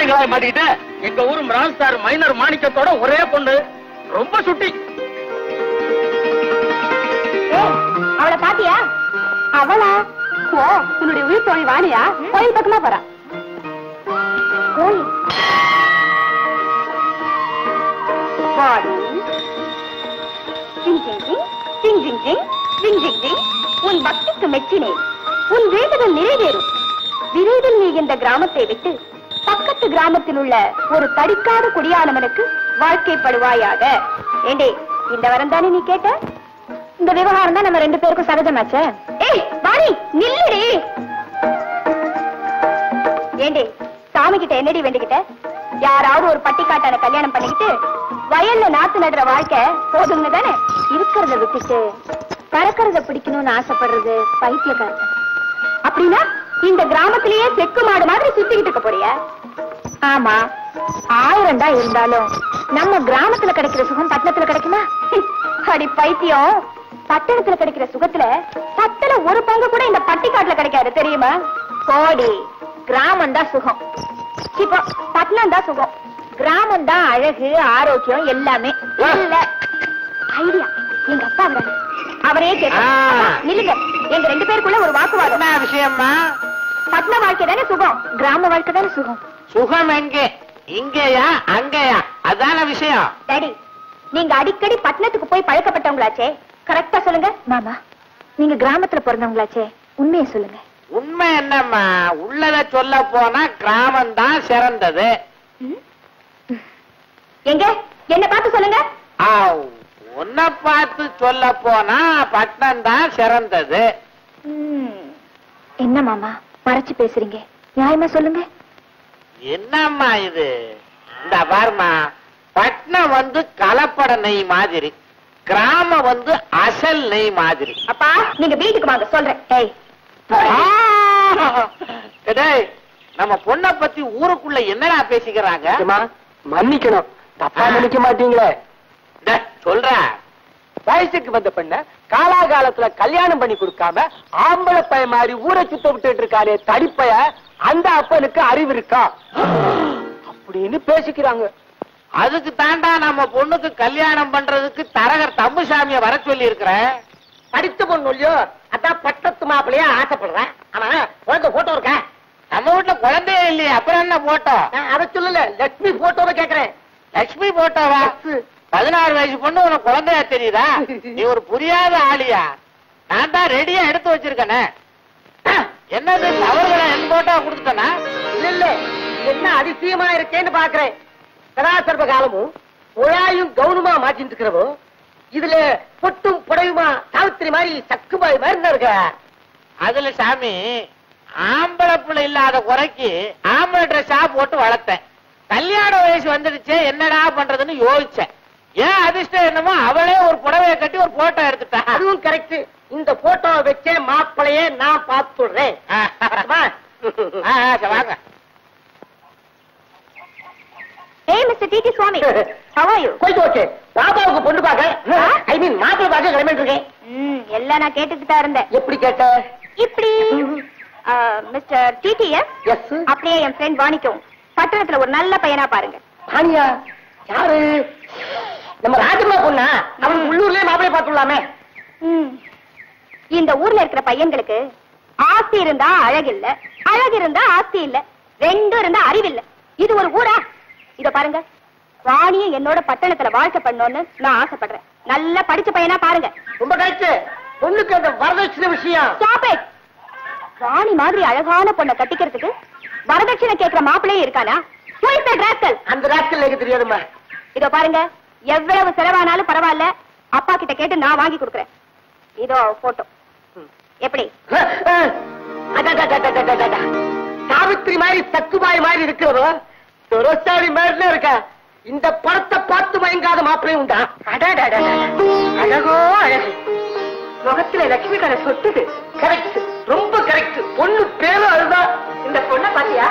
மாட்டிங்களா மாட்டிக்கிட்டு எங்க ஊரு மிரால் ஸ்டார் மைனர் மாணிக்கத்தோட ஒரே பொண்ணு ரொம்ப சுட்டி அவளை பாத்தியா அவளா ஓ உன்னுடைய உயிர் தோழி வாணியா கோயில் பக்கமா போறா கோயில் வாடி ஜிங் ஜிங் ஜிங் ஜிங் ஜிங் ஜிங் ஜிங் ஜிங் ஜிங் உன் பக்திக்கு மெச்சினேன் உன் வேண்டுதல் நிறைவேறும் விரைவில் நீ இந்த கிராமத்தை விட்டு பக்கத்து கிராமத்தில் உள்ள ஒரு படிக்காத குடியானவனுக்கு வாழ்க்கைப்படுவாயாக ஏண்டே இந்த வரம் தானே நீ கேட்ட இந்த விவகாரம் தான் நம்ம ரெண்டு பேருக்கும் சகஜமாச்சே ஏய் வாணி நில்லுடி ஏண்டி சாமி கிட்ட என்னடி வேண்டிக்கிட்ட யாராவது ஒரு பட்டிக்காட்டான கல்யாணம் பண்ணிக்கிட்டு வயல்ல நாத்து நடுற வாழ்க்கை போதும்னு தானே இருக்கிறத விட்டுட்டு பறக்கிறத பிடிக்கணும்னு ஆசைப்படுறது பைத்தியக்காரன் அப்படின்னா இந்த கிராமத்திலேயே செக்கு மாடு மாதிரி சுத்திக்கிட்டு இருக்க போறியா ஆமா ஆயிரம் தான் இருந்தாலும் நம்ம கிராமத்துல கிடைக்கிற சுகம் பட்டணத்துல கிடைக்குமா அடி பைத்தியம் பட்டணத்துல கிடைக்கிற சுகத்துல பத்துல ஒரு பங்கு கூட இந்த பட்டிக்காட்டுல கிடைக்காது தெரியுமா கோடி கிராமம் தான் சுகம் இப்போ பட்டணம் தான் சுகம் கிராமம் தான் அழகு ஆரோக்கியம் எல்லாமே இல்ல ஐடியா எங்க அப்பா வராரு அவரே கேட்டார் ஆ. நில்லுங்க எங்க ரெண்டு பேருக்குள்ள ஒரு வாக்குவாதம் என்ன விஷயம்மா பட்டண வாழ்க்கை தானே சுகம் கிராம வாழ்க்கை தானே சுகம் சுகம் எங்கே இங்கேயா அங்கேயா அதான விஷயம் டாடி நீங்க அடிக்கடி பட்டணத்துக்கு போய் பழக்கப்பட்டவங்களாச்சே கரெக்டா சொல்லுங்க மாமா நீங்க கிராமத்துல பிறந்தவங்களாச்சே உண்மையை சொல்லுங்க உண்மை என்னம்மா உள்ளத சொல்ல போனா கிராமம் தான் சிறந்தது எங்க என்ன பார்த்து சொல்லுங்க ஆ, உன்னை பார்த்து சொல்ல போனா பட்டணம் தான் சிறந்தது என்ன மாமா மறைச்சு பேசுறீங்க நியாயமா சொல்லுங்க என்னம்மா இது இந்த பாருமா பட்னம் வந்து கலப்பட நெய் மாதிரி கிராமம் வந்து அசல் நெய் மாதிரி அப்பா நீங்க வீட்டுக்கு வாங்க சொல்றேன் ஏய் ஆ! டேய், நம்ம பொண்ண பத்தி ஊருக்குள்ள என்னடா பேசிக்கிறாங்க மன்னிக்கணும் தப்பா நினைக்க மாட்டீங்களே டேய், சொல்றேன் வயசுக்கு வந்த பெண்ண காலாகாலத்துல கல்யாணம் பண்ணி கொடுக்காம ஆம்பளை பையன் மாதிரி ஊரை சுத்த விட்டுட்டு இருக்கானே தடிப்பைய அந்த அப்பனுக்கு அறிவு இருக்கா அப்படின்னு பேசிக்கிறாங்க அதுக்கு தாண்டா நம்ம பொண்ணுக்கு கல்யாணம் பண்றதுக்கு தரகர் தம்புசாமிய வர சொல்லி இருக்கிறேன் படித்த பொண்ணு இல்லையோ அதான் பட்டத்து மாப்பிள்ளையா ஆசைப்படுறேன் ஆனா குழந்தை போட்டோ இருக்கா நம்ம வீட்டுல குழந்தையே இல்லையே அப்புறம் என்ன போட்டோ நான் அதை சொல்லல லட்சுமி போட்டோவை கேக்குறேன் லட்சுமி போட்டோவா பதினாறு வயசு பொண்ணு உனக்கு குழந்தையா தெரியுதா நீ ஒரு புரியாத ஆளியா நான் தான் ரெடியா எடுத்து வச்சிருக்கேனே என்னது தவறுகளை என் போட்டோ கொடுத்துட்டனா இல்ல இல்ல என்ன அதிசயமா இருக்கேன்னு பாக்குறேன் சதாசர்ப காலமும் உழாயும் கவுனமா மாட்டிட்டு இருக்கிறவோ இதுல பொட்டும் புடவுமா சாவித்திரி மாதிரி சக்குபாய் மாதிரி தான் இருக்க அதுல சாமி ஆம்பளை பிள்ளை இல்லாத குறைக்கு ஆம்பளை ட்ரெஸ்ஸா போட்டு வளர்த்தேன் கல்யாண வயசு வந்துடுச்சே என்னடா பண்றதுன்னு யோசிச்சேன் ஏன் அதிர்ஷ்டம் என்னமோ அவளே ஒரு புடவைய கட்டி ஒரு போட்டோ எடுத்துட்டா அதுவும் கரெக்ட் இந்த போட்டோவை வச்சே மாப்பிளையே நான் பார்த்துடுறேன் ஆ, வரட்டுமா? ஆ, ஆ, சரி, வாங்க ஏய் mister DD Swami how are you போயிட்டு ஓகே பாப்பாவுக்கு பொண்ணு பார்க்க ஐ மீன் மாப்பிள்ளை பார்க்க கிளம்பிட்டு இருக்கேன் ம் எல்லாம் நான் கேட்டுட்டு தான் இருந்தேன் எப்படி கேட்ட இப்படி மிஸ்டர் டிடிஎஸ் எஸ் அப்படியே என் ஃப்ரெண்ட் வாணிக்கும் பட்டணத்துல ஒரு நல்ல பையனா பாருங்க பானியா யாரு நம்ம ராஜம்மா பொண்ணா அவன் உள்ளூர்லயே மாப்பிள்ளை பார்த்துடலாமே ம். இந்த ஊர்ல இருக்கிற பையன்களுக்கு ஆஸ்தி இருந்தா அழகு இல்ல அழகு இருந்தா ஆஸ்தி இல்ல ரெண்டும் இருந்தா அறிவில்ல இது ஒரு ஊரா இத பாருங்க வாணியும் என்னோட பட்டணத்துல வாழ்க்கை பண்ணணும்னு நான் ஆசைப்படுறேன் நல்லா படிச்ச பையனா பாருங்க ரொம்ப கழிச்சு பொண்ணுக்கு அந்த வரதட்சணை விஷயம் Stop it. வாணி மாதிரி அழகான பொண்ணை கட்டிக்கிறதுக்கு வரதட்சணை கேட்கிற மாப்பிள்ளையே இருக்கானா Who is that rascal? அந்த ராட்கள் எனக்கு தெரியாதும்மா இதோ பாருங்க எவ்வளவு செலவானாலும் பரவாயில்ல அப்பா கிட்ட கேட்டு நான் வாங்கி கொடுக்கறேன் இதோ போட்டோ எப்படி அடடடடடடடட. சாவித்திரி மாதிரி சக்குபாய் மாதிரி இருக்கிறதோ துரசாரி மாதிரில இருக்கா இந்த படத்தை பார்த்து மயங்காத மாப்பிளையும் உண்டா அடடடட. அழகோ அழகு முகத்துல லட்சுமி கடை சொட்டுது கரெக்ட் ரொம்ப கரெக்ட் பொண்ணு பேரும் அதுதான் இந்த பொண்ணை பாத்தியா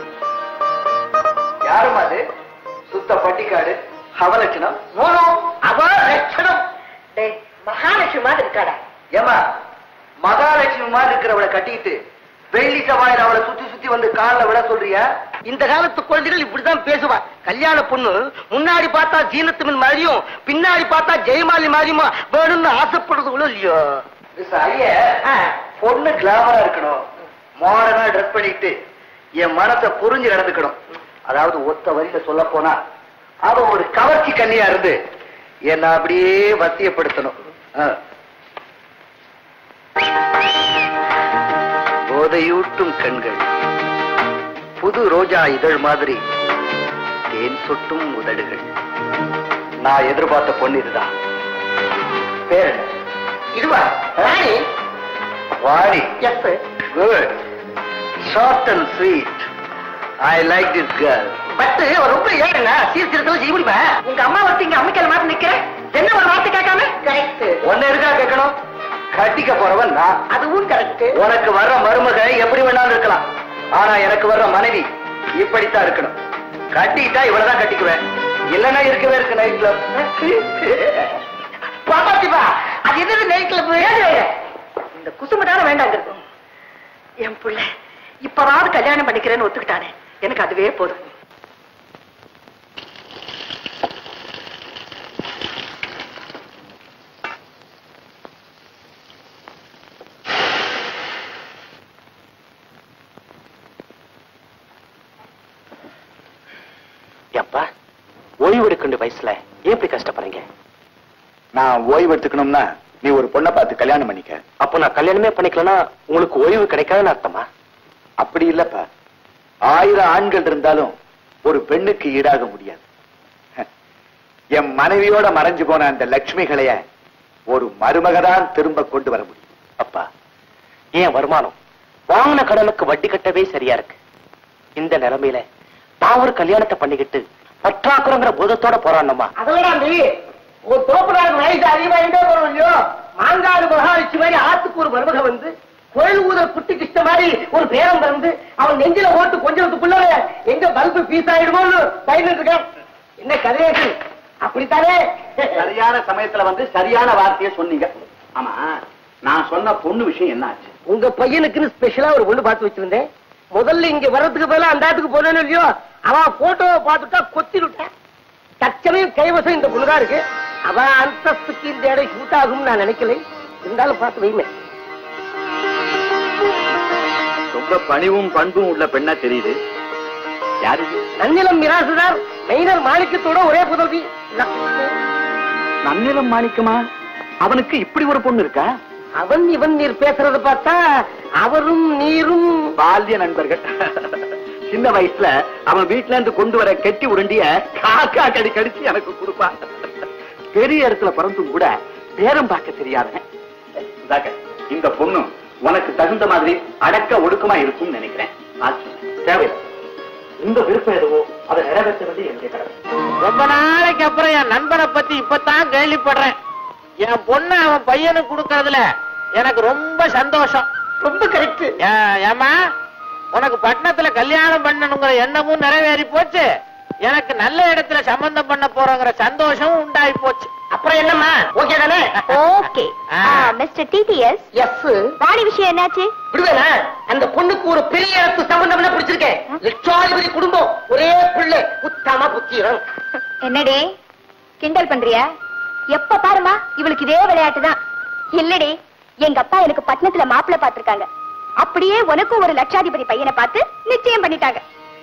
யாருமா அது சுத்த பட்டிக்காடு அவலட்சணம் மோனோ அவ லட்சணம் டேய் மகாலட்சுமி மாதிரி இருக்காடா ஏமா மகாலட்சுமி மாதிரி இருக்கிறவளை கட்டிக்கிட்டு வெள்ளி செவ்வாயில அவளை சுத்தி சுத்தி வந்து கால்ல விட சொல்றியா இந்த காலத்து குழந்தைகள் இப்படிதான் பேசுவா கல்யாண பொண்ணு முன்னாடி பார்த்தா ஜீனத்துமின் மாதிரியும் பின்னாடி பார்த்தா ஜெயமாலி மாதிரியுமா வேணும்னு ஆசைப்படுறதுகளும் இல்லையோ மிஸ் ஐய பொண்ணு கிளாமரா இருக்கணும் மாடர்னா ட்ரெஸ் பண்ணிட்டு என் மனசை புரிஞ்சு நடந்துக்கணும் அதாவது ஒத்த வரியில சொல்ல போனா அவ ஒரு கவர்ச்சி கண்ணியா இருந்து என்ன அப்படியே வசியப்படுத்தணும் ஆ. போதையூட்டும் கண்கள் புது ரோஜா இதழ் மாதிரி தேன் சொட்டும் உதடுகள் நான் எதிர்பார்த்த பொண்ணு இதுதான் பேர் என்ன? இதுவா Rani Vani yes good short and sweet I like this girl but அவர் ரொம்ப ஏழுங்க சீர்திருத்தம் செய்ய முடியுமா உங்க அம்மா வந்து இங்க அம்மிக்கல் மாதிரி நிக்கிறேன் என்ன ஒரு வார்த்தை கேட்காம கரெக்ட் ஒன்னு இருக்கா கேட்கணும் கட்டிக்க போறவன் நான் அதுவும் கரெக்ட் உனக்கு வர்ற மருமக எப்படி வேணாலும் இருக்கலாம் ஆனா எனக்கு வர்ற மனைவி இப்படித்தான் இருக்கணும் கட்டிக்கிட்டா இவ்வளவுதான் கட்டிக்குவேன் இல்லன்னா இருக்கவே இருக்கு நைட் கிளப் பாப்பாத்திப்பா அது எது நைட் கிளப் இந்த குசும தானே வேண்டாங்கிறது என் பிள்ளை இப்பவாவது கல்யாணம் பண்ணிக்கிறேன்னு ஒத்துக்கிட்டானே எனக்கு அதுவே போதும் எப்பா ஓய்வு எடுக்கின்ற வயசுல ஏன் இப்படி கஷ்டப்படுறீங்க நான் ஓய்வு எடுத்துக்கணும்னா நீ ஒரு பொண்ணை பார்த்து கல்யாணம் பண்ணிக்க அப்போ நான் கல்யாணமே பண்ணிக்கலன்னா உங்களுக்கு ஓய்வு கிடைக்காதுன்னு அர்த்தமா அப்படி இல்லப்பா ஆயிரம் ஆண்கள் இருந்தாலும் ஒரு பெண்ணுக்கு ஈடாக முடியாது என் மனைவியோட மறைஞ்சு போன அந்த லட்சுமிகளைய ஒரு மருமகதான் திரும்ப கொண்டு வர முடியும் அப்பா ஏன் வருமானம் வாங்கின கடனுக்கு வட்டி கட்டவே சரியா இருக்கு இந்த நிலைமையில நான் ஒரு கல்யாணத்தை பண்ணிக்கிட்டு பற்றாக்குறங்கிற பூதத்தோட போராடணுமா அதெல்லாம் நீ ஒரு தோப்புனார் வயசு அதிகமாகிட்டே போறோம் இல்லையோ மாங்காடு மகாலட்சுமி மாதிரி ஆத்துக்கு ஒரு மருமக வந்து கோயில் ஊதல் குட்டி கிருஷ்ண மாதிரி ஒரு பேரம் வந்து அவன் நெஞ்சில ஓட்டு கொஞ்சத்துக்குள்ள எங்க பல்பு பீஸ் ஆயிடுமோன்னு பயந்துட்டு இருக்கேன் என்ன கதையாச்சு அப்படித்தானே சரியான சமயத்துல வந்து சரியான வார்த்தையை சொன்னீங்க ஆமா நான் சொன்ன பொண்ணு விஷயம் என்ன ஆச்சு உங்க பையனுக்குன்னு ஸ்பெஷலா ஒரு பொண்ணு பார்த்து வச்சிருந்தேன் முதல்ல இங்க வர்றதுக்கு பதிலா அந்த இடத்துக்கு போனேன்னு இல்லையோ அவன் போட்டோவை பார்த்துட்டா கொத்தி விட்டேன் தற்சமயம் கைவசம் இந்த பொண்ணுதான் இருக்கு அவ அந்தஸ்துக்கு இந்த இடம் ஷூட் ஆகும்னு நான் நினைக்கல இருந்தாலும் பார்த்து வைமே ரொம்ப பணிவும் பண்பும் உள்ள பெண்ணா தெரியுது யாரு இது? நன்னிலம் மிராசுதார் மெயினர் மாணிக்கத்தோட ஒரே புதல்வி நன்னிலம் மாணிக்கமா அவனுக்கு இப்படி ஒரு பொண்ணு இருக்கா அவன் இவன் நீர் பேசுறத பார்த்தா அவரும் நீரும் பால்ய நண்பர்கள் சின்ன வயசுல அவன் வீட்ல இருந்து கொண்டு வர கெட்டி உருண்டிய காக்கா கடி கடிச்சு எனக்கு கொடுப்பான் பெரிய இடத்துல பிறந்தும் கூட பேரம் பார்க்க தெரியாதவன் இந்தாக்க, இந்த பொண்ணு உனக்கு தகுந்த மாதிரி அடக்க ஒடுக்கமா இருக்கும்னு நினைக்கிறேன் பார்த்து சொன்னேன். தேவையில்லை இந்த விருப்பம் எதுவோ அதை நிறைவேற்ற வேண்டிய என்னுடைய கடமை ரொம்ப நாளைக்கு அப்புறம் என் நண்பனை பத்தி இப்பதான் கேள்விப்படுறேன் என் பொண்ணு அவன் பையனுக்கு கொடுக்கறதுல எனக்கு ரொம்ப சந்தோஷம் ரொம்ப கரெக்ட் ஏ- ஏம்மா உனக்கு பட்டணத்துல கல்யாணம் பண்ணணுங்கிற எண்ணமும் நிறைவேறி போச்சு எனக்கு நல்ல இடத்துல சம்பந்தம் பண்ண போறோங்கிற சந்தோஷமும் உண்டாகி போச்சு அப்புறம் என்னம்மா ஓகே தானே ஓகே ஆ. மிஸ்டர் டிடிஎஸ் எஸ் வாணி விஷயம் என்னாச்சு விடுவேனா அந்த பொண்ணுக்கு ஒரு பெரிய இடத்து சம்பந்தம் பிடிச்சிருக்கேன் லட்சாதிபதி குடும்பம் ஒரே பிள்ளை உத்தாம புத்திரம் என்னடி கிண்டல் பண்றியா எப்ப பாருமா இவளுக்கு இதே விளையாட்டு தான் இல்லடி எங்க அப்பா எனக்கு பட்டணத்துல மாப்பிள்ளை பார்த்திருக்காங்க அப்படியே உனக்கும் ஒரு லட்சாதிபதி பையனை பார்த்து நிச்சயம் பண்ணிட்டாங்க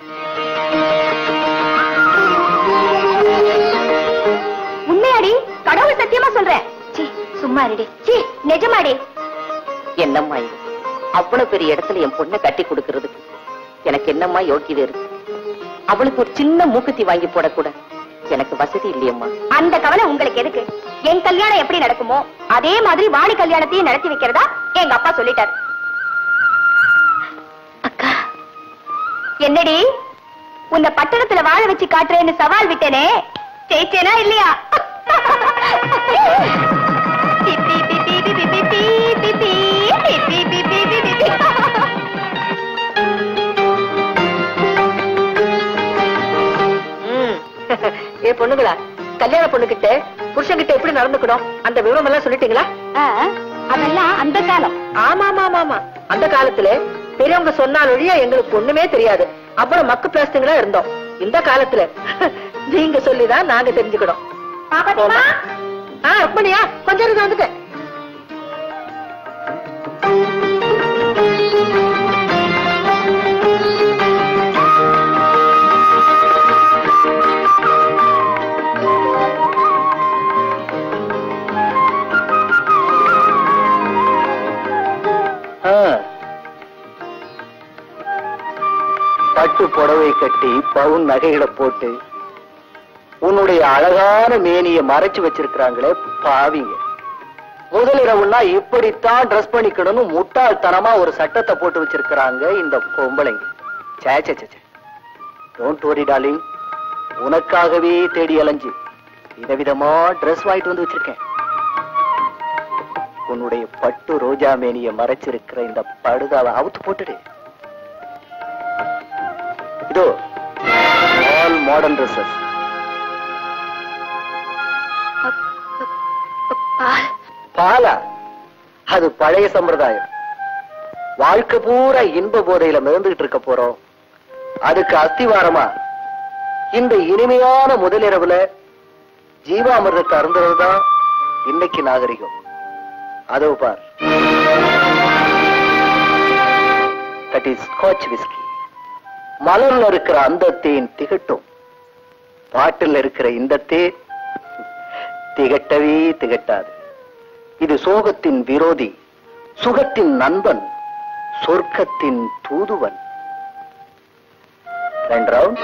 உண்மையாடி கடவுள் சத்தியமா சொல்றேன் சீ, சும்மா இருடி சீ நிஜமாடி என்னம்மா இது அவ்வளவு பெரிய இடத்துல என் பொண்ணை கட்டி கொடுக்கறதுக்கு எனக்கு என்னம்மா யோக்கியதை இருக்கு அவளுக்கு ஒரு சின்ன மூக்குத்தி வாங்கி போடக்கூட எனக்கு வசதி இல்லையம்மா அந்த கவலை உங்களுக்கு எதுக்கு என் கல்யாணம் எப்படி நடக்குமோ அதே மாதிரி வாணி கல்யாணத்தையும் நடத்தி வைக்கிறதா எங்க அப்பா சொல்லிட்டாரு அக்கா என்னடி உன்னை பட்டணத்துல வாழ வச்சு காட்டுறேன்னு சவால் விட்டேனே ஜெயிச்சேனா இல்லையா பி, பி, பி, பி, பி, பி, பி, பி, பி, பி, பி, பி, பி, பி, பி, பி. ம். ஏ பொண்ணுங்களா கல்யாண பொண்ணுகிட்ட புருஷன்கிட்ட எப்படி நடந்துக்கணும் அந்த விவரம் எல்லாம் சொல்லிட்டீங்களா ஆ, அதெல்லாம் அந்த காலம் ஆமா ஆமா ஆமா ஆமா அந்த காலத்துல பெரியவங்க சொன்னால் ஒழிய எங்களுக்கு ஒண்ணுமே தெரியாது அவ்வளவு மக்கு பிளாஸ்டிங்களா இருந்தோம் இந்த காலத்துல நீங்க சொல்லிதான் நாங்க தெரிஞ்சுக்கணும் பாப்பாத்திமா ஆ ருக்மணியா கொஞ்சம் இருந்து வந்துட்டேன் ஆ. பட்டு புடவை கட்டி பவுன் நகைகளை போட்டு உன்னுடைய அழகான மேனிய மறைச்சு வச்சிருக்கிறாங்களே பாவிங்க முதலிரவுன்னா இப்படித்தான் ட்ரெஸ் பண்ணிக்கணும்னு முட்டாள்தனமா ஒரு சட்டத்தை போட்டு வச்சிருக்கிறாங்க இந்த பொம்பளைங்க சே சே சே டோன்ட் வரி டார்லிங் உனக்காகவே தேடி அலைஞ்சு விதவிதமா ட்ரெஸ் வாங்கிட்டு வந்து வச்சிருக்கேன் உன்னுடைய பட்டு ரோஜா மேனிய மறைச்சிருக்கிற இந்த படுதாவை அவுத்து போட்டுடு இதோ ஆல் மாடர்ன் ட்ரெஸ்ஸஸ் பாலா அது பழைய சம்பிரதாயம் வாழ்க்கை பூரா இன்ப போதையில மிதந்துகிட்டு இருக்க போறோம் அதுக்கு அஸ்திவாரமா இந்த இனிமையான முதலிரவுல ஜீவாமிர்தத்தை அருந்துறதுதான் இன்னைக்கு நாகரிகம் அதோ பார் தட் இஸ் ஸ்காட்ச் விஸ்கி மலர்ல இருக்கிற அந்த தேன் திகட்டும் பாட்டில் இருக்கிற இந்த தேன் திகட்டவே திகட்டாது இது சோகத்தின் விரோதி சுகத்தின் நண்பன் சொர்க்கத்தின் தூதுவன் ரெண்டு round.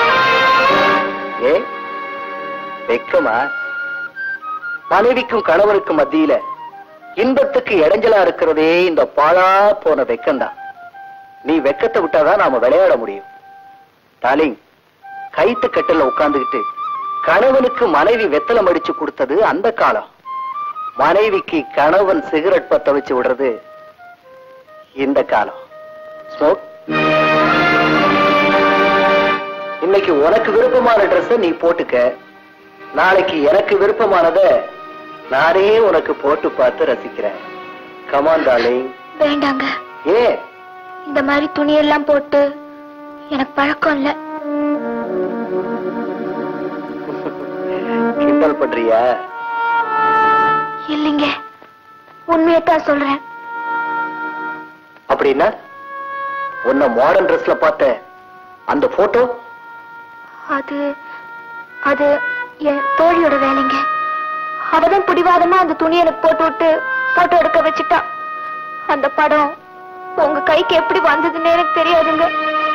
ஏ வெக்கமா மனைவிக்கும் கணவருக்கும் மத்தியில இன்பத்துக்கு இடைஞ்சலா இருக்கிறதே இந்த பாழா போன வெக்கம்தான் நீ வெக்கத்தை விட்டாதான் நாம விளையாட முடியும் டாலிங் கைத்து கட்டில உட்கார்ந்துகிட்டு கணவனுக்கு மனைவி வெத்தலை மடிச்சு கொடுத்தது அந்த காலம் மனைவிக்கு கணவன் சிகரெட் பத்த வச்சு விடுறது இந்த காலம் ஸ்மோக் இன்னைக்கு உனக்கு விருப்பமான Dress நீ போட்டுக்க நாளைக்கு எனக்கு விருப்பமானத நானே உனக்கு போட்டு பார்த்து ரசிக்கிறேன் கமான் டார்லிங் வேண்டாங்க ஏன் இந்த மாதிரி துணியெல்லாம் போட்டு எனக்கு பழக்கம் இல்ல கிண்டல் பண்றியா இல்லைங்க உண்மையத்தான் சொல்றேன் அப்படின்னா உன்னை மாடர்ன் ட்ரெஸ்ல பார்த்த அந்த போட்டோ அது அது என் தோழியோட வேலைங்க அவதான் பிடிவாதமா அந்த துணி எனக்கு போட்டு விட்டு போட்டோ எடுக்க வச்சுட்டா அந்த படம் உங்க கைக்கு எப்படி வந்ததுன்னு எனக்கு தெரியாதுங்க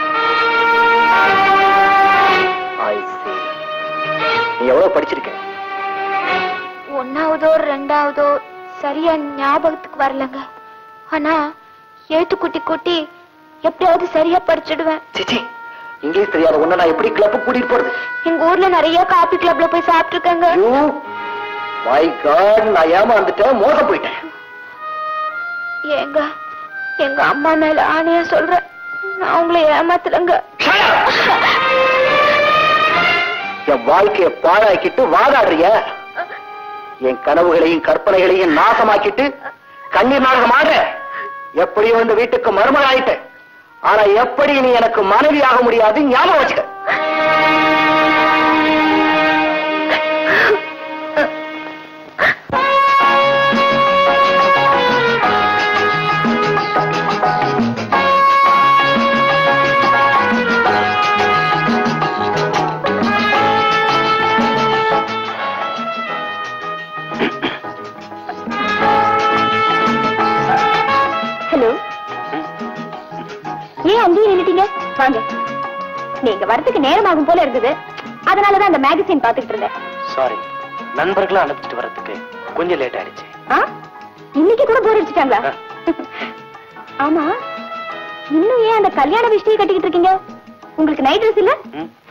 I see. நீ எவ்வளவு படிச்சிருக்க ஒன்னாவதோ ரெண்டாவதோ சரியா ஞாபகத்துக்கு வரலங்க ஆனா எழுத்து கூட்டி கூட்டி எப்படியாவது சரியா படிச்சிடுவேன் சிச்சி இங்கிலீஷ் தெரியாத உன்னை நான் எப்படி கிளப் கூட்டிட்டு போறது எங்க ஊர்ல நிறைய காபி கிளப்ல போய் சாப்பிட்டுருக்கேங்க ஐயோ மை காட் நான் ஏமாந்துட்டேன் மோசம் போயிட்டேன் ஏங்க எங்க அம்மா மேல ஆணையா சொல்றேன் நான் உங்களை ஏமாத்துறேங்க என் வாழ்க்கைய பாழாக்கிட்டு வாதாடுறிய என் கனவுகளையும் கற்பனைகளையும் நாசமாக்கிட்டு கண்ணீர் நாடகம் ஆடுற எப்படியோ இந்த வீட்டுக்கு மருமகள் ஆயிட்ட ஆனா எப்படி நீ எனக்கு மனைவி ஆக முடியாது ஞாபகம் வச்சுக்க ஹலோ ஏன் அங்கேயே நின்னுட்டீங்க வாங்க நீங்க வரதுக்கு நேரமாகும் போல இருந்தது அதனாலதான் அந்த மேகசின் பாத்துக்கிட்டு இருந்தேன் சாரி நண்பர்களை அனுப்பிச்சிட்டு வரதுக்கு கொஞ்சம் லேட் ஆயிடுச்சு ஆ? இன்னைக்கு கூட போர் அடிச்சிட்டாங்களா ஆ. ஆமா இன்னும் ஏன் அந்த கல்யாண விஷயம் கட்டிக்கிட்டு இருக்கீங்க உங்களுக்கு நைட் ட்ரெஸ் இல்ல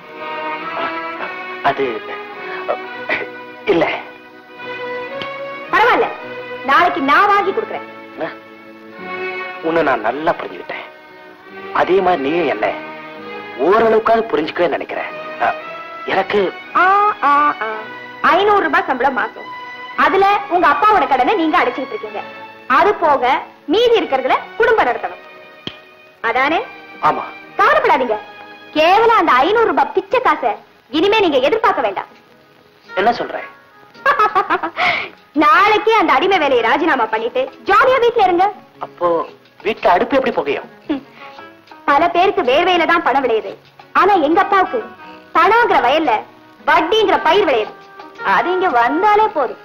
அது இல்ல பரவாயில்ல நாளைக்கு நான் வாங்கி கொடுக்குறேன் உன்னை நான் நல்லா புரிஞ்சுக்கிட்டேன் அதே மாதிரி நீயும் என்ன ஓரளவுக்காவது புரிஞ்சுக்கவே நினைக்கிறேன் அஹ், எனக்கு ஆ, ஆ, ஆ. ஐநூறு ரூபாய் சம்பளம் மாசம் அதுல உங்க அப்பாவோட கடனை நீங்க அடைச்சிட்டு இருக்கீங்க அது போக மீதி இருக்கிறதுல குடும்பம் நடத்தணும் அதானே ஆமா கவலைப்படாதீங்க கேவலம் அந்த ஐநூறு ரூபாய் பிச்சை காசை இனிமே நீங்க எதிர்பார்க்க வேண்டாம் என்ன சொல்ற நாளைக்கே அந்த அடிமை வேலையை ராஜினாமா பண்ணிட்டு ஜாலியா வீட்ல இருங்க அப்போ வீட்டுல அடுப்பு எப்படி புகையும் ஹம். பல பேருக்கு வேர்வையில தான் பணம் விளையுது ஆனா எங்க அப்பாவுக்கு பணங்கிற வயல்ல வட்டிங்கிற பயிர் விளையுது அது இங்க வந்தாலே போதும்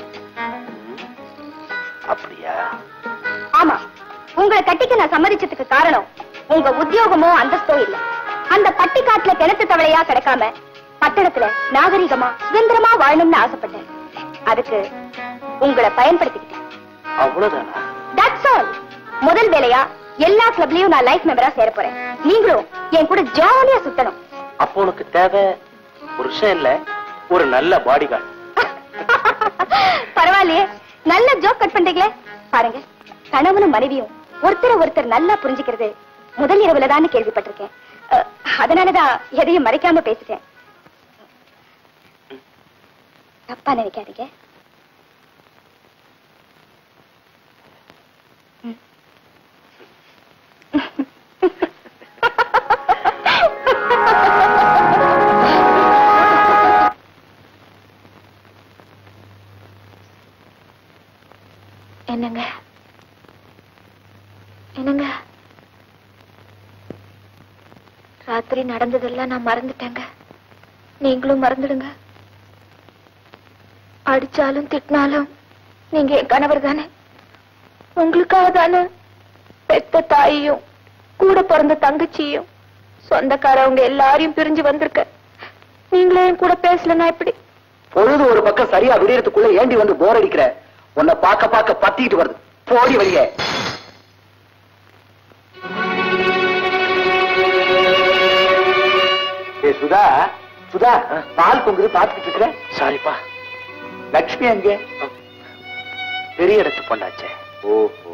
அப்படியா ஆமா உங்களை கட்டிக்க நான் சம்மதிச்சதுக்கு காரணம் உங்க உத்தியோகமோ அந்தஸ்தோ இல்ல அந்த பட்டிக்காட்டுல கிணத்து தவளையா கிடக்காம பட்டணத்துல நாகரிகமா சுதந்திரமா வாழணும்னு ஆசைப்பட்டேன் அதுக்கு உங்களை பயன்படுத்திக்கிட்டேன் அவ்வளவுதானா தட்ஸ் ஆல் முதல் வேலையா எல்லா கிளப்லயும் நான் லைஃப் மெம்பரா சேர போறேன் நீங்களும் என் கூட ஜாலியா சுத்தணும் அப்போ உனக்கு தேவை ஒரு விஷயம் இல்ல ஒரு நல்ல பாடி கார்டு பரவாயில்லையே நல்ல ஜோக் கட் பண்றீங்களே பாருங்க கணவனும் மனைவியும் ஒருத்தரை ஒருத்தர் நல்லா புரிஞ்சுக்கிறது முதல் இரவுல தான் கேள்விப்பட்டிருக்கேன் அஹ், அதனாலதான் எதையும் மறைக்காம பேசிட்டேன் தப்பா நினைக்காதீங்க என்னங்க என்னங்க ராத்திரி நடந்ததெல்லாம் நான் மறந்துட்டேங்க நீங்களும் மறந்துடுங்க அடிச்சாலும் திட்டினாலும் நீங்க என் கணவர் தானே உங்களுக்காக தானே பெத்த தாயையும் கூட பிறந்த தங்கச்சியும் சொந்தக்காரவங்க எல்லாரையும் பிரிஞ்சு வந்திருக்க நீங்களே என் கூட பேசலன்னா எப்படி பொழுது ஒரு பக்கம் சரியா விடியறதுக்குள்ள ஏண்டி வந்து போர் அடிக்கிற உன்னை பார்க்க பார்க்க பத்திக்கிட்டு வருது போடி வெளியே ஏ சுதா சுதா பால் பொங்குது பாத்துக்கிட்டு இருக்கிற சாரிப்பா லட்சுமி அங்கே பெரிய இடத்து பொண்ணாச்சே ஓஹோ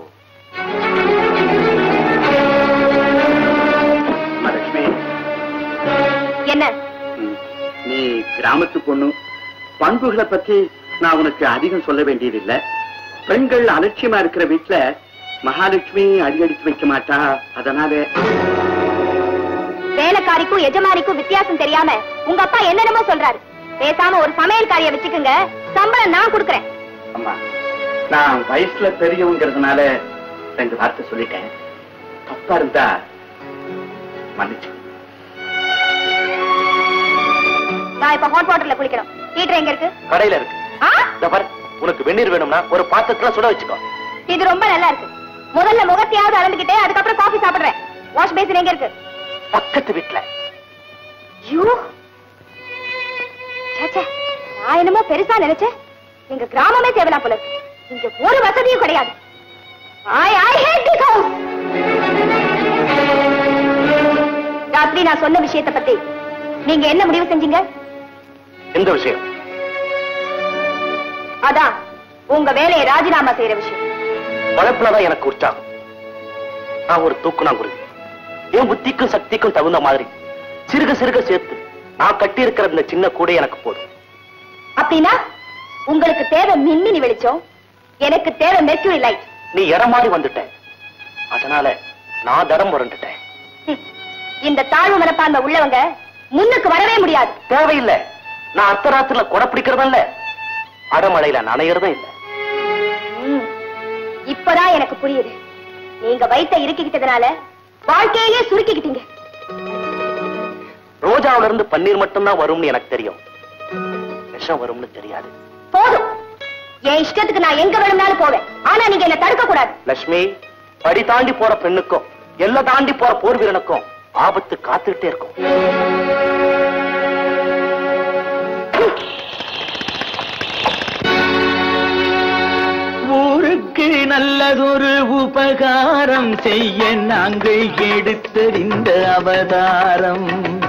லட்சுமி என்ன ம், நீ கிராமத்து பொண்ணு பண்புகளை பத்தி நான் உனக்கு அதிகம் சொல்ல வேண்டியதில்லை பெண்கள் அலட்சியமா இருக்கிற வீட்டுல மகாலட்சுமி அடியடிச்சு வைக்க மாட்டா அதனால வேலைக்காரிக்கும் எஜமானிக்கும் வித்தியாசம் தெரியாம உங்க அப்பா என்னென்னமோ சொல்றாரு பேசாம ஒரு சமையல்காரிய வச்சுக்குங்க சம்பளம் நான் கொடுக்கறேன் அம்மா நான் வயசுல பெரியவங்கிறதுனால ரெண்டு வார்த்தை சொல்லிட்டேன் தப்பா இருந்தா மன்னிச்சு நான் இப்ப ஹாட் வாட்டர்ல குளிக்கணும் ஹீட்டர் எங்க இருக்கு கடையில இருக்கு ஆ? இந்த பாரு உனக்கு வெந்நீர் வேணும்னா ஒரு பாத்திரத்துல சுட வச்சுக்கோ இது ரொம்ப நல்லா இருக்கு முதல்ல முகத்தையாவது அளந்துக்கிட்டே அதுக்கப்புறம் காஃபி சாப்பிடுறேன் வாஷ் பேசின் எங்க இருக்கு பக்கத்து வீட்டுல ஐயோ ச்சே, ச்சே. நான் என்னமோ பெருசா நினைச்சேன் எங்க கிராமமே தேவலாம் போல இருக்கு. இங்க ஒரு வசதியும் கிடையாது I I hate this house ராத்திரி நான் சொன்ன விஷயத்தை பத்தி நீங்க என்ன முடிவு செஞ்சீங்க எந்த விஷயம் அதான் உங்க வேலையை ராஜினாமா செய்யற விஷயம் உழைப்புலதான் எனக்கு உற்சாகம் நான் ஒரு தூக்குனாங்குருவி என் புத்திக்கும் சக்திக்கும் தகுந்த மாதிரி சிறுக சிறுக சேர்த்து நான் கட்டி இருக்கிற இந்த சின்ன கூடை எனக்கு போதும் அப்படின்னா உங்களுக்கு தேவை மின்மினி வெளிச்சம் எனக்கு தேவை மெர்க்யூரி லைட் நீ இடம் மாறி வந்துட்ட அதனால நான் தடம் புரண்டுட்டேன் ஹம். இந்த தாழ்வு மனப்பான்மை உள்ளவங்க முன்னுக்கு வரவே முடியாது தேவையில்லை நான் அர்த்தராத்திரில கொடை பிடிக்கிறதும் இல்ல அடமழையில நனையறதும் இல்ல ம். இப்பதான் எனக்கு புரியுது நீங்க வயித்தை இறுக்கிக்கிட்டதுனால வாழ்க்கையிலே சுருக்கிக்கிட்டீங்க ரோஜாவுல இருந்து பன்னீர் மட்டும்தான் வரும்னு எனக்கு தெரியும் விஷம் வரும்னு தெரியாது போதும் என் இஷ்டத்துக்கு நான் எங்க வேணும்னாலும் போவேன் ஆனா நீங்க என்ன தடுக்க கூடாது லட்சுமி படி தாண்டி போற பெண்ணுக்கும் எல்லை தாண்டி போற போர் வீரனுக்கும் ஆபத்து காத்துக்கிட்டே இருக்கும் ஊருக்கு நல்லதொரு உபகாரம் செய்ய நாங்கள் எடுத்தறிந்த அவதாரம்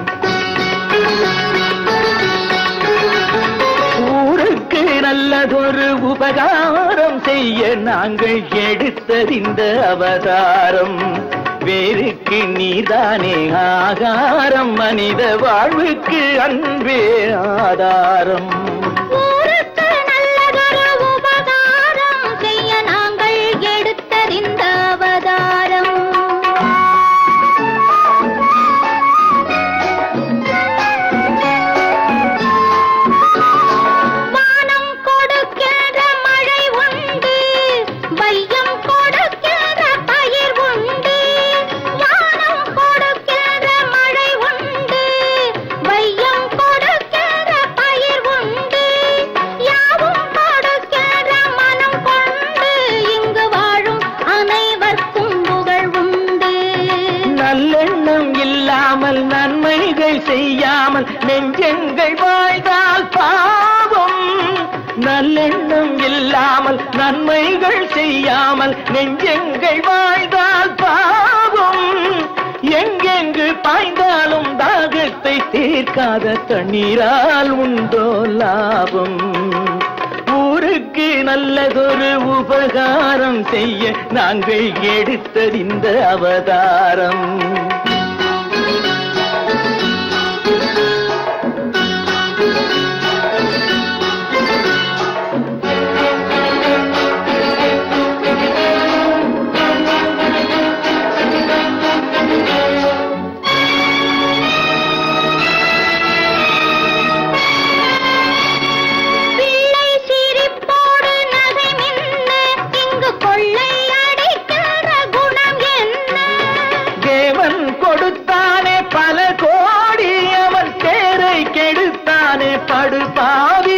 ஊருக்கு நல்லதொரு உபகாரம் செய்ய நாங்கள் எடுத்தறிந்த அவதாரம் வேருக்கு நீதானே ஆகாரம் மனித வாழ்வுக்கு அன்பே ஆதாரம் ஊருக்கு நல்லதொரு உபகாரம் செய்ய நாங்கள் எடுத்தறிந்த அவதாரம் நன்மைகள் செய்யாமல் நெஞ்செங்கள் வாழ்ந்தால் பாவம் எங்கெங்கு பாய்ந்தாலும் தாகத்தை தீர்க்காத தண்ணீரால் உண்டோ லாபம் ஊருக்கு நல்லதொரு உபகாரம் செய்ய நாங்கள் எடுத்தறிந்த அவதாரம் பிள்ளை சிரிப்போடு நகை மின்ன இங்கு கொள்ளை அடிக்கிற குணம் என்ன தேவன் கொடுத்தானே பல கோடி அவன் தேரை கெடுத்தானே படுபாவி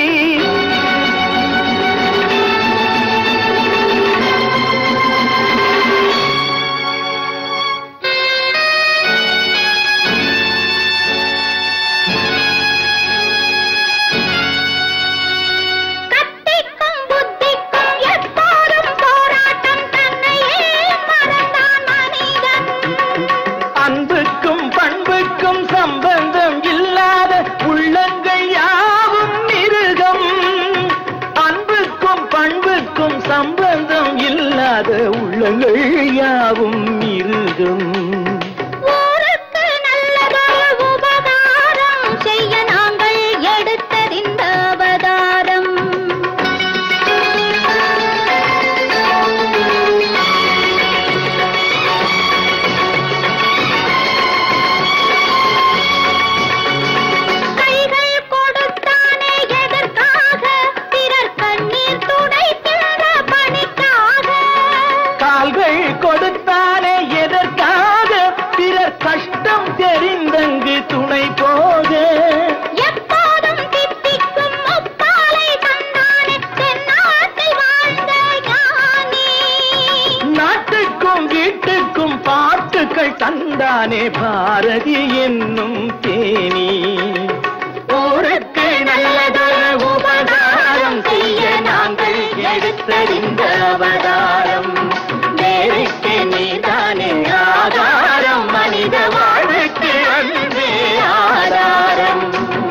கத்திக்கும் புத்திக்கும் எப்போதும் போராட்டம் தன்னையே மறந்தான் மனிதன் அன்புக்கும் பண்புக்கும் சம்பந்தம் இல்லாத உள்ளங்கள் யாவும் மிருகம் அன்புக்கும் பண்புக்கும் சம்பந்தம் இல்லாத உள்ளங்கள் யாவும் மிருகம் ஊருக்கு நல்லதொரு உபகாரம் செய்ய நாங்கள் எடுத்ததிந்த அவதாரம் கைகள் கொடுத்தானே எதற்காக பிறர் கண்ணீர் துடைக்கின்ற பணிக்காக கால்கள் கொடுத்தானே எதற்காக பிறர் கஷ்டம் தெரிந்தங்கு துணை போக எப்போதும் தித்திக்கும் முப்பாலை தந்தானே தென்னாட்டில் வாழ்ந்த ஞானி நாட்டுக்கும் வீட்டுக்கும் பாட்டுக்கள் தந்தானே பாரதி என்னும் தேனி ஊருக்கு நல்லதொரு உபகாரம் செய்ய நாங்கள் எடுத்தறிந்த அவதாரம் நேருக்கு நீதானே ஆதாரம் மனித வாழ்வுக்கு அன்பே ஆதாரம்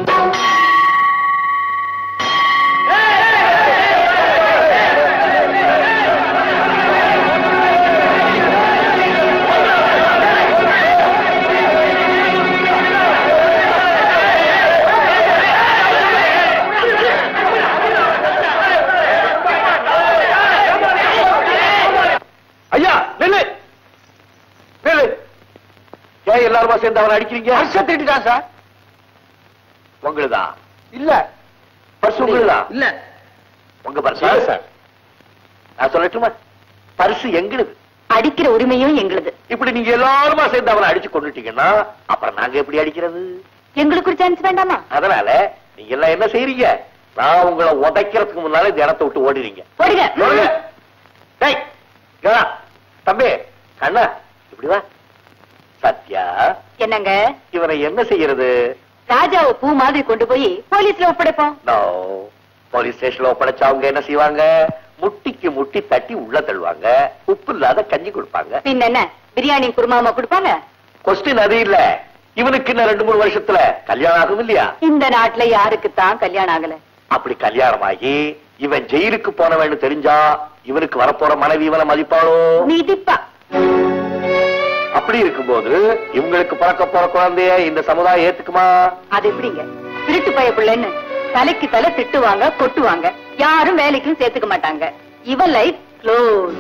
ஐயா நில்லு நில்லு ஏன் எல்லாருமா சேர்ந்து அவனை அடிக்கிறீங்க வருஷம் திட்டான் சார் உங்களுதா இல்ல பர்ஸ் உங்களுதா இல்ல உங்க பர்ஸ் சார் நான் சொல்லட்டுமா பர்ஸ் எங்களுது அடிக்கிற உரிமையும் எங்களுது இப்படி நீங்க எல்லாருமா சேர்ந்து அவனை அடிச்சு கொண்டுட்டீங்கன்னா அப்புறம் நாங்க எப்படி அடிக்கிறது எங்களுக்கு ஒரு சான்ஸ் வேண்டாமா அதனால நீங்க எல்லாம் என்ன செய்றீங்க நான் உங்களை உதைக்கிறதுக்கு முன்னால இந்த இடத்தை விட்டு ஓடிறீங்க போடுங்க சொல்லுங்க. டேய், இங்க வா. தம்பி கண்ணா இப்படி வா சத்யா என்னங்க இவனை என்ன செய்யறது ராஜாவை பூ மாதிரி கொண்டு போய் போலீஸ்ல ஒப்படைப்போம் நோ போலீஸ் ஸ்டேஷன்ல ஒப்படைச்சா அவங்க என்ன செய்வாங்க முட்டிக்கு முட்டி தட்டி உள்ள தள்ளுவாங்க உப்பு இல்லாத கஞ்சி கொடுப்பாங்க பின்ன என்ன பிரியாணி குருமாமா கொடுப்பாங்க கொஸ்டின் அது இல்ல இவனுக்கு இன்னும் ரெண்டு மூணு வருஷத்துல கல்யாணம் ஆகும் இல்லையா இந்த நாட்டுல யாருக்கு தான் கல்யாணம் ஆகல அப்படி கல்யாணம் ஆகி இவன் ஜெயிலுக்கு போனவன்னு தெரிஞ்சா இவனுக்கு வரப்போற மனைவி இவனை மதிப்பாளோ மிதிப்பா அப்படி இருக்கும்போது இவங்களுக்கு பிறக்க போற குழந்தைய இந்த சமுதாயம் ஏத்துக்குமா அது எப்படிங்க திருட்டு பய பிள்ளைன்னு தலைக்கு தலை திட்டுவாங்க கொட்டுவாங்க யாரும் வேலைக்கும் சேர்த்துக்க மாட்டாங்க இவன் லைஃப் க்ளோஸ்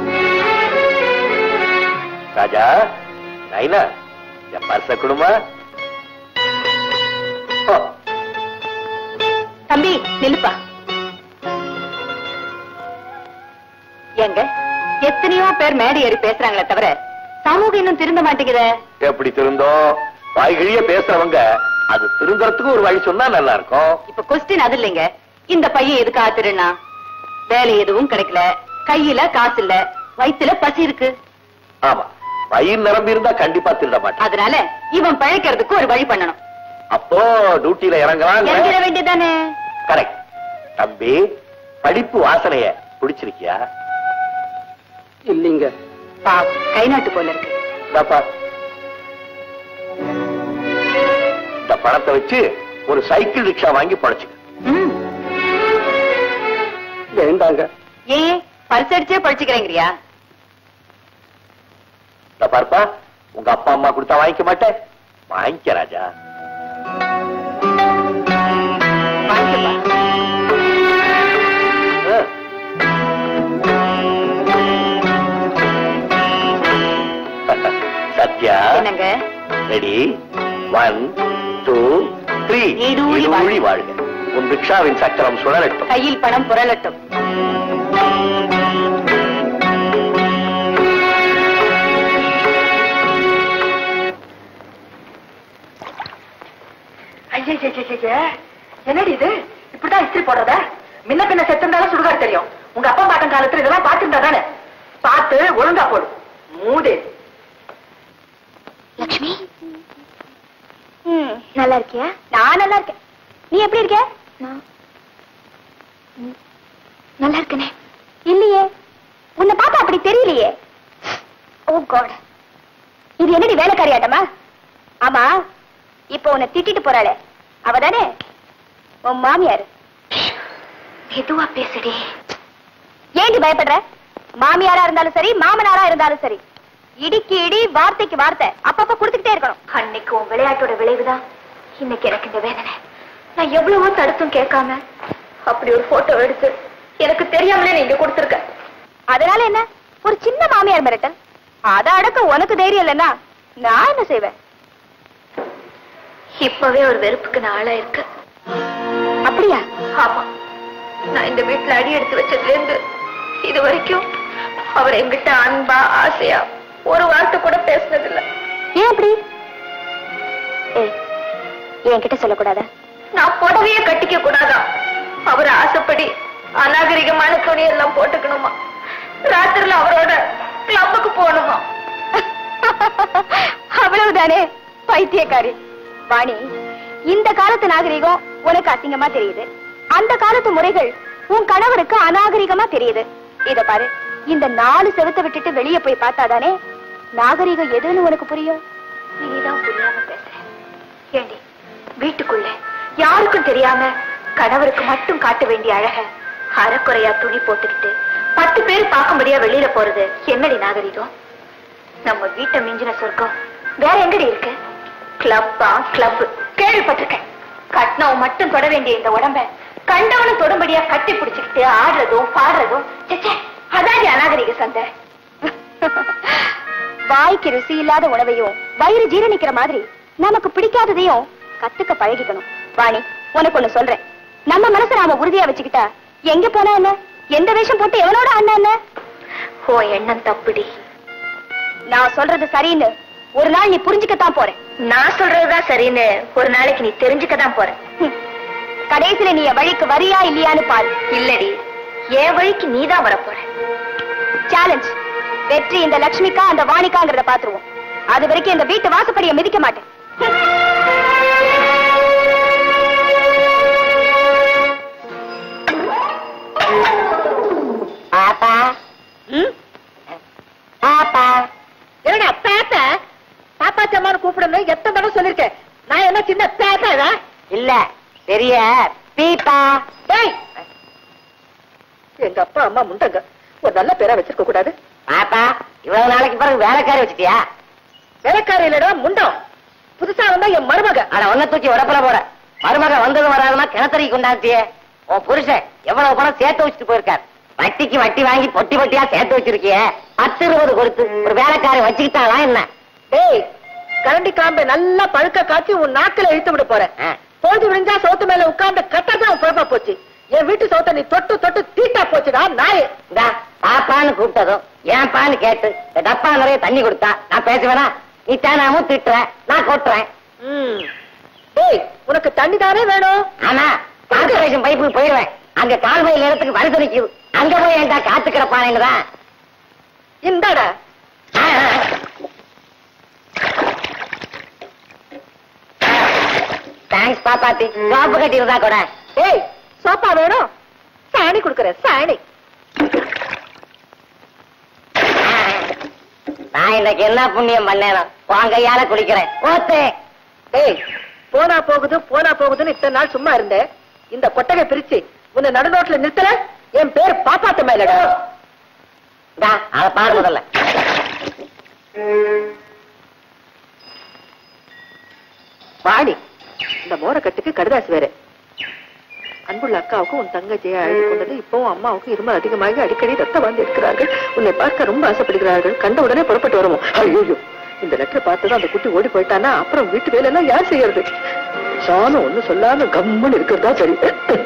ராஜா நைனா என் பர்ச குடுமா தம்பி நில்லுப்பா ஏங்க எத்தனையோ பேர் மேடை ஏறி பேசுறாங்களே தவிர சமூகம் இன்னும் திருந்த மாட்டேங்குதே எப்படி திருந்தோம் வாய்கிழிய பேசுறவங்க அது திருந்தறதுக்கு ஒரு வழி சொன்னா நல்லா இருக்கும் இப்ப கொஸ்டின் அது இல்லைங்க இந்த பையன் எதுக்கு ஆத்துருன்னா வேலை எதுவும் கிடைக்கல கையில காசு இல்ல வயித்துல பசி இருக்கு ஆமா பயிர் நிரம்பி இருந்தா கண்டிப்பா திருட மாட்டான் அதனால இவன் பழைக்கிறதுக்கு ஒரு வழி பண்ணணும் அப்போ டியூட்டில இறங்கிட இறங்கலாம் வேண்டியதானே கரெக்ட் தம்பி படிப்பு வாசனைய பிடிச்சிருக்கியா இல்லைங்க பாவம் கை நாட்டு போல இருக்கு இந்தாப்பா. இந்த பணத்தை வச்சு ஒரு சைக்கிள் ரிக்ஷா வாங்கி பழச்சுக்க ம். வேண்டாங்க ஏன் பரிசு அடிச்சே படிச்சுக்கிறேங்கிறியா இந்த பார்ப்பா உங்க அப்பா அம்மா கொடுத்தா வாங்கிக்க மாட்டேன் வாங்கிக்க ராஜா வாங்கிக்கப்பா சத்யா என்னங்க ரெடி ஒன் டூ த்ரீ நீடூழி வாழ்க. வாழ்க உன் ரிக்ஷாவின் சக்கரம் சுழலட்டும் கையில் பணம் புரளட்டும் என்னடி இது இப்படிதான் இஸ்திரி போடுறதா முன்ன பின்ன செத்திருந்தாலும் சுடுகாடு தெரியும் உங்க அப்பா பாட்டன் காலத்துல இதெல்லாம் பாத்துருந்தா தானே பார்த்து ஒழுங்கா போடு மூடு லக்ஷ்மி ம் நல்லா இருக்கியா நான் நல்லா இருக்கேன் நீ எப்படி இருக்க நான் ம், நல்லா இருக்கனே இல்லையே உன்னை பார்த்தா அப்படி தெரியலையே ஓ காட் இது என்னடி வேலைக்காரியாட்டமா ஆமா இப்போ உன்னை திட்டிட்டு போறாளே அவ தானே உன் மாமியார் மெதுவா பேசுடி ஏண்டி பயப்படுற மாமியாரா இருந்தாலும் சரி மாமனாரா இருந்தாலும் சரி இடிக்கு இடி வார்த்தைக்கு வார்த்தை அப்பப்ப கொடுத்துக்கிட்டே இருக்கணும் அன்னைக்கு உன் விளையாட்டோட விளைவுதான் இன்னைக்கு எனக்கு இந்த வேதனை நான் எவ்வளவோ தடுத்தும் கேட்காம அப்படி ஒரு போட்டோ எடுத்து எனக்கு தெரியாமலே நீங்க கொடுத்துருக்க அதனால என்ன ஒரு சின்ன மாமியார் மிரட்டல் அத அடக்க உனக்கு தைரியம் இல்லைன்னா நான் என்ன செய்வேன் இப்பவே ஒரு வெறுப்புக்கு நான் ஆளா இருக்க அப்படியா ஆமா நான் இந்த வீட்டுல அடி எடுத்து வச்சதுல இருந்து இது வரைக்கும் அவர் என்கிட்ட அன்பா ஆசையா ஒரு வார்த்தை கூட பேசினதில்ல ஏன் அப்படி ஏய் என்கிட்ட சொல்லக்கூடாதா நான் புடவையே கட்டிக்க கூடாதா அவர் ஆசைப்படி அநாகரிகமான துணி எல்லாம் போட்டுக்கணுமா ராத்திரில அவரோட கிளப்புக்கு போகணுமா அவ்வளவுதானே பைத்தியக்காரி வாணி இந்த காலத்து நாகரிகம் உனக்கு அசிங்கமா தெரியுது அந்த காலத்து முறைகள் உன் கணவருக்கு அநாகரிகமா தெரியுது இத பாரு இந்த நாலு செவத்தை விட்டுட்டு வெளியே போய் பார்த்தாதானே நாகரிகம் எதுன்னு உனக்கு புரியும் நீதான் புரியாம பேசுற ஏண்டி வீட்டுக்குள்ள யாருக்கும் தெரியாம கணவருக்கு மட்டும் காட்ட வேண்டிய அழக அறக்குறையா துணி போட்டுக்கிட்டு பத்து பேர் பார்க்கும்படியா வெளியில போறது என்னடி நாகரிகம் நம்ம வீட்டை மிஞ்சின சொர்க்கம் வேற எங்கடி இருக்கு கிளப்பா கிளப் கேள்விப்பட்டிருக்கேன் கட்னவன் மட்டும் தொட வேண்டிய இந்த உடம்ப கண்டவனும் தொடும்படியா கட்டி பிடிச்சுக்கிட்டு ஆடுறதும் பாடுறதும் ச்சே, அதாடி அநாகரிக சந்தை வாய்க்கு ருசி இல்லாத உணவையும் வயிறு ஜீரணிக்கிற மாதிரி நமக்கு பிடிக்காததையும் கத்துக்க பழகிக்கணும் வாணி உனக்கு ஒண்ணு சொல்றேன் நம்ம மனசை நாம உறுதியா வச்சுக்கிட்டா எங்க போனா என்ன எந்த வேஷம் போட்டு எவனோட அண்ணன் என்ன ஓ எண்ணம் தப்புடி நான் சொல்றது சரின்னு ஒரு நாள் நீ புரிஞ்சுக்கத்தான் போறேன் நான் சொல்றதுதான் சரின்னு ஒரு நாளைக்கு நீ தெரிஞ்சுக்கதான் போற கடைசியில நீ என் வழிக்கு வரியா இல்லையான்னு பாரு இல்லடி என் வழிக்கு நீதான் வரப்போற சேலஞ்ச் வெற்றி இந்த லட்சுமிக்கா அந்த வாணிக்காங்கிறத பாத்துருவோம் அது வரைக்கும் இந்த வீட்டு வாசப்படியை மிதிக்க மாட்டேன் பாப்பா பாப்பா என்னடா பேப்ப பாப்பா சம்மான்னு கூப்பிடணும் எத்தனை தடவை சொல்லிருக்கேன் நான் என்ன சின்ன பேப்பா இல்ல பெரிய பீப்பா டேய் எங்க அப்பா அம்மா முண்டங்க ஒரு நல்ல பேரா வச்சிருக்க கூடாது பாப்பா இவ்வளவு நாளைக்கு பிறகு வேலைக்காரி வச்சுட்டியா வேலைக்காரி இல்லடா முண்டம் புதுசா வந்தா என் மருமக ஆனா ஒன்ன தூக்கி உடப்புல போற மருமக வந்தது வராதுமா கிணத்தறி கொண்டாத்தியே உன் புருஷன் எவ்வளவு பணம் சேர்த்து வச்சுட்டு போயிருக்கார் வட்டிக்கு வட்டி வாங்கி பொட்டி பொட்டியா சேர்த்து வச்சிருக்கிய பத்து இருபது கொடுத்து ஒரு வேலைக்காரி வச்சுக்கிட்டாளா என்ன டேய் கரண்டி காம்பை நல்லா பழுக்க காய்ச்சி உன் நாக்கில இழுத்து விட போறேன் ஆ. பொழுது விழுந்தா சோத்து மேல உட்கார்ந்து கட்டதான் குழப்பா போச்சு என் வீட்டு சோத்த நீ தொட்டு தொட்டு தீட்டா போச்சுடா நாயே இந்தா, பாப்பான்னு கூப்பிட்டதும் ஏன்பான்னு கேட்டு இந்த டப்பா நிறைய தண்ணி கொடுத்தா நான் பேசுவேனா நீ தேனாமும் திட்டுற நான் கொட்டுறேன் ம். டேய் உனக்கு தண்ணி தானே வேணும் ஆனா கார்பரேஷன் பைப்புக்கு போயிடுவேன் அங்க கால்வாய் நேரத்துக்கு வருது நிக்குது அங்க போய் ஏன்டா காத்து கிடப்பானேன்னுதான் இந்தாடா தேங்க்ஸ் பாப்பாத்தி காப்பு கட்டியிருந்தா கூட ஏய் சோப்பா வேணும் சாணி குடுக்கறேன் சாணி நான் இன்னைக்கு என்ன புண்ணியம் பண்ணேனோ உன் கையால குளிக்கிறேன் ஓத்தே ஏய் போனா போகுது போனா போகுதுன்னு இத்தனை நாள் சும்மா இருந்தேன் இந்த கொட்டகை பிரிச்சு உன்னை நடுநோட்டுல நிறுத்தல என் பேர் பாப்பாத்த மேலடா இந்தா, அத பாரு முதல்ல வாடி இந்த மோரக்கட்டுக்கு கடுதாசி வேற அன்புள்ள அக்காவுக்கும் உன் தங்கச்சியை அழைத்து கொண்டது இப்பவும் அம்மாவுக்கும் இருமல் அதிகமாகி அடிக்கடி ரத்தம் வந்து இருக்கிறார்கள் உன்னை பார்க்க ரொம்ப ஆசைப்படுகிறார்கள் கண்ட உடனே புறப்பட்டு வருவோம் ஐயோ இந்த லெட்டர் பார்த்ததும் அந்த குட்டி ஓடி போயிட்டானா அப்புறம் வீட்டு வேலையெல்லாம் யார் செய்யறது சாணம் ஒண்ணு சொல்லாம கம்முன்னு இருக்கிறதா சரி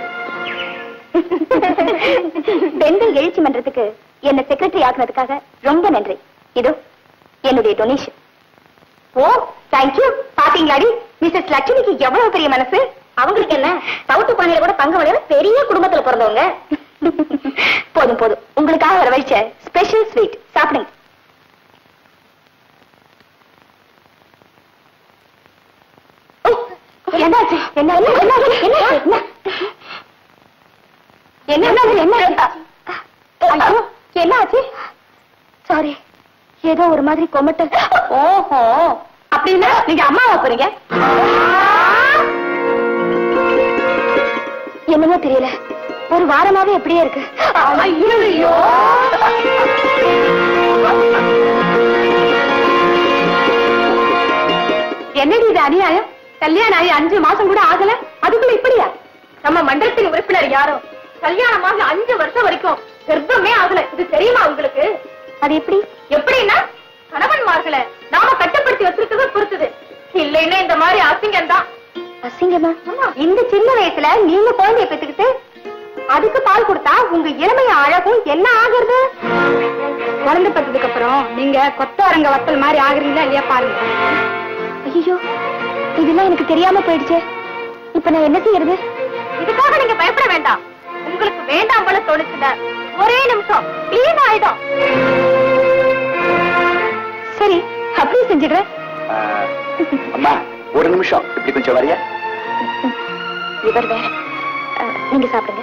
பெண்கள் எழுச்சி மன்றத்துக்கு என்ன செக்ரட்டரி ஆக்குனதுக்காக ரொம்ப நன்றி இதோ என்னுடைய டொனேஷன் ஓ தேங்க்யூ பாத்தீங்களாடி மிஸ்ஸஸ் லட்சுமிக்கு எவ்வளவு பெரிய மனசு அவங்களுக்கு என்ன சவுத்து பானையில கூட பங்கு விளையாட பெரிய குடும்பத்துல பிறந்தவங்க போதும் போதும் உங்களுக்காக வர வச்ச ஸ்பெஷல் ஸ்வீட் சாப்பிடுங்க ஓ, என்னாச்சு என்ன என்ன என்னாச்சு? என்னாச்சு? என்ன என்ன என்ன ஐயோ, என்ன ஆச்சு சாரி ஏதோ ஒரு மாதிரி கொமட்டல் ஓஹோ அப்படின்னா நீங்க அம்மாவா போறீங்க என்னமோ தெரியல ஒரு வாரமாவே எப்படியே இருக்கு ஐயோ என்னடி இது அநியாயம் கல்யாணம் ஆகி அஞ்சு மாசம் கூட ஆகல அதுக்குள்ள இப்படியா நம்ம மண்டலத்தின் உறுப்பினர் யாரோ கல்யாணமாக அஞ்சு வருஷம் வரைக்கும் கர்ப்பமே ஆகல இது தெரியுமா உங்களுக்கு அது எப்படி எப்படின்னா கணவன்மார்களை நாம கட்டுப்படுத்தி வச்சிருக்கிறது பொறுத்தது இல்லைன்னா இந்த மாதிரி அசிங்கம் தான் அசிங்கமா இந்த சின்ன வயசுல நீங்க குழந்தைய பெத்துக்கிட்டு அதுக்கு பால் கொடுத்தா உங்க இளமைய அழகும் என்ன ஆகுறது குழந்தை பெற்றதுக்கு அப்புறம் நீங்க கொத்தரங்க வத்தல் மாதிரி ஆகுறீங்களா இல்லையா பாருங்க ஐயோ இதெல்லாம் எனக்கு தெரியாம போயிடுச்சே இப்ப நான் என்ன செய்யறது இதுக்காக நீங்க பயப்பட வேண்டாம் உங்களுக்கு வேண்டாம் போல தோணுச்சுல ஒரே நிமிஷம் கிளீன் ஆயிடும் சரி அப்படியே செஞ்சிடுறேன் அம்மா ஒரு நிமிஷம் இப்படி கொஞ்சம் வரையா இவர் வேற அஹ், நீங்க சாப்பிடுங்க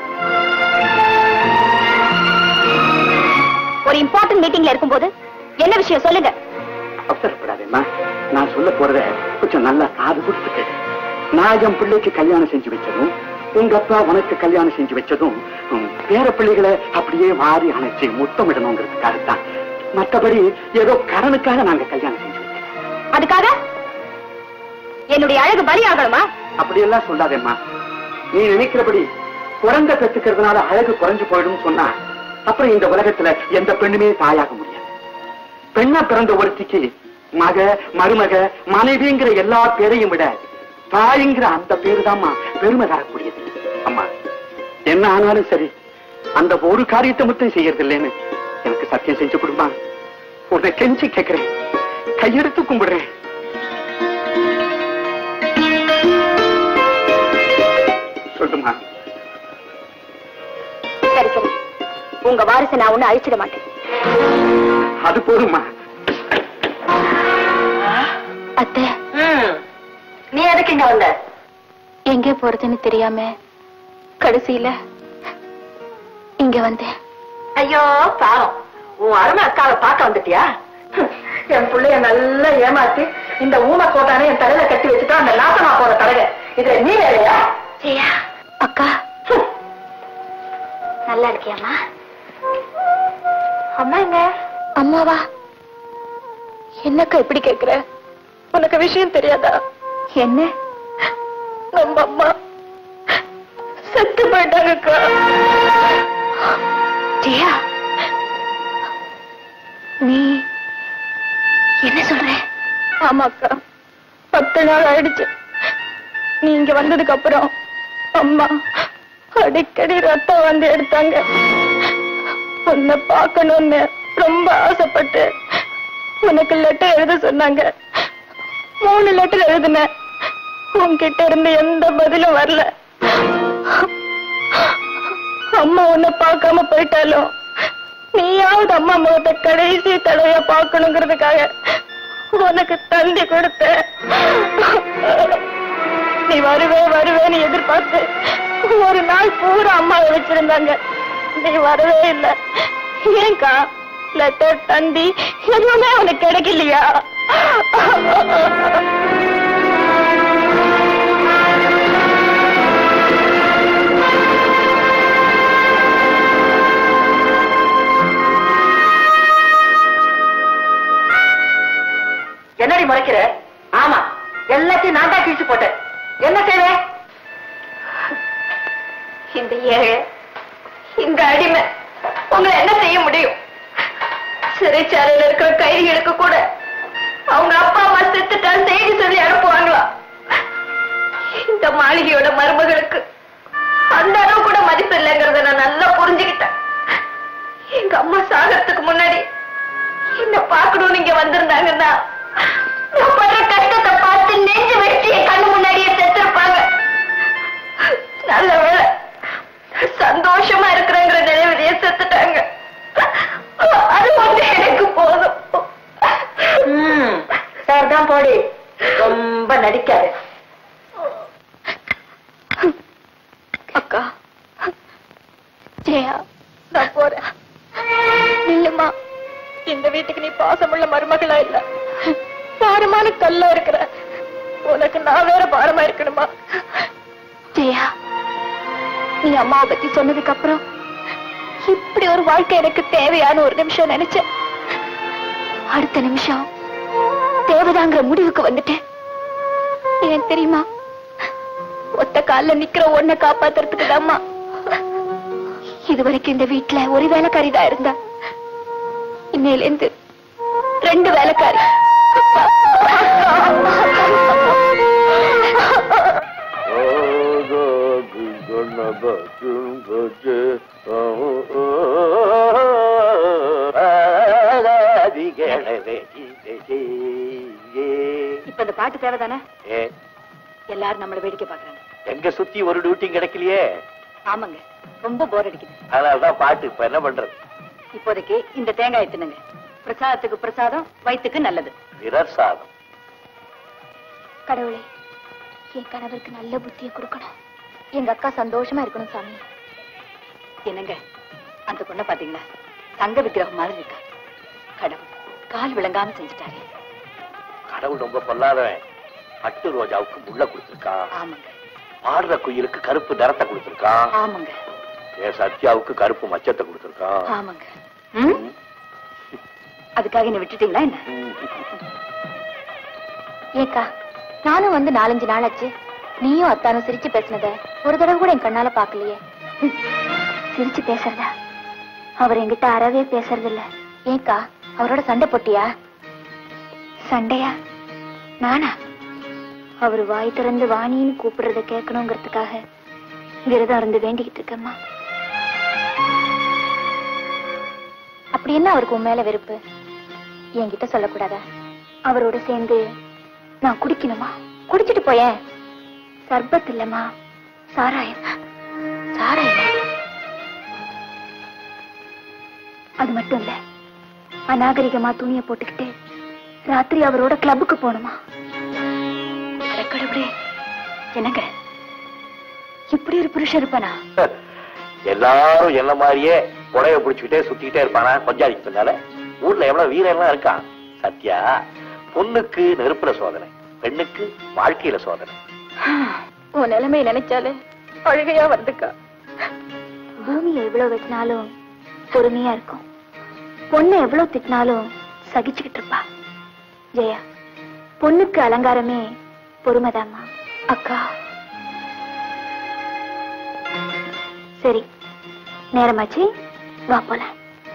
ஒரு இம்பார்ட்டன்ட் மீட்டிங்ல இருக்கும்போது என்ன விஷயம் சொல்லுங்க அவசரப்படாதேம்மா நான் சொல்ல போறத கொஞ்சம் நல்லா காது கொடுத்து கேளு. நான் என் பிள்ளைக்கு கல்யாணம் செஞ்சு வச்சதும் உங்க அப்பா உனக்கு கல்யாணம் செஞ்சு வச்சதும் உம், பேர பிள்ளைகளை அப்படியே வாரி அணைச்சு முத்தமிடணுங்கிறதுக்காகத்தான் மற்றபடி ஏதோ கடனுக்காக நாங்க கல்யாணம் செஞ்சு வச்சோம் அதுக்காக என்னுடைய அழகு பலியாகணுமா அப்படியெல்லாம் சொல்லாதேம்மா நீ நினைக்கிறபடி குழந்தை பெற்றுக்கிறதுனால அழகு குறைஞ்சு போயிடும் சொன்னா அப்புறம் இந்த உலகத்துல எந்த பெண்ணுமே தாயாக முடியாது பெண்ணா பிறந்த ஒருத்திக்கு மக மருமக மனைவிங்கிற எல்லா பேரையும் விட தாய்ங்கிற அந்த பேரு தான்மா பெருமை தரக்கூடியது அம்மா என்ன ஆனாலும் சரி அந்த ஒரு காரியத்தை மட்டும் செய்யறது இல்லைன்னு எனக்கு சத்தியம் செஞ்சு கொடுமா உன்னை கெஞ்சி கேட்கிறேன் கையெடுத்து கும்பிடுறேன் சொல்லுமா சரி சரி உங்க வாரிசை நான் ஒண்ணு அழிச்சிட மாட்டேன் அது போதுமா அத்தை நீ எதுக்கு இங்க வந்த எங்கே போறதுன்னு தெரியாம கடைசியில இங்க வந்தேன் ஐயோ பாவம் உன் அருமை அக்காவை பார்க்க வந்துட்டியா என் பிள்ளைய நல்லா ஏமாத்தி இந்த ஊமை கோட்டானே என் தலையில கட்டி வச்சுட்டா அந்த நாசமா போற தலைய இதுல நீ வேலையா ஜெயா அக்கா நல்லா இருக்கியாமா அம்மா எங்க அம்மாவா என்னக்கா இப்படி கேக்குற உனக்கு விஷயம் தெரியாதா என்ன நம்ம அம்மா செத்து போயிட்டாங்கக்கா ஜெயா நீ என்ன சொல்ற ஆமாக்கா பத்து நாள் ஆயிடுச்சு நீ இங்க வந்ததுக்கு அப்புறம் அம்மா அடிக்கடி ரத்தம் வந்து எடுத்தாங்க உன்னை பார்க்கணும்னு ரொம்ப ஆசைப்பட்டு உனக்கு லெட்டர் எழுத சொன்னாங்க மூணு லெட்டர் எழுதினேன் உன்கிட்ட இருந்து எந்த பதிலும் வரல அம்மா உன்னை பார்க்காம போயிட்டாலும் நீயாவது அம்மா முகத்தை கடைசி தடவையா பார்க்கணுங்கிறதுக்காக உனக்கு தந்தி கொடுத்தேன் நீ வருவே வருவேன்னு எதிர்பார்த்து ஒரு நாள் பூரா அம்மாவை வச்சிருந்தாங்க நீ வரவே இல்லை ஏன்க்கா லெட்டர் தந்தி எதுவுமே அவனுக்கு கிடைக்கலையா என்னடி முறைக்கிற ஆமா எல்லாத்தையும் நான் தான் கிழிச்சு போட்டேன் என்ன செய்வேன் இந்த ஏழை இந்த அடிமை உங்களை என்ன செய்ய முடியும் சிறைச்சாலையில இருக்கிற கைதிகளுக்கு கூட அவங்க அப்பா அம்மா செத்துட்டா செய்தி சொல்லி அனுப்புவாங்களா இந்த மாளிகையோட மருமகளுக்கு அந்த அளவு கூட மதிப்பு இல்லைங்கிறத நான் நல்லா புரிஞ்சுக்கிட்டேன் எங்க அம்மா சாகறதுக்கு முன்னாடி என்ன பார்க்கணும்னு இங்க வந்திருந்தாங்கன்னா நான் படுற கஷ்டத்தை பார்த்து நெஞ்சு வெட்டி என் கண்ணு முன்னாடியே செத்துருப்பாங்க நல்ல வேளை சந்தோஷமா இருக்கிறேங்கிற நினைவிலேயே செத்துட்டாங்க அது வந்து எனக்கு போதும் சார் தான் போடி ரொம்ப நடிக்காது அக்கா ஜெயா நான் போறேன் இல்லம்மா இந்த வீட்டுக்கு நீ பாசமுள்ள மருமகளா இல்ல பாரமான கல்லா இருக்கிற உனக்கு நான் வேற பாரமா இருக்கணுமா ஜெயா நீ அம்மாவை பத்தி சொன்னதுக்கு அப்புறம் இப்படி ஒரு வாழ்க்கை எனக்கு தேவையான ஒரு நிமிஷம் நினைச்சேன் அடுத்த நிமிஷம் தேவைதாங்கிற முடிவுக்கு வந்துட்டேன் ஏன் தெரியுமா ஒத்த கால்ல நிக்கிற ஒன்ன காப்பாத்துறதுக்கு தாம்மா இதுவரைக்கும் இந்த வீட்டுல ஒரு வேலைக்காரி தான் இருந்தா இன்னையில இருந்து ரெண்டு வேலைக்காரி இப்ப இந்த பாட்டு தேவைதானே எல்லாரும் நம்மள வேடிக்கை பாக்குறாங்க எங்க சுத்தி ஒரு டியூட்டி கிடைக்கலையே ஆமாங்க ரொம்ப போர் அடிக்குது அதனாலதான் பாட்டு இப்ப என்ன பண்றது இப்போதைக்கு இந்த தேங்காய் தின்னுங்க பிரசாதத்துக்கு பிரசாதம் வயிற்றுக்கு நல்லது பிறர் சாதம் கடவுளே என் கணவருக்கு நல்ல புத்தியை கொடுக்கணும் எங்க அக்கா சந்தோஷமா இருக்கணும் சாமி என்னங்க அந்த பொண்ணை பாத்தீங்களா தங்க விக்கிரகம் மாதிரி இருக்கா கடவுள் கால் விளங்காம செஞ்சுட்டாரு கடவுள் ரொம்ப பொல்லாதவன் பட்டு ரோஜாவுக்கு முள்ள கொடுத்திருக்கான் ஆமாங்க ஆடுற குயிலுக்கு கருப்பு நிறத்தை கொடுத்திருக்கான் ஆமாங்க என் சத்யாவுக்கு கருப்பு மச்சத்தை கொடுத்திருக்கான் ஆமாங்க ம்? அதுக்காக என்ன விட்டுட்டீங்களா என்ன ஏக்கா நானும் வந்து நாலஞ்சு நாள் ஆச்சு நீயும் அத்தானும் சிரிச்சு பேசினத ஒரு தடவை கூட என் கண்ணால பாக்கலையே சிரிச்சு பேசுறதா அவர் என்கிட்ட அறவே பேசுறது இல்ல ஏக்கா அவரோட சண்டை போட்டியா சண்டையா நானா அவர் வாய் திறந்து வாணின்னு கூப்பிடுறத கேட்கணுங்கிறதுக்காக விரதம் இருந்து வேண்டிக்கிட்டு இருக்கேம்மா அப்படி என்ன அவருக்கு உன் மேல வெறுப்பு என்கிட்ட சொல்லக்கூடாதா அவரோட சேர்ந்து நான் குடிக்கணுமா குடிச்சிட்டு போயேன் சர்பத் இல்லம்மா சாராயம் சாராயம் அது மட்டும் இல்ல அநாகரிகமா துணியை போட்டுக்கிட்டு ராத்திரி அவரோட கிளப்புக்கு போகணுமா அட கடவுளே என்னங்க இப்படி ஒரு புருஷன் இருப்பானா எல்லாரும் என்ன மாதிரியே புடைய பிடிச்சுக்கிட்டே சுத்திக்கிட்டே இருப்பானா கொஞ்சாதிக்கு பின்னால ஊர்ல எவ்வளவு வீரம்லாம் இருக்கான் சத்யா பொண்ணுக்கு நெருப்புல சோதனை பெண்ணுக்கு வாழ்க்கையில சோதனை உன் நிலைமையை நினைச்சாலே அழுகையா வந்துக்கா பூமியை எவ்வளவு வெட்டினாலும் பொறுமையா இருக்கும் பொண்ணை எவ்வளவு திட்டினாலும் சகிச்சுக்கிட்டு இருப்பா ஜெயா பொண்ணுக்கு அலங்காரமே பொறுமைதாம்மா அக்கா சரி நேரமாச்சு வா போலாம்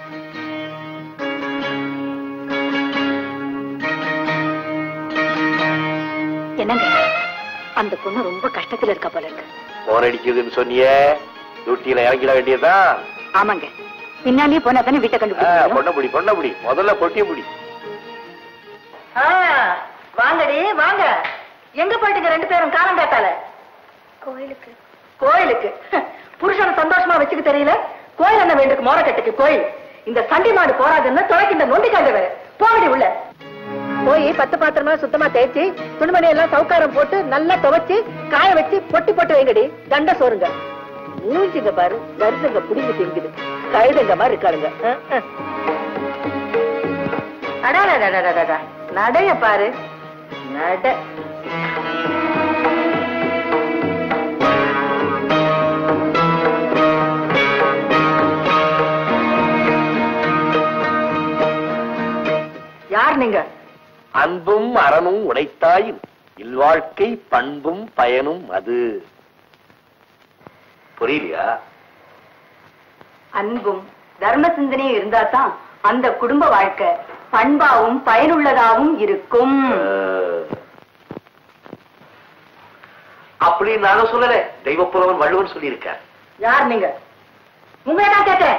என்னங்க அந்த பொண்ணு ரொம்ப கஷ்டத்துல இருக்கா போல இருக்கு போன் அடிக்குதுன்னு சொன்னியே டியூட்டியில இறங்கிட வேண்டியதுதான் ஆமாங்க பின்னாலேயே போனா தானே வீட்டை ஆ, கண்டுபிடிக்க பொண்ணை முடி பொண்ணை முடி முதல்ல பொட்டிய முடி ஆ, வாங்கடி வாங்க எங்க போயிட்டுங்க ரெண்டு பேரும் காலம் கேட்டால கோயிலுக்கு கோயிலுக்கு புருஷனை சந்தோஷமா வச்சுக்க தெரியல கோயில் என்ன வேண்டுக்கு மோரக்கட்டுக்கு கோயில் இந்த சண்டி மாடு போறாதுன்னு துளைக்கு இந்த நொண்டிக்காங்க வேற போகடி உள்ள போய் பத்து பாத்திரமா சுத்தமா தேய்ச்சி துணிமணி எல்லாம் சவுக்காரம் போட்டு நல்லா துவைச்சு காய வச்சு பொட்டி போட்டு வைங்கடி தண்ட சோறுங்க மூஞ்சிங்க பாரு வருதுங்க புடிஞ்சு திங்குது கழுதுங்க மாதிரி இருக்காளுங்க ஆ, ஆ. அடாடா நடைய பாரு நட யார் நீங்க அன்பும் அறமும் உடைத்தாயும் இல்வாழ்க்கை பண்பும் பயனும் அது புரியலையா அன்பும் தர்ம சிந்தனையும் இருந்தா தான் அந்த குடும்ப வாழ்க்கை பண்பாவும் பயனுள்ளதாவும் இருக்கும் அஹ், அப்படி நானும் சொல்லல தெய்வப்புலவன் வள்ளுவன் சொல்லியிருக்கார் யார் நீங்க உங்களை தான் கேட்டேன்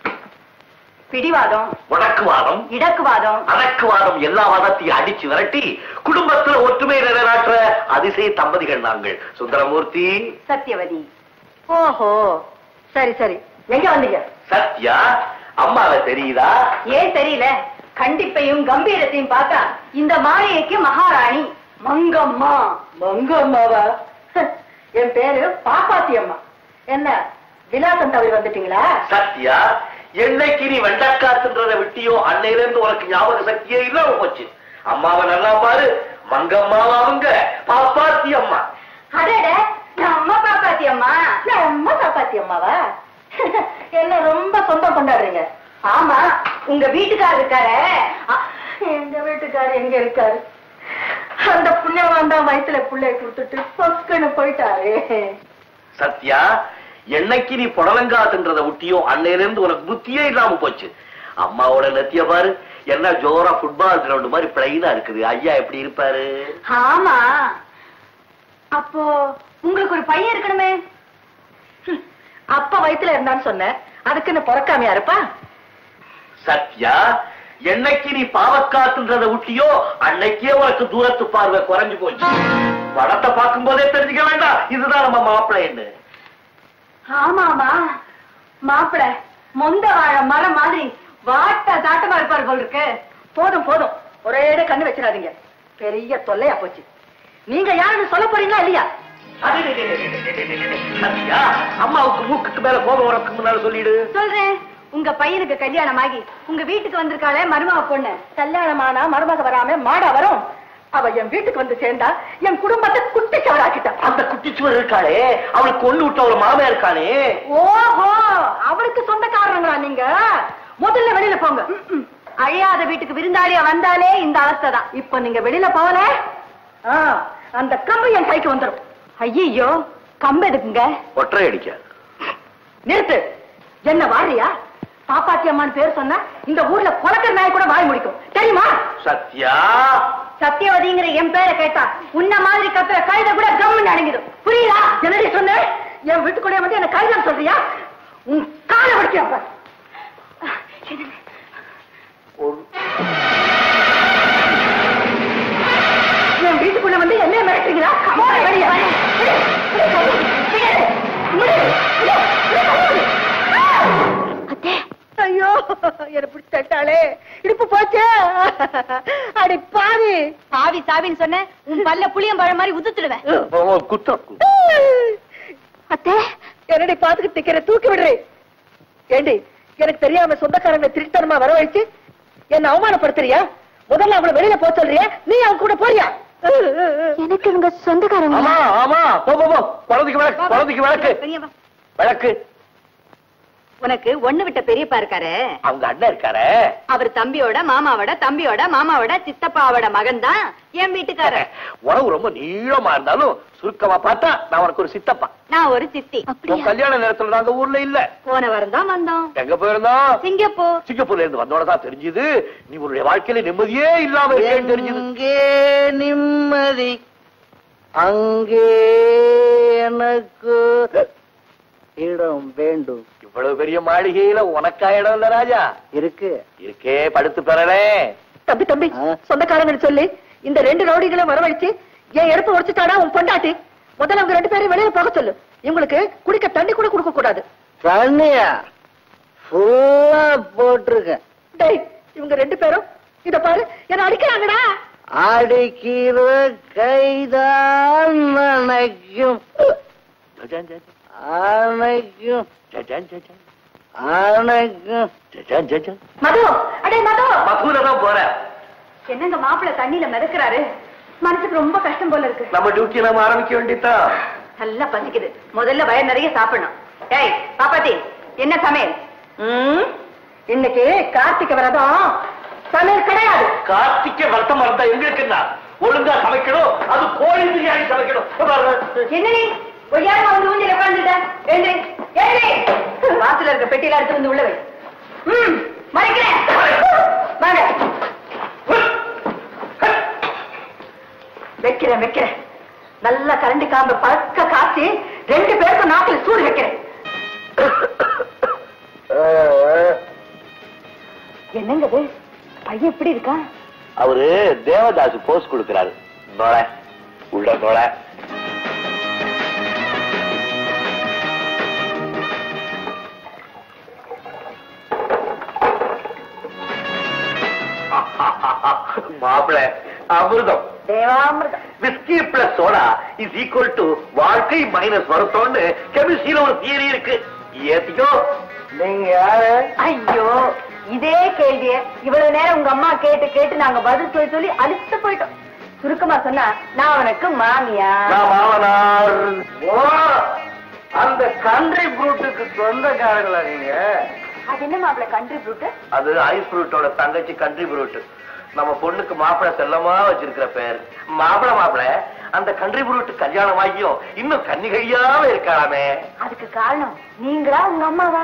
பிடிவாதம் முடக்குவாதம் இடக்குவாதம் அடக்குவாதம் எல்லா வாதத்தையும் அடிச்சு விரட்டி குடும்பத்துல ஒற்றுமை நிலைநாட்டுற அதிசய தம்பதிகள் நாங்கள் சுந்தரமூர்த்தி சத்தியவதி ஓஹோ சரி சரி எங்க வந்தீங்க சத்யா அம்மாவை தெரியுதா ஏன் தெரியல கண்டிப்பையும் கம்பீரத்தையும் பார்த்தா இந்த மாளிகைக்கு மகாராணி மங்கம்மா மங்கம்மாவா என் பேரு பாப்பாத்தி அம்மா என்ன விலாசம் தவறி வந்துட்டீங்களா சத்யா என்னைக்கு நீ வெண்டக்காத்துன்றத விட்டியோ அன்னையில இருந்து உனக்கு ஞாபக சக்தியே இல்லாம போச்சு அம்மாவை நல்லா பாரு மங்கம்மாவா அவங்க பாப்பாத்தி அம்மா அடட நம்ம பாப்பாத்தி அம்மா நம்ம பாப்பாத்தி அம்மாவா என்ன ரொம்ப சொந்தம் கொண்டாடுறீங்க ஆமா உங்க வீட்டுக்காரர் இருக்காரு எங்க வீட்டுக்காரர் எங்க இருக்காரு அந்த புண்ணியவான் தான் வயித்துல புள்ளைய கொடுத்துட்டு பொஸ்கன்னு போயிட்டாரு சத்யா என்னைக்கு நீ புடலங்காத்துன்றத விட்டியோ அன்னையில இருந்து உனக்கு புத்தியே இல்லாம போச்சு அம்மாவோட நெத்திய பாரு என்ன ஜோரா ஃபுட்பால் கிரவுண்ட் மாதிரி பிளைனா இருக்குது ஐயா எப்படி இருப்பாரு ஆமா அப்போ உங்களுக்கு ஒரு பையன் இருக்கணுமே ஹம், அப்பா வயித்துல இருந்தான்னு சொன்ன அதுக்குன்னு பிறக்காமையா இருப்பா சத்யா என்னைக்கு நீ பாவக்காத்துன்றத விட்டியோ அன்னைக்கே உனக்கு தூரத்து பார்வை குறைஞ்சு போச்சு படத்தை பார்க்கும் போதே தெரிஞ்சுக்க வேண்டாம் இதுதான் நம்ம மாப்பிள்ளைன்னு ஆமாமா மாப்பிள மொந்த வாழ மரம் மாதிரி வாட்ட தாட்டமா இருப்பார் போல் இருக்கு போதும் போதும் ஒரே கண்ணு வச்சிடாதீங்க பெரிய தொல்லையா போச்சு நீங்க யாருன்னு சொல்ல போறீங்களா இல்லையா அடே, டே, டே, டே, டே, டே, டே, டே, டே. சத்யா அம்மாவுக்கு மூக்குக்கு மேல கோபம் வரதுக்கு முன்னால சொல்லிடு சொல்றேன் உங்க பையனுக்கு கல்யாணம் ஆகி உங்க வீட்டுக்கு வந்திருக்காளே மருமக பொண்ணு கல்யாணமானா மருமக வராம மாடா வரும் அவ என் வீட்டுக்கு வந்து சேர்ந்தா என் குடும்பத்தை குட்டி சவராக்கிட்டா அந்த குட்டிச்சுவர் இருக்காளே அவளுக்கு கொண்டு விட்ட ஒரு மாமையா இருக்கானே ஓஹோ அவருக்கு சொந்தக்காரங்களா நீங்க முதல்ல வெளியில போங்க ம், ம். அழியாத வீட்டுக்கு விருந்தாளியா வந்தாலே இந்த அவஸ்தை தான் இப்ப நீங்க வெளியில போகல ஆ, அந்த கம்பு என் கைக்கு வந்துடும் ஐயோ கம்பு எதுக்குங்க ஒற்றை அடிக்காது நிறுத்து என்ன வாரியா பாப்பாத்தி அம்மான்னு பேர் சொன்னா இந்த ஊர்ல கொலக்கற நாய் கூட வாய் முடிக்கும் தெரியுமா சத்யா சத்தியவதிங்கிற என் பேரை கேட்டா உன்ன மாதிரி கத்துற கழுத கூட கம்முன்னு அடங்கிடும் புரியுதா என்னடி சொன்ன என் வீட்டுக்குள்ளே வந்து என்ன கழுதம் சொல்றியா உன் காலை வடிக்கிறேன் பார். ஒரு என் வீட்டுக்குள்ள வந்து என்ன மிரட்டுறீங்களா போட வெளிய ஐயோ என்ன பிடிச்சி தட்டாளே இடுப்பு போச்சே அடி பாவி பாவி சாவின்னு சொன்ன உன் பல்ல புளியம் பழம் மாதிரி உதுத்துடுவேன் குத்தம் அத்தே என்னடி பாத்துக்கிட்டு நிக்கிற தூக்கி விடுறே ஏண்டி எனக்கு தெரியாம சொந்தக்காரங்க திருத்தனமா வரவழைச்சு என்ன அவமானப்படுத்துறியா முதல்ல அவளை வெளியில போக சொல்றியா நீ அவன் கூட போறியா எனக்கு இவங்க சொந்தக்காரங்க ஆமா ஆமா போ போ போ குழந்தைக்கு விளக்கு குழந்தைக்கு விளக்கு பெரியவா. விளக்கு உனக்கு ஒண்ணு விட்ட பெரியப்பா இருக்காரு அவங்க அண்ணன் இருக்காரே அவர் தம்பியோட மாமாவோட தம்பியோட மாமாவோட சித்தப்பாவோட மகன் தான் என் வீட்டுக்காரர் உறவு ரொம்ப நீளமா இருந்தாலும் சுருக்கமா பார்த்தா நான் உனக்கு ஒரு சித்தப்பா நான் ஒரு சித்தி உன் கல்யாண நேரத்துல நாங்க ஊர்ல இல்ல போன வாரம் தான் வந்தோம் எங்க போயிருந்தோம் சிங்கப்பூர் சிங்கப்பூர்ல இருந்து வந்தோட தான் தெரிஞ்சது நீ உன்னுடைய வாழ்க்கையில நிம்மதியே இல்லாம இருக்கேன்னு தெரிஞ்சது எங்கே நிம்மதி அங்கே எனக்கு இடம் வேண்டும் இவ்வளவு பெரிய மாளிகையில உனக்கா இடம் இல்ல ராஜா இருக்கு இருக்கே படுத்து பெறலே தம்பி தம்பி ஆ? சொந்தக்காரங்க சொல்லி இந்த ரெண்டு ரவுடிகளும் வரவழைச்சு என் எடுப்பு உடைச்சுட்டாடா உன் பொண்டாட்டி முதல்ல அவங்க ரெண்டு பேரும் வெளியில போக சொல்லு இவங்களுக்கு குடிக்க தண்ணி கூட கொடுக்க கூடாது தண்ணியா ஃபுல்லா போட்டிருக்கேன் டேய் இவங்க ரெண்டு பேரும் இத பாரு என்ன அடிக்கிறாங்கடா அடிக்கிற கைதான் அணைக்கும் ஜஜான் ஜஜான். அணைக்கும் ஜஜான் ஜஜான். அணைக்கும் ஜஜான் ஜஜான். மது அடே மது மதுரை தான் போறேன் என்னங்க மாப்பிள்ளை தண்ணியில மிதக்கிறாரு மனசுக்கு ரொம்ப கஷ்டம் போல இருக்கு நம்ம டியூட்டி நம்ம ஆரம்பிக்க வேண்டியதான் நல்லா பசிக்குது முதல்ல வயிறு நிறைய சாப்பிடணும் ஏய் பாப்பாத்தி என்ன சமையல் ம், இன்னைக்கு கார்த்திகை விரதம் சமையல் கிடையாது கார்த்திகை வருத்தம் இருந்தா எங்களுக்கு என்ன ஒழுங்கா சமைக்கணும் அது கோழி பிரியாணி சமைக்கணும் என்ன நீ ஒய்யாரமா வந்து ஊஞ்சல் உட்கார்ந்துட்ட எழுந்து எழுந்து வாசல்ல இருக்க பெட்டியில எடுத்து வந்து உள்ள வை ம் மறைக்கிறேன் வாங்க வைக்கிறேன் வைக்கிறேன் நல்லா கரண்டி காம்பு பழக்க காய்ச்சி ரெண்டு பேருக்கும் நாக்கில் சூடு வைக்கிறேன் என்னங்க இது பையன் எப்படி இருக்கா அவரு தேவதாஸ் போஸ் கொடுக்கிறாரு நோட உள்ள நோட மாப்பிள அமிர்தம் தேவாமிர்தம் whisky plus soda is equal to வாழ்க்கை மைனஸ் வருத்தம்னு கெமிஸ்ட்ரியில ஒரு தியரி இருக்கு ஏத்திக்கோ நீங்க யாரு ஐயோ இதே கேள்விய இவ்வளவு நேரம் உங்க அம்மா கேட்டு கேட்டு நாங்க பதில் சொல்லி சொல்லி அழுத்து போயிட்டோம் சுருக்கமா சொன்னா நான் அவனுக்கு மாமியா நான் மாமனார் ஓ அந்த கண்ட்ரி ஃப்ரூட்டுக்கு சொந்தக்காரங்களா நீங்க அது என்ன மாப்பிள்ள கண்ட்ரி ஃப்ரூட் அது ஐஸ் ஃப்ரூட்டோட தங்கச்சி கண்ட்ரி ஃப்ரூட் நம்ம பொண்ணுக்கு மாப்பிளை செல்லமா வச்சிருக்கிற பேர் மாப்பிள மாப்பிள அந்த கண்ட்ரி ஃப்ரூட் கல்யாணம் ஆகியும் இன்னும் கன்னிகையாவே இருக்காளாமே அதுக்கு காரணம் நீங்களா உங்க அம்மாவா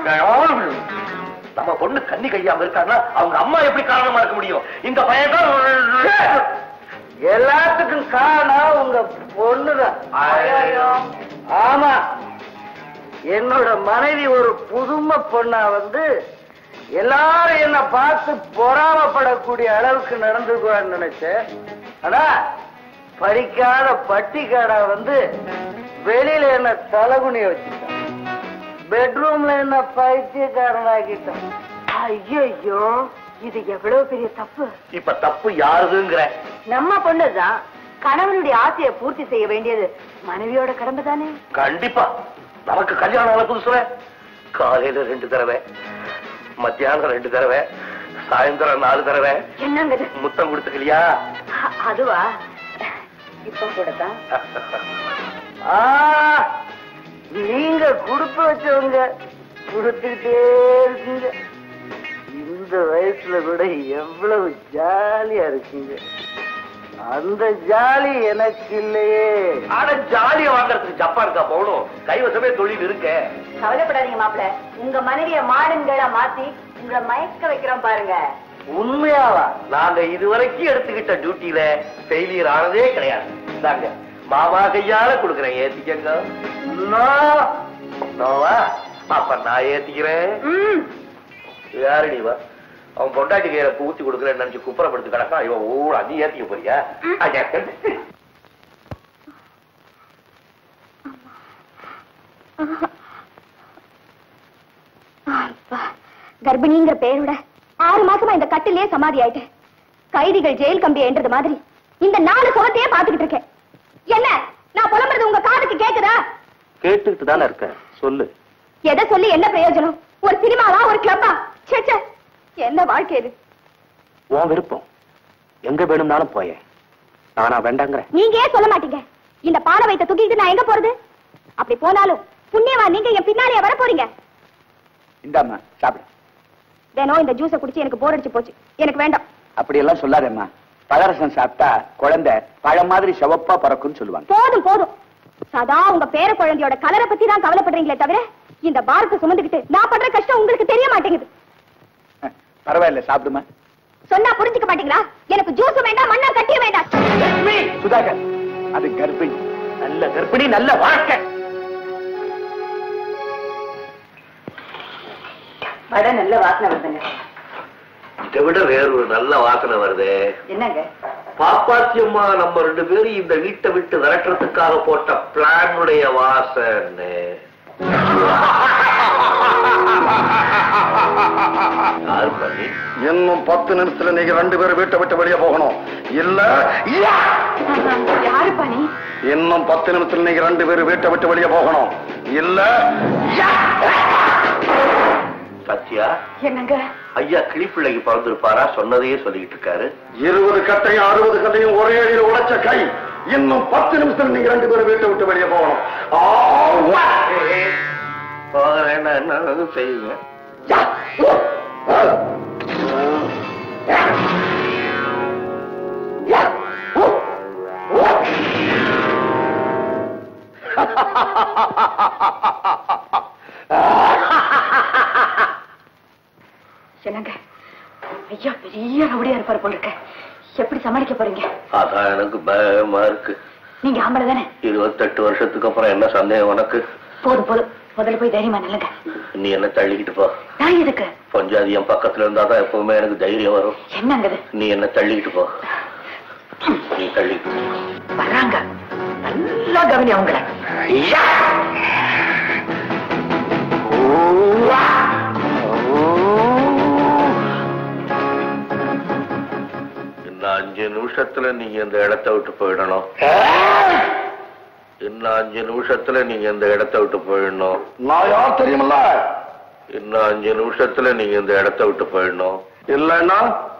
நம்ம பொண்ணு கன்னி கையாம இருக்கான்னா அவங்க அம்மா எப்படி காரணமா இருக்க முடியும் இந்த பையன் தான் எல்லாத்துக்கும் காரணம் உங்க பொண்ணுதான் ஐயையோ. ஆமா என்னோட மனைவி ஒரு புதுமை பொண்ணா வந்து எல்லாரும் என்ன பார்த்து பொறாமப்படக்கூடிய அளவுக்கு நடந்துக்குவான்னு நினைச்சேன் ஆனா படிக்காத பட்டிக்காடா வந்து வெளியில என்ன தலகுனிய வச்சுட்டான் பெட்ரூம்ல என்ன பைத்தியக்காரனாக்கிட்டான் ஐயோ இது எவ்வளவு பெரிய தப்பு இப்ப தப்பு யாருதுங்கிற நம்ம பொண்ணுதான் கணவனுடைய ஆசையை பூர்த்தி செய்ய வேண்டியது மனைவியோட கடமை தானே கண்டிப்பா நமக்கு கல்யாணம் ஆன புதுசுல காலையில ரெண்டு தடவை மத்தியானம் ரெண்டு தடவை சாயந்தரம் நாலு தடவை என்னங்க இது? முத்தம் கொடுத்துக்கலையா அ- அதுவா இப்ப கூட தான் ஆ, நீங்க கொடுத்து வச்சவங்க கொடுத்துக்கிட்டே இருக்கீங்க இந்த வயசுல கூட எவ்வளவு ஜாலியா இருக்கீங்க அந்த ஜாலி எனக்கு இல்லையே ஆனா ஜாலியா வாங்குறதுக்கு ஜப்பானுக்கா போகணும் கைவசமே தொழில் இருக்க கவலைப்படாதீங்க மாப்பிள உங்க மனைவிய மாடுங்களா மாத்தி உங்களை மயக்க வைக்கிறோம் பாருங்க உண்மையாவா நாங்க இதுவரைக்கும் எடுத்துக்கிட்ட டியூட்டியில ஃபெயிலியர் ஆனதே கிடையாது இந்தாங்க மாமா கையால கொடுக்குறேன் ஏத்திக்கங்க நான் நோவா அப்ப நான் ஏத்திக்கிறேன் ம் யாரு நீ வா அவன் பொண்டாட்டி கையில ஊத்தி கொடுக்குறேன்னு நினைச்சு குப்புறப்படுத்து கிடக்கா இவன் ஊழ நீ ஏத்திக்க போறியா ஐயா. அப்பா, கர்ப்பிணிங்கிற பெயரோட ஆறு மாசமா இந்த கட்டிலே சமாதி ஆயிட்டேன் கைதிகள் ஜெயில் கம்பி என்றது மாதிரி இந்த நாலு சுகத்தையே பாத்துக்கிட்டு இருக்கேன் என்ன நான் புலம்புறது உங்க காதுக்கு கேக்குதா கேட்டுக்கிட்டு தானே இருக்க சொல்லு எதை சொல்லி என்ன பிரயோஜனம் ஒரு சினிமாவா ஒரு கிளப்பா ச்சே ச்சே. என்ன வாழ்க்கை இது உன் விருப்பம் எங்க வேணும்னாலும் போயேன் நானா வேண்டாங்கிறேன் நீங்க ஏன் சொல்ல மாட்டீங்க இந்த பானை வைத்த தூக்கிட்டு நான் எங்க போறது அப்படி போனாலும் புண்ணியவா நீங்க என் பின்னாலேயே வர போறீங்க இந்தாம்மா சாப்பிடு தினம் இந்த ஜூஸை குடிச்சு எனக்கு போர் அடிச்சு போச்சு எனக்கு வேண்டாம் அப்படியெல்லாம் சொல்லாதேம்மா பழரசம் சாப்பிட்டா குழந்தை பழம் மாதிரி சிவப்பா பிறக்கும்னு சொல்லுவாங்க போதும் போதும் சதா உங்க பேர குழந்தையோட கலரை பத்தி தான் கவலைப்படுறீங்களே தவிர இந்த பாரத்தை சுமந்துக்கிட்டு நான் பண்ற கஷ்டம் உங்களுக்கு தெரிய மாட்டேங்குது பரவாயில்ல சாப்பிடுமா சொன்னா புரிஞ்சுக்க மாட்டீங்களா எனக்கு ஜூஸ் வேண்டாம் மண்ணா கட்டியும் வேண்டாம் சுதாகர் அது கர்ப்பிணி நல்ல கர்ப்பிணி நல்ல வாழ்க்கை வட நல்ல வாசனை வருதுங்க இதை விட வேற ஒரு நல்ல வாசனை வருது என்னங்க பாப்பாத்தியம்மா நம்ம ரெண்டு பேரும் இந்த வீட்டை விட்டு விரட்டுறதுக்காக போட்ட பிளானுடைய வாசனை யாரு பண்ணி இன்னும் பத்து நிமிஷத்துல நீங்க ரெண்டு பேரும் வீட்டை விட்டு வெளியே போகணும் இல்ல யாரு பண்ணி இன்னும் பத்து நிமிஷத்துல நீங்க ரெண்டு பேரும் வீட்டை விட்டு வெளியே போகணும் இல்ல சத்யா என்னங்க ஐயா கிளிப்பிள்ளைக்கு பிறந்திருப்பாரா சொன்னதையே சொல்லிட்டு இருக்காரு இருபது கட்டையும் அறுபது கட்டையும் ஒரே அடியில் உடைச்ச கை இன்னும் பத்து நிமிஷத்துல நீங்க ரெண்டு பேரும் வீட்டை விட்டு வெளியே போகணும் ஆவா! போக வேண்டாம் என்ன செய்யுங்க யா! ஓ! ஆ! யா! யா! ஓ! ஓ! என்னங்க ஐயா பெரிய ரவுடியா இருப்பாரு போல இருக்க எப்படி சமாளிக்க போறீங்க அதான் எனக்கு பயமா இருக்கு நீங்க ஆம்பளை தானே இருபத்தெட்டு வருஷத்துக்கு அப்புறம் என்ன சந்தேகம் உனக்கு போதும் போதும் முதல்ல போய் தைரியமா நில்லுங்க நீ என்ன தள்ளிக்கிட்டு போ நான் எதுக்கு பொஞ்சாதி என் பக்கத்துல இருந்தா தான் எப்பவுமே எனக்கு தைரியம் வரும் என்னங்க இது நீ என்ன தள்ளிக்கிட்டு போ நீ தள்ளிக்கிட்டு போ. வர்றாங்க நல்லா கவனி அவங்கள யா! ஓவா! ஓ! இன்னும் அஞ்சு நிமிஷத்துல நீங்க இந்த இடத்த விட்டு போயிடணும் இன்னும் அஞ்சு நிமிஷத்துல நீங்க இந்த இடத்த விட்டு போயிடணும் நான் யார் தெரியுமில்ல இன்னும் அஞ்சு நிமிஷத்துல நீங்க இந்த இடத்த விட்டு போயிடணும் இல்லைன்னா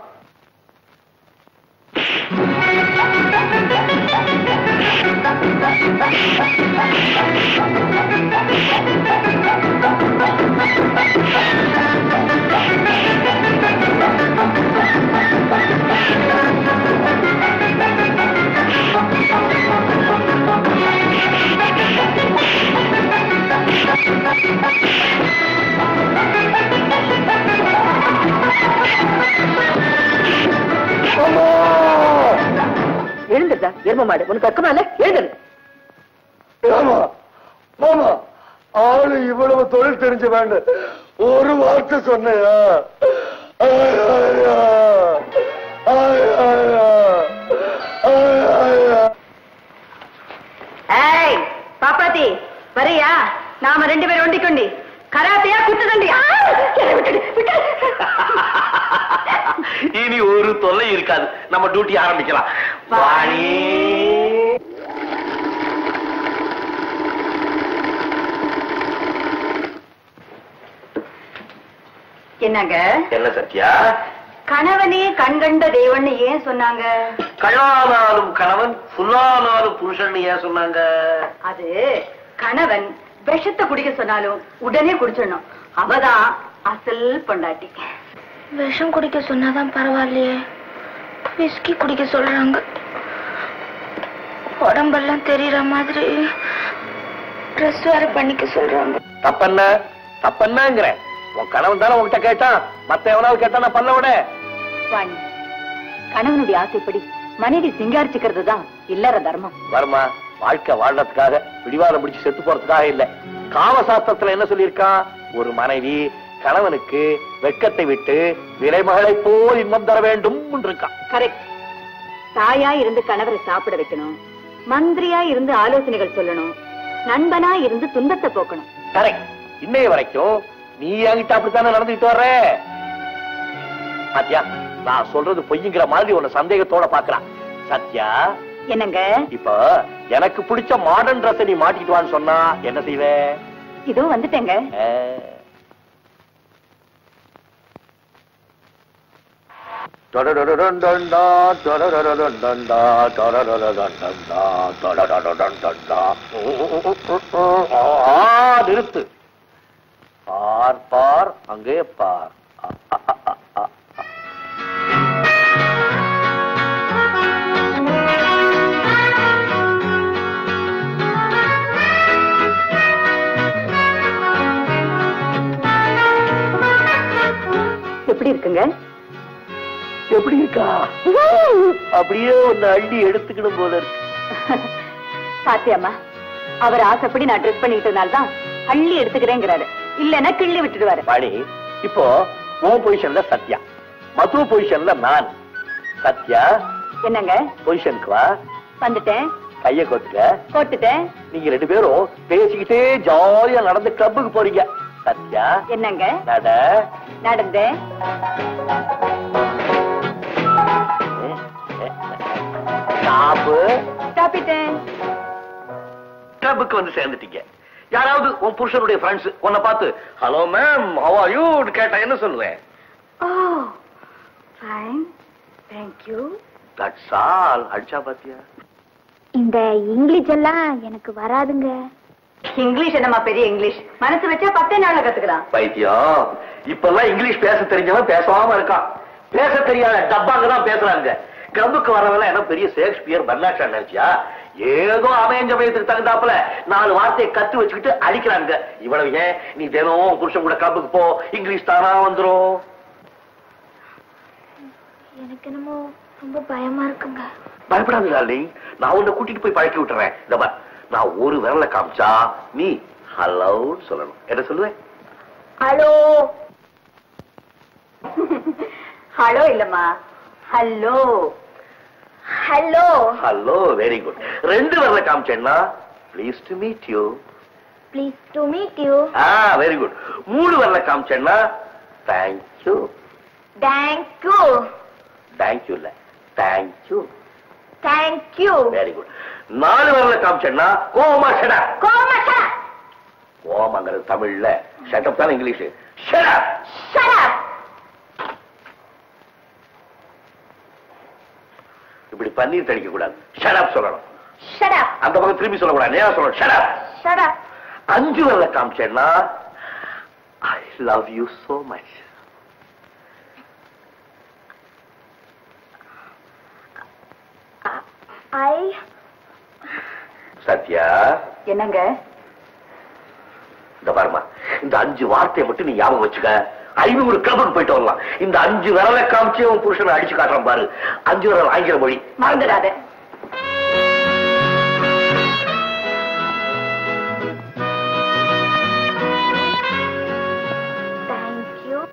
எழுந்துருதா எரும மாடு உனக்கு வெக்கமா இல்ல எழுந்துரு ஆமா மாமா ஆளு இவ்வளவு தொழில் தெரிஞ்ச வேண்டு ஒரு வார்த்தை சொன்னையா ஆய், ஆயா. ஆய், ஆயா. ஆய், ஆயா. ஏய் பாப்பாத்தி வரியா நாம ரெண்டு பேரும் ஒண்டிக்கொண்டி கராத்தையா குத்துதண்டியா விட்டுடு விட்டுடு இனி ஒரு தொல்லை இருக்காது நம்ம டியூட்டி ஆரம்பிக்கலாம் வாணி என்னங்க என்ன சத்யா கணவனே கண்கண்ட தேவன்னு ஏன் சொன்னாங்க கழானாலும் கணவன் புல்லானாலும் புருஷன் ஏன் சொன்னாங்க அது கணவன் விஷத்தை குடிக்க சொன்னாலும் உடனே குடிச்சிடணும் அவதான் அசல் பொண்டாட்டி விஷம் குடிக்க சொன்னாதான் பரவாயில்லையே விஸ்கி குடிக்க சொல்றாங்க உடம்பெல்லாம் தெரியற மாதிரி ட்ரெஸ் வேற பண்ணிக்க சொல்றாங்க தப்பென்ன தப்பென்னங்கிற உன் கணவன் தானே உன்கிட்ட கேட்டான் மத்த எவனாவது கேட்டா நான் பண்ண விட வாணி கணவனுடைய ஆசைப்படி மனைவி சிங்காரிச்சுக்கிறது தான் இல்லற தர்மம் வருமா வாழ்க்கை வாழ்றதுக்காக பிடிவாதம் பிடிச்சு செத்து போறதுக்காக இல்ல காமசாஸ்திரத்துல என்ன சொல்லியிருக்கான் ஒரு மனைவி கணவனுக்கு வெட்கத்தை விட்டு விலைமகளை போல் இன்பம் தர வேண்டும் இருக்கான் கரெக்ட் தாயா இருந்து கணவரை சாப்பிட வைக்கணும் மந்திரியா இருந்து ஆலோசனைகள் சொல்லணும் நண்பனா இருந்து துன்பத்தை போக்கணும் கரெக்ட் இன்னைய வரைக்கும் நீ என்கிட்ட அப்படித்தானே நடந்துட்டு வர்ற சத்யா நான் சொல்றது பொய்யுங்கிற மாதிரி உன்னை சந்தேகத்தோட பாக்குறான் சத்யா என்னங்க இப்ப எனக்கு பிடிச்ச மாடர்ன் ட்ரெஸ் நீ மாட்டிட்டு வான்னு சொன்னா என்ன செய்வ இதோ வந்துட்டேங்க ஆ. டொடடொடொடொண்டா, டொடடொடொடொண்டா, டொடடொடொடொண்டா, டொடடொடொடொண்டா. ஆ, நிறுத்து பார் பார் அங்கே பார் அ, அ, அ, அ, அ. எப்படி இருக்குங்க எப்படி இருக்கா அப்படியே ஒன்னு அள்ளி எடுத்துக்கணும் போல இருக்கு பாத்தியம்மா அவர் ஆசைப்படி நான் ட்ரெஸ் பண்ணிக்கிட்டதுனால தான் அள்ளி எடுத்துக்கிறேங்கிறாரு இல்லன்னா கிள்ளி விட்டுடுவாரு மணி இப்போ உன் பொசிஷன்ல சத்யா மது பொசிஷன்ல நான் சத்யா என்னங்க பொசிஷனுக்கு வா வந்துட்டேன் கைய கொத்துக்க போட்டுட்டேன் நீங்க ரெண்டு பேரும் பேசிக்கிட்டே ஜாலியா நடந்து கிளப்புக்கு போறீங்க சத்யா என்னங்க நட நடந்தேன் சாப்பு சாப்பிட்டேன் கிளப்புக்கு வந்து சேர்ந்துட்டீங்க யாராவது உன் புருஷனுடைய ஃப்ரெண்ட்ஸ் உன்னை பார்த்து hello ma'am how are you கேட்டா என்ன சொல்லுவேன் oh fine thank you that's all அடிச்சா பாத்தியா இந்த இங்கிலீஷ் எல்லாம் எனக்கு வராதுங்க இங்கிலீஷ் என்னமா பெரிய இங்கிலீஷ் மனசு வச்சா பத்தே நாள்ல கத்துக்கலாம் பைத்தியம் இப்பெல்லாம் இங்கிலீஷ் பேச தெரிஞ்சவன் பேசாம இருக்கான் பேச தெரியாத டப்பாங்க தான் பேசுறாங்க கிளம்புக்கு வரவெல்லாம் என்ன பெரிய ஷேக்ஸ்பியர் பர்னாஷா நினைச்சியா ஏதோ அமைஞ்ச வயசுக்கு தகுந்தாப்புல நாலு வார்த்தையை கத்து வச்சுக்கிட்டு அடிக்கிறாங்க இவ்வளவு ஏன் நீ தினம் உன் புருஷன் கூட கிளம்புக்கு போ இங்கிலீஷ் தானா வந்துரும் எனக்கு என்னமோ ரொம்ப பயமா இருக்குங்க பயப்படாத டார்லிங் நான் உன்னை கூட்டிட்டு போய் பழக்கி விட்டுறேன் இந்த பார், நான் ஒரு விரல காமிச்சா நீ ஹலோன்னு சொல்லணும் என்ன சொல்லுவேன் ஹலோ ஹலோ இல்லம்மா hello hello hello very good ரெண்டு விரல காமிச்சேன்னா please to meet you please to meet you ah very good மூணு வரல காமிச்சேன்னா தேங்க்யூ தேங்க்யூ தேங்க்யூ இல்ல தேங்க்யூ தேங்க்யூ வெரி குட் நாலு வரல காமிச்சேன்னா கோமா ஷடா கோமஷா கோமாங்கிறது தமிழ்ல ஷட்டப் தான் இங்கிலீஷ் ஷடா shut up இப்படி பன்னீர் தெளிக்க கூடாது ஷடப் சொல்லணும் shut up அந்த பக்கம் திரும்பி சொல்லக்கூடாது நேரா சொல்லணும் ஷடப் shut up அஞ்சு வரல காமிச்சேன்னா I love you so much I Sathya என்னங்க இந்த பாருமா இந்த அஞ்சு வார்த்தையை மட்டும் நீ ஞாபகம் வச்சுக்க ஐநூறு கிளப்புக்கு போயிட்டு வரலாம் இந்த அஞ்சு விரலை காமிச்சு உன் புருஷனை அடிச்சு காட்டுறான் பாரு அஞ்சு விரல் ஆங்கில மொழி மறந்துடாத thank you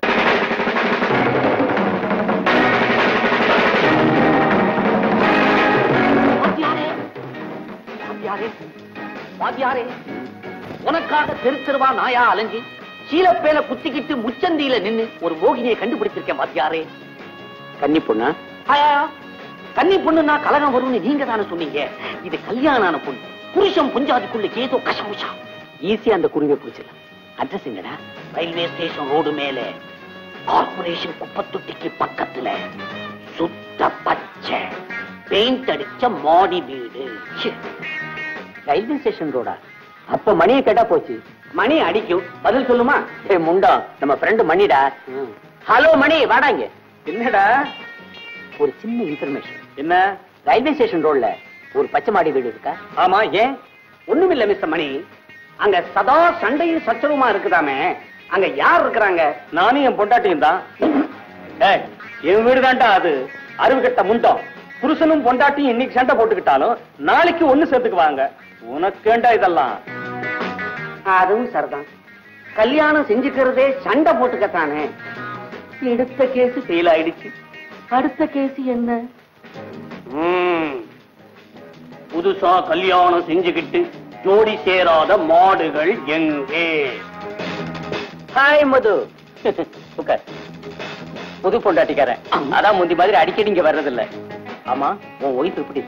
வாத்தியாரே வாத்தியாரே உனக்காக தெரு தெருவா நாயா அலைஞ்சி சீலப்பேல குத்திக்கிட்டு முச்சந்தியில நின்னு ஒரு மோகினியை கண்டுபிடிச்சிருக்கேன் வாத்தியாரே கன்னி பொண்ணா கன்னி பொண்ணுனா கலகம் வரும்னு நீங்க தானே சொன்னீங்க இது கல்யாணம் ஆன பொண்ணு புருஷன் புஞ்சாதிக்குள்ள ஏதோ கசமுஷா ஈஸியா அந்த குருவியை பிடிச்சிடலாம் அட்ரஸ் எங்கடா ரயில்வே ஸ்டேஷன் ரோடு மேல கார்பரேஷன் குப்பத்தொட்டிக்கு பக்கத்துல சுத்த பச்சை பெயிண்ட் அடிச்ச மாடி வீடு ச்சே. ரயில்வே ஸ்டேஷன் ரோடா அப்ப மணியை கேட்டா போச்சு மணி அடிக்கும் பதில் சொல்லுமா ஏ முண்டா நம்ம ஃப்ரெண்டு மணிடா ஹலோ மணி வாடாங்க என்னடா ஒரு சின்ன இன்ஃபர்மேஷன் என்ன ரயில்வே ஸ்டேஷன் ரோட்ல ஒரு பச்சை மாடி வீடு இருக்கா ஆமா ஏன் ஒண்ணுமில்ல மிஸ்டர் மணி அங்க சதா சண்டையும் சச்சரவுமா இருக்குதாமே அங்க யார் இருக்கிறாங்க நானும் என் பொண்டாட்டியும் தான் ஏய், என் வீடு தான்டா அது அறிவு கட்ட முண்டம் புருஷனும் பொண்டாட்டியும் இன்னைக்கு சண்டை போட்டுக்கிட்டாலும் நாளைக்கு ஒண்ணு சேர்த்துக்குவாங்க உனக்கேண்டா இதெல்லாம் அதுவும் சரிதான் கல்யாணம் செஞ்சுக்கிறதே சண்டை போட்டுக்கத்தானே எடுத்த கேஸ் ஃபெயில் ஆயிடுச்சு அடுத்த கேஸ் என்ன ம். புதுசா கல்யாணம் செஞ்சுக்கிட்டு ஜோடி சேராத மாடுகள் எங்கே ஹாய் மது உட்கார் புது பொண்டாட்டிக்காரன் அதான் முந்தி மாதிரி அடிக்கடி இங்க வர்றதில்ல ஆமா உன் ஒய்ஃப் எப்படி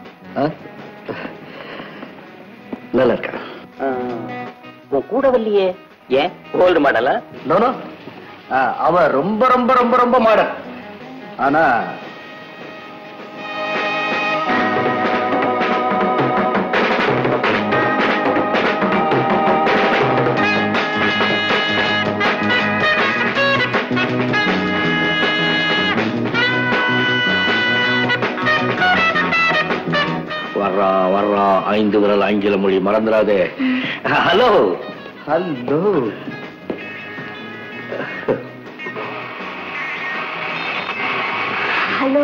நல்லா இருக்கா ஆ, உன் கூட வரலையே ஏன் ஓல்டு மாடலா நோனோ அவ ரொம்ப ரொம்ப ரொம்ப ரொம்ப மாடல் ஆனா வர்றா வர்றா ஐந்து விரல் ஆங்கில மொழி மறந்துடாதே hello hello hello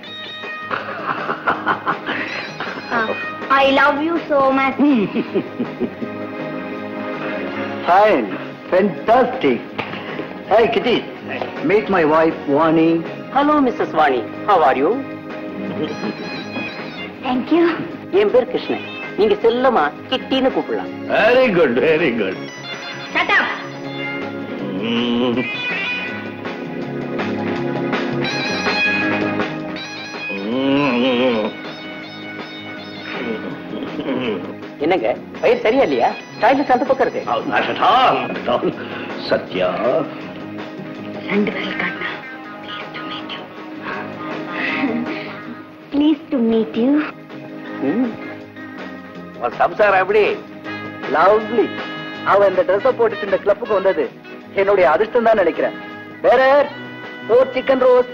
I love you so much Fine, fantastic. Hey, Kitty, meet my wife, Vani. Hello Mrs Vani how are you thank you என் பேர் கிருஷ்ணன் நீங்க செல்லமா கிட்டின்னு கூப்பிடலாம் Very good, very good. shut up Mm. Mm. என்னங்க பயிர் சரியா இல்லையா toilet அந்த பக்கம் இருக்கு not at all, not at all. Sathya ரெண்டு பேரும் காட்டினா ப்ளீஸ் டு மீட் யூ உன் சம்சாரம் எப்படி லவ்லி அவ இந்த ட்ரெஸ் போட்டுட்டு இந்த கிளப்புக்கு வந்தது என்னுடைய அதிர்ஷ்டம் தான் நினைக்கிறேன் வேற ஃபோர் சிக்கன் ரோஸ்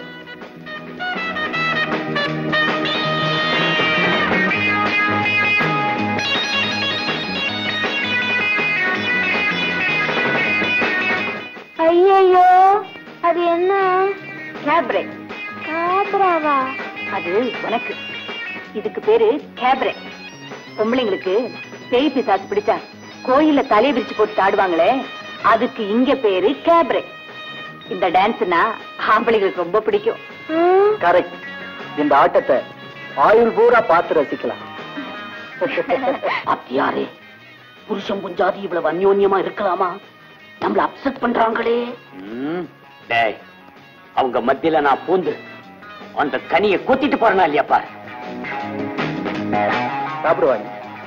ஐயோ அது என்ன கேப்ரே காபராவா அது உனக்கு இதுக்கு பேரு கேப்ரே பொம்பளைங்களுக்கு பேய் பிசாசு பிடிச்சா கோயில்ல தலையை விரிச்சு போட்டு ஆடுவாங்களே அதுக்கு இங்க பேரு கேப்ரே இந்த டான்ஸ்னா ஆம்பளைங்களுக்கு ரொம்ப பிடிக்கும் கரெக்ட் இந்த ஆட்டத்தை ஆயுள் பூரா பார்த்து ரசிக்கலாம் அத்தியாரே புருஷன் புஞ்சாதி இவ்வளவு அந்யோன்யமா இருக்கலாமா நம்மள அப்செட் பண்றாங்களே டேய் அவங்க மத்தியில நான் பூந்து அந்த கனியை கொத்திட்டு போறனா இல்லையாப்பா சாப்பிடுவாங்க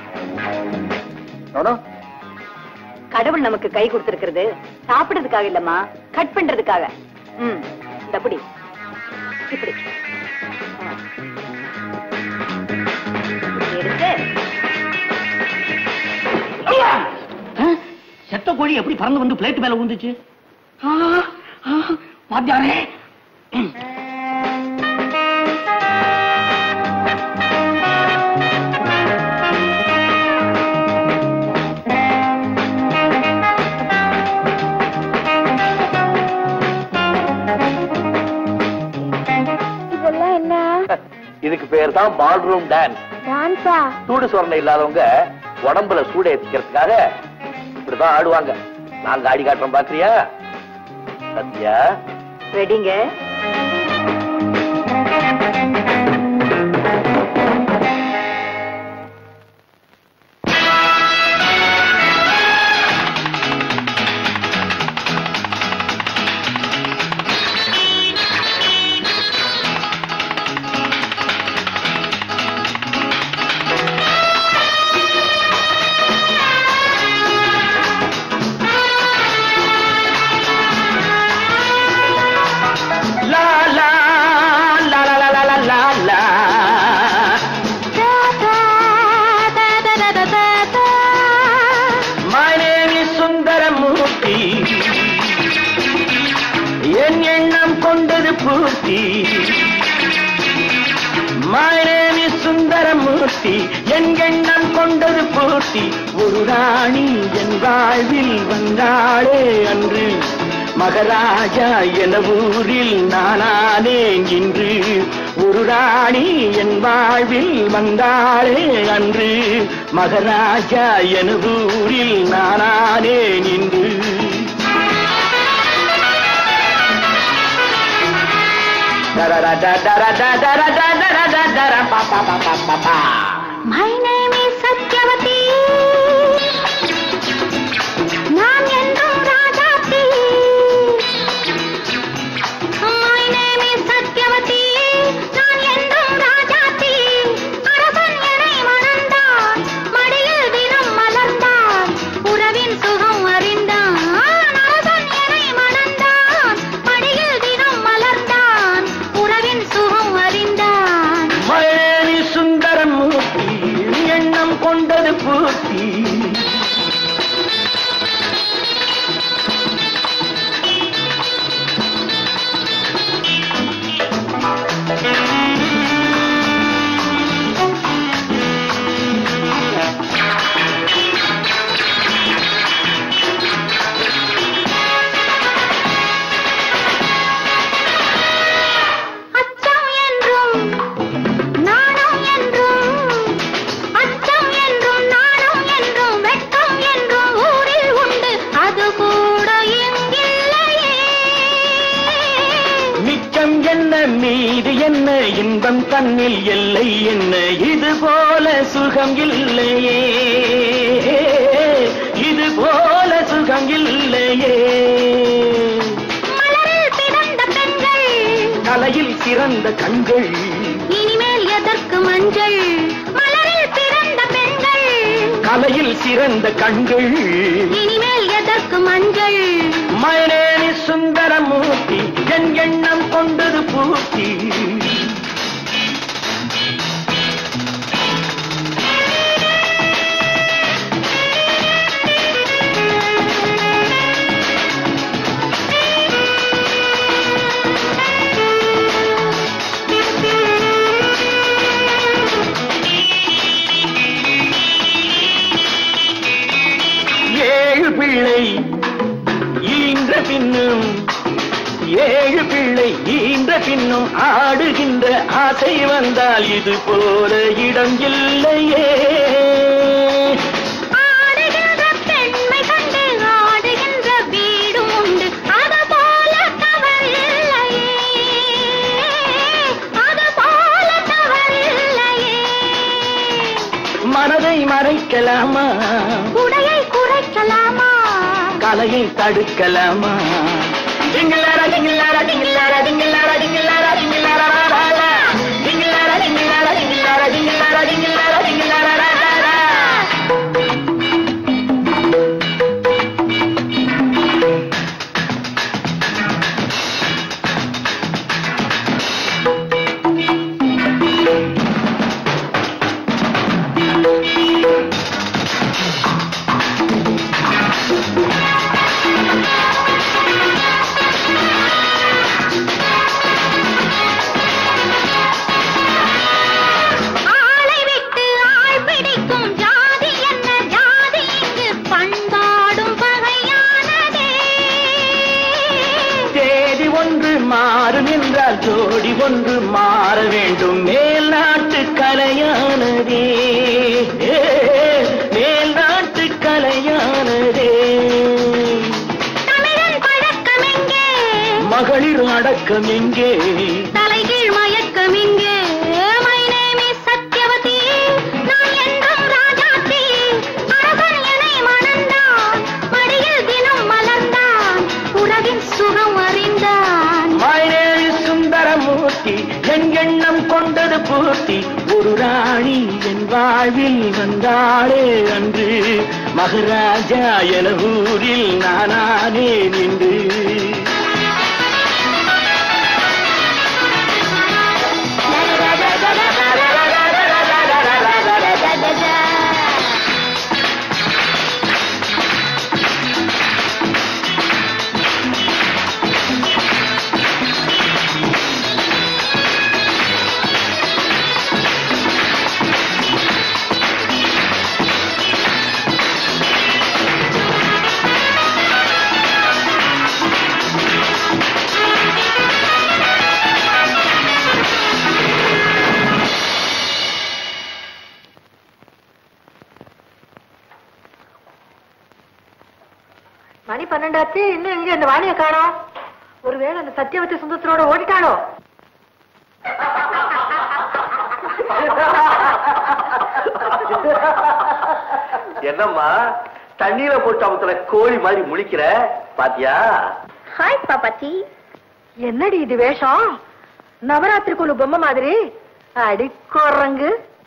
நோனோ கடவுள் நமக்கு கை கொடுத்திருக்கிறது சாப்பிடுறதுக்காக இல்லம்மா கட் பண்றதுக்காக ம் இந்த அப்படி இப்படி ஆ. இப்படி எடுத்து செத்த கோழி எப்படி பறந்து வந்து பிளேட் மேல விழுந்துச்சு வாத்தியாரே இதெல்லாம் என்ன இதுக்கு பேர் தான் பால்ரூம் டான்ஸ் டான்ஸா சூடு சொரணை இல்லாதவங்க உடம்புல சூடு ஏத்திக்கிறதுக்காக இப்படிதான் ஆடுவாங்க நாங்க ஆடி காட்டுறோம் பாக்குறியா சத்யா ரெடிங்க லா லா லா லா லா லா லா லா My name is சுந்தரமூர்த்தி என் எண்ணம் கொண்டது பூர்த்தி My name is சுந்தரமூர்த்தி என் எண்ணம் கொண்டது பூர்த்தி ஒரு ராணி என் வாழ்வில் வந்தாளே அன்று மகராஜா என ஊரில் நானானேன் இன்று ஒரு ராணி என் வாழ்வில் வந்தாளே அன்று மகராஜா என ஊரில் நானானேன் இன்று My name is சத்யவதி நான் என்றும் Rajathi My name is Satyavati நான் என்றும் ராஜாத்தி அரசன் என்னை மணந்தான் மடியில் தினம் மலர்ந்தான் உறவின் சுகம் அறிந்தான் அரசன் என்னை மணந்தான் மடியில் தினம் மலர்ந்தான் உறவின் சுகம் அறிந்தான் மழை சுந்தரமூர்த்தி எண்ணம் கொண்டது பூர்த்தி அச்சம் என்றும் நாணம் என்றும் அச்சம் என்றும் நாணம் என்றும் வெட்கம் என்றும் ஊரில் உண்டு அது கூட இங்கில்லையே மிச்சம் என்ன மீது என்ன இன்பம் தன்னில் எல்லை என்ன இது போல சுகம் இல்லையே இது போல சுகம் இல்லையே மலரில் பிறந்த பெண்கள் கலையில் சிறந்த கண்கள் இனிமேல் எதற்கு மஞ்சள் மலரில் பிறந்த பெண்கள் கலையில் சிறந்த கண்கள் இனிமேல் எதற்கு மஞ்சள் மயனேனி சுந்தரமூர்த்தி என் எண்ணம் கொண்டது பூர்த்தி ஏழு பிள்ளை ஈன்ற பின்னும் ஏழு பிள்ளை ஈன்ற பின்னும் ஆடுகின்ற ஆசை வந்தால் இது போல இடம் இல்லையே ஆடுகின்ற பெண்மை கண்டு ஆடுகின்ற வீடும் உண்டு அது போல தவறில்லையே அது போல தவறில்லையே மனதை மறைக்கலாமா உடையை குறைக்கலாமா கலையை தடுக்கலாமா டிங்கிலாரா, டிங்கிலாரா, டிங்கிலாரா, டிங்கிலாரா, டிங்கிலாரா, டிங்கிலாரா, ரா, ரா, ரா. டிங்கிலாரா, டிங்கிலாரா, டிங்கிலாரா, டிங்கிலாரா, டிங்கிலாரா, டிங்கிலாரா, ரா, ரா, ரா. ஆளை விட்டு ஆள் பிடிக்கும் ஜாதி என்ன ஜாதி இங்கு பண்பாடும் பகையானதே தேதி ஒன்று மாறும் என்றால் ஜோடி ஒன்று மாற வேண்டும் மேல் நாட்டு கலையானதே ஏ, மேல் நாட்டு கலையானதே தமிழன் பழக்கம் எங்கே மகளிர் அடக்கம் எங்கே தலைகீழ் மயக்கம் இங்கே மை நேம் இஸ் சத்யவதி நான் என்றும் ராஜாத்தி அரசன் என்னை மணந்தான் மடியில் தினம் மலர்ந்தான் உலகின் சுகம் அறிந்தான் மாயனேவி சுந்தரமூர்த்தி என் எண்ணம் கொண்டது பூர்த்தி ஒரு ராணி என் வாழ்வில் வந்தாளே அன்று மகாராஜா என ஊரில் நானானே நின்று மணி பன்னெண்டாச்சு இன்னும் இங்க இந்த வாணியை காணோம் ஒருவேளை அந்த சத்தியவதி சுந்தரத்தோட ஓடிட்டாளோ என்னம்மா தண்ணீர போட்டு அமுத்துல கோழி மாதிரி முழிக்கிற பாத்தியா ஹாய் பாப்பாத்தி என்னடி இது வேஷம் நவராத்திரிக்குள்ள பொம்மை மாதிரி அடிக்குரங்கு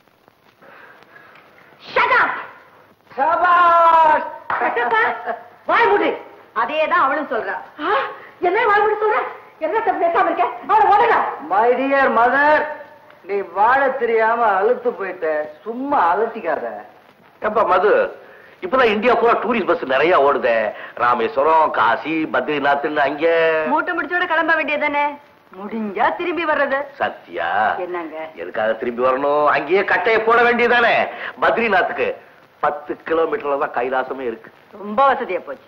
வாய் முடி அதேதான் அவளும் சொல்றா என்ன வாய் முடி சொல்ற என்ன தப்பு பேசாம இருக்க அவளை ஓடுங்க மை டியர் மதர் நீ வாழ தெரியாம அழுத்து போயிட்ட சும்மா அலட்டிக்காத ஏப்பா மது இப்பதான் இந்தியா பூரா டூரிஸ்ட் பஸ் நிறைய ஓடுதே ராமேஸ்வரம் காசி பத்ரிநாத்னு அங்க மூட்டை முடிச்சோட கிளம்ப வேண்டியதானே முடிஞ்சா திரும்பி வர்றது சத்யா என்னங்க எதுக்காக திரும்பி வரணும் அங்கேயே கட்டைய போட வேண்டியதானே பத்ரிநாத்துக்கு பத்து கிலோமீட்டர்ல தான் கைலாசமே இருக்கு ரொம்ப வசதியா போச்சு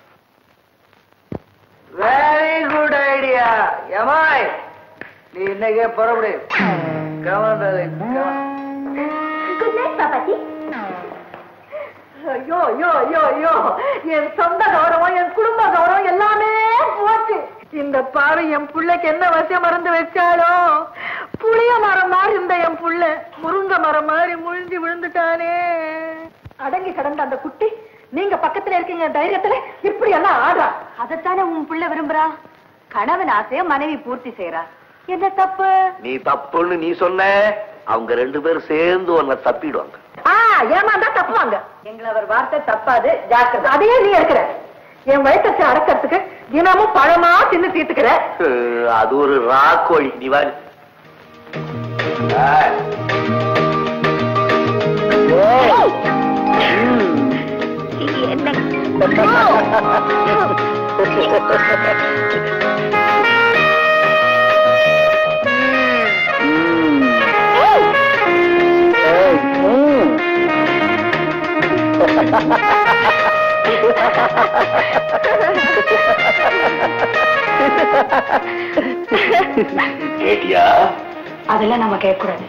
வெரி குட் ஐடியா எமாய் நீ இன்னைக்கே புறப்படு கவனம் குட் நைட் பாப்பாத்தி ஐயோ ஐயோ ஐயோ ஐயோ என் சொந்த கௌரவம் என் குடும்ப கௌரவம் எல்லாமே போச்சு இந்த பாவை என் புள்ளைக்கு என்ன வசியம் மறந்து வச்சாலோ புளிய மரம் மாதிரி இருந்த என் புள்ள முருங்க மரம் மாதிரி முழிஞ்சு விழுந்துட்டானே அடங்கி கிடந்த அந்த குட்டி நீங்க பக்கத்துல இருக்கீங்க தைரியத்துல இப்படி எல்லாம் ஆடுறா அதைத்தானே உன் புள்ள விரும்புறா கணவன் ஆசைய மனைவி பூர்த்தி செய்யறா என்ன தப்பு நீ தப்புன்னு நீ சொன்ன அவங்க ரெண்டு பேரும் சேர்ந்து உன்னை தப்பிடுவாங்க ஆ ஏமாந்தா தப்புவாங்க எங்களை அவர் வார்த்தை தப்பாது ஜாக்கிரதை அதையே நீ எடுக்கிற என் வயசத்தை அடக்கிறதுக்கு தினமும் பழமா தின்னு தீர்த்துக்கிற அது ஒரு ராக்கோழி நிவாரி கேட்டியா அதெல்லாம் நம்ம கேட்கக்கூடாது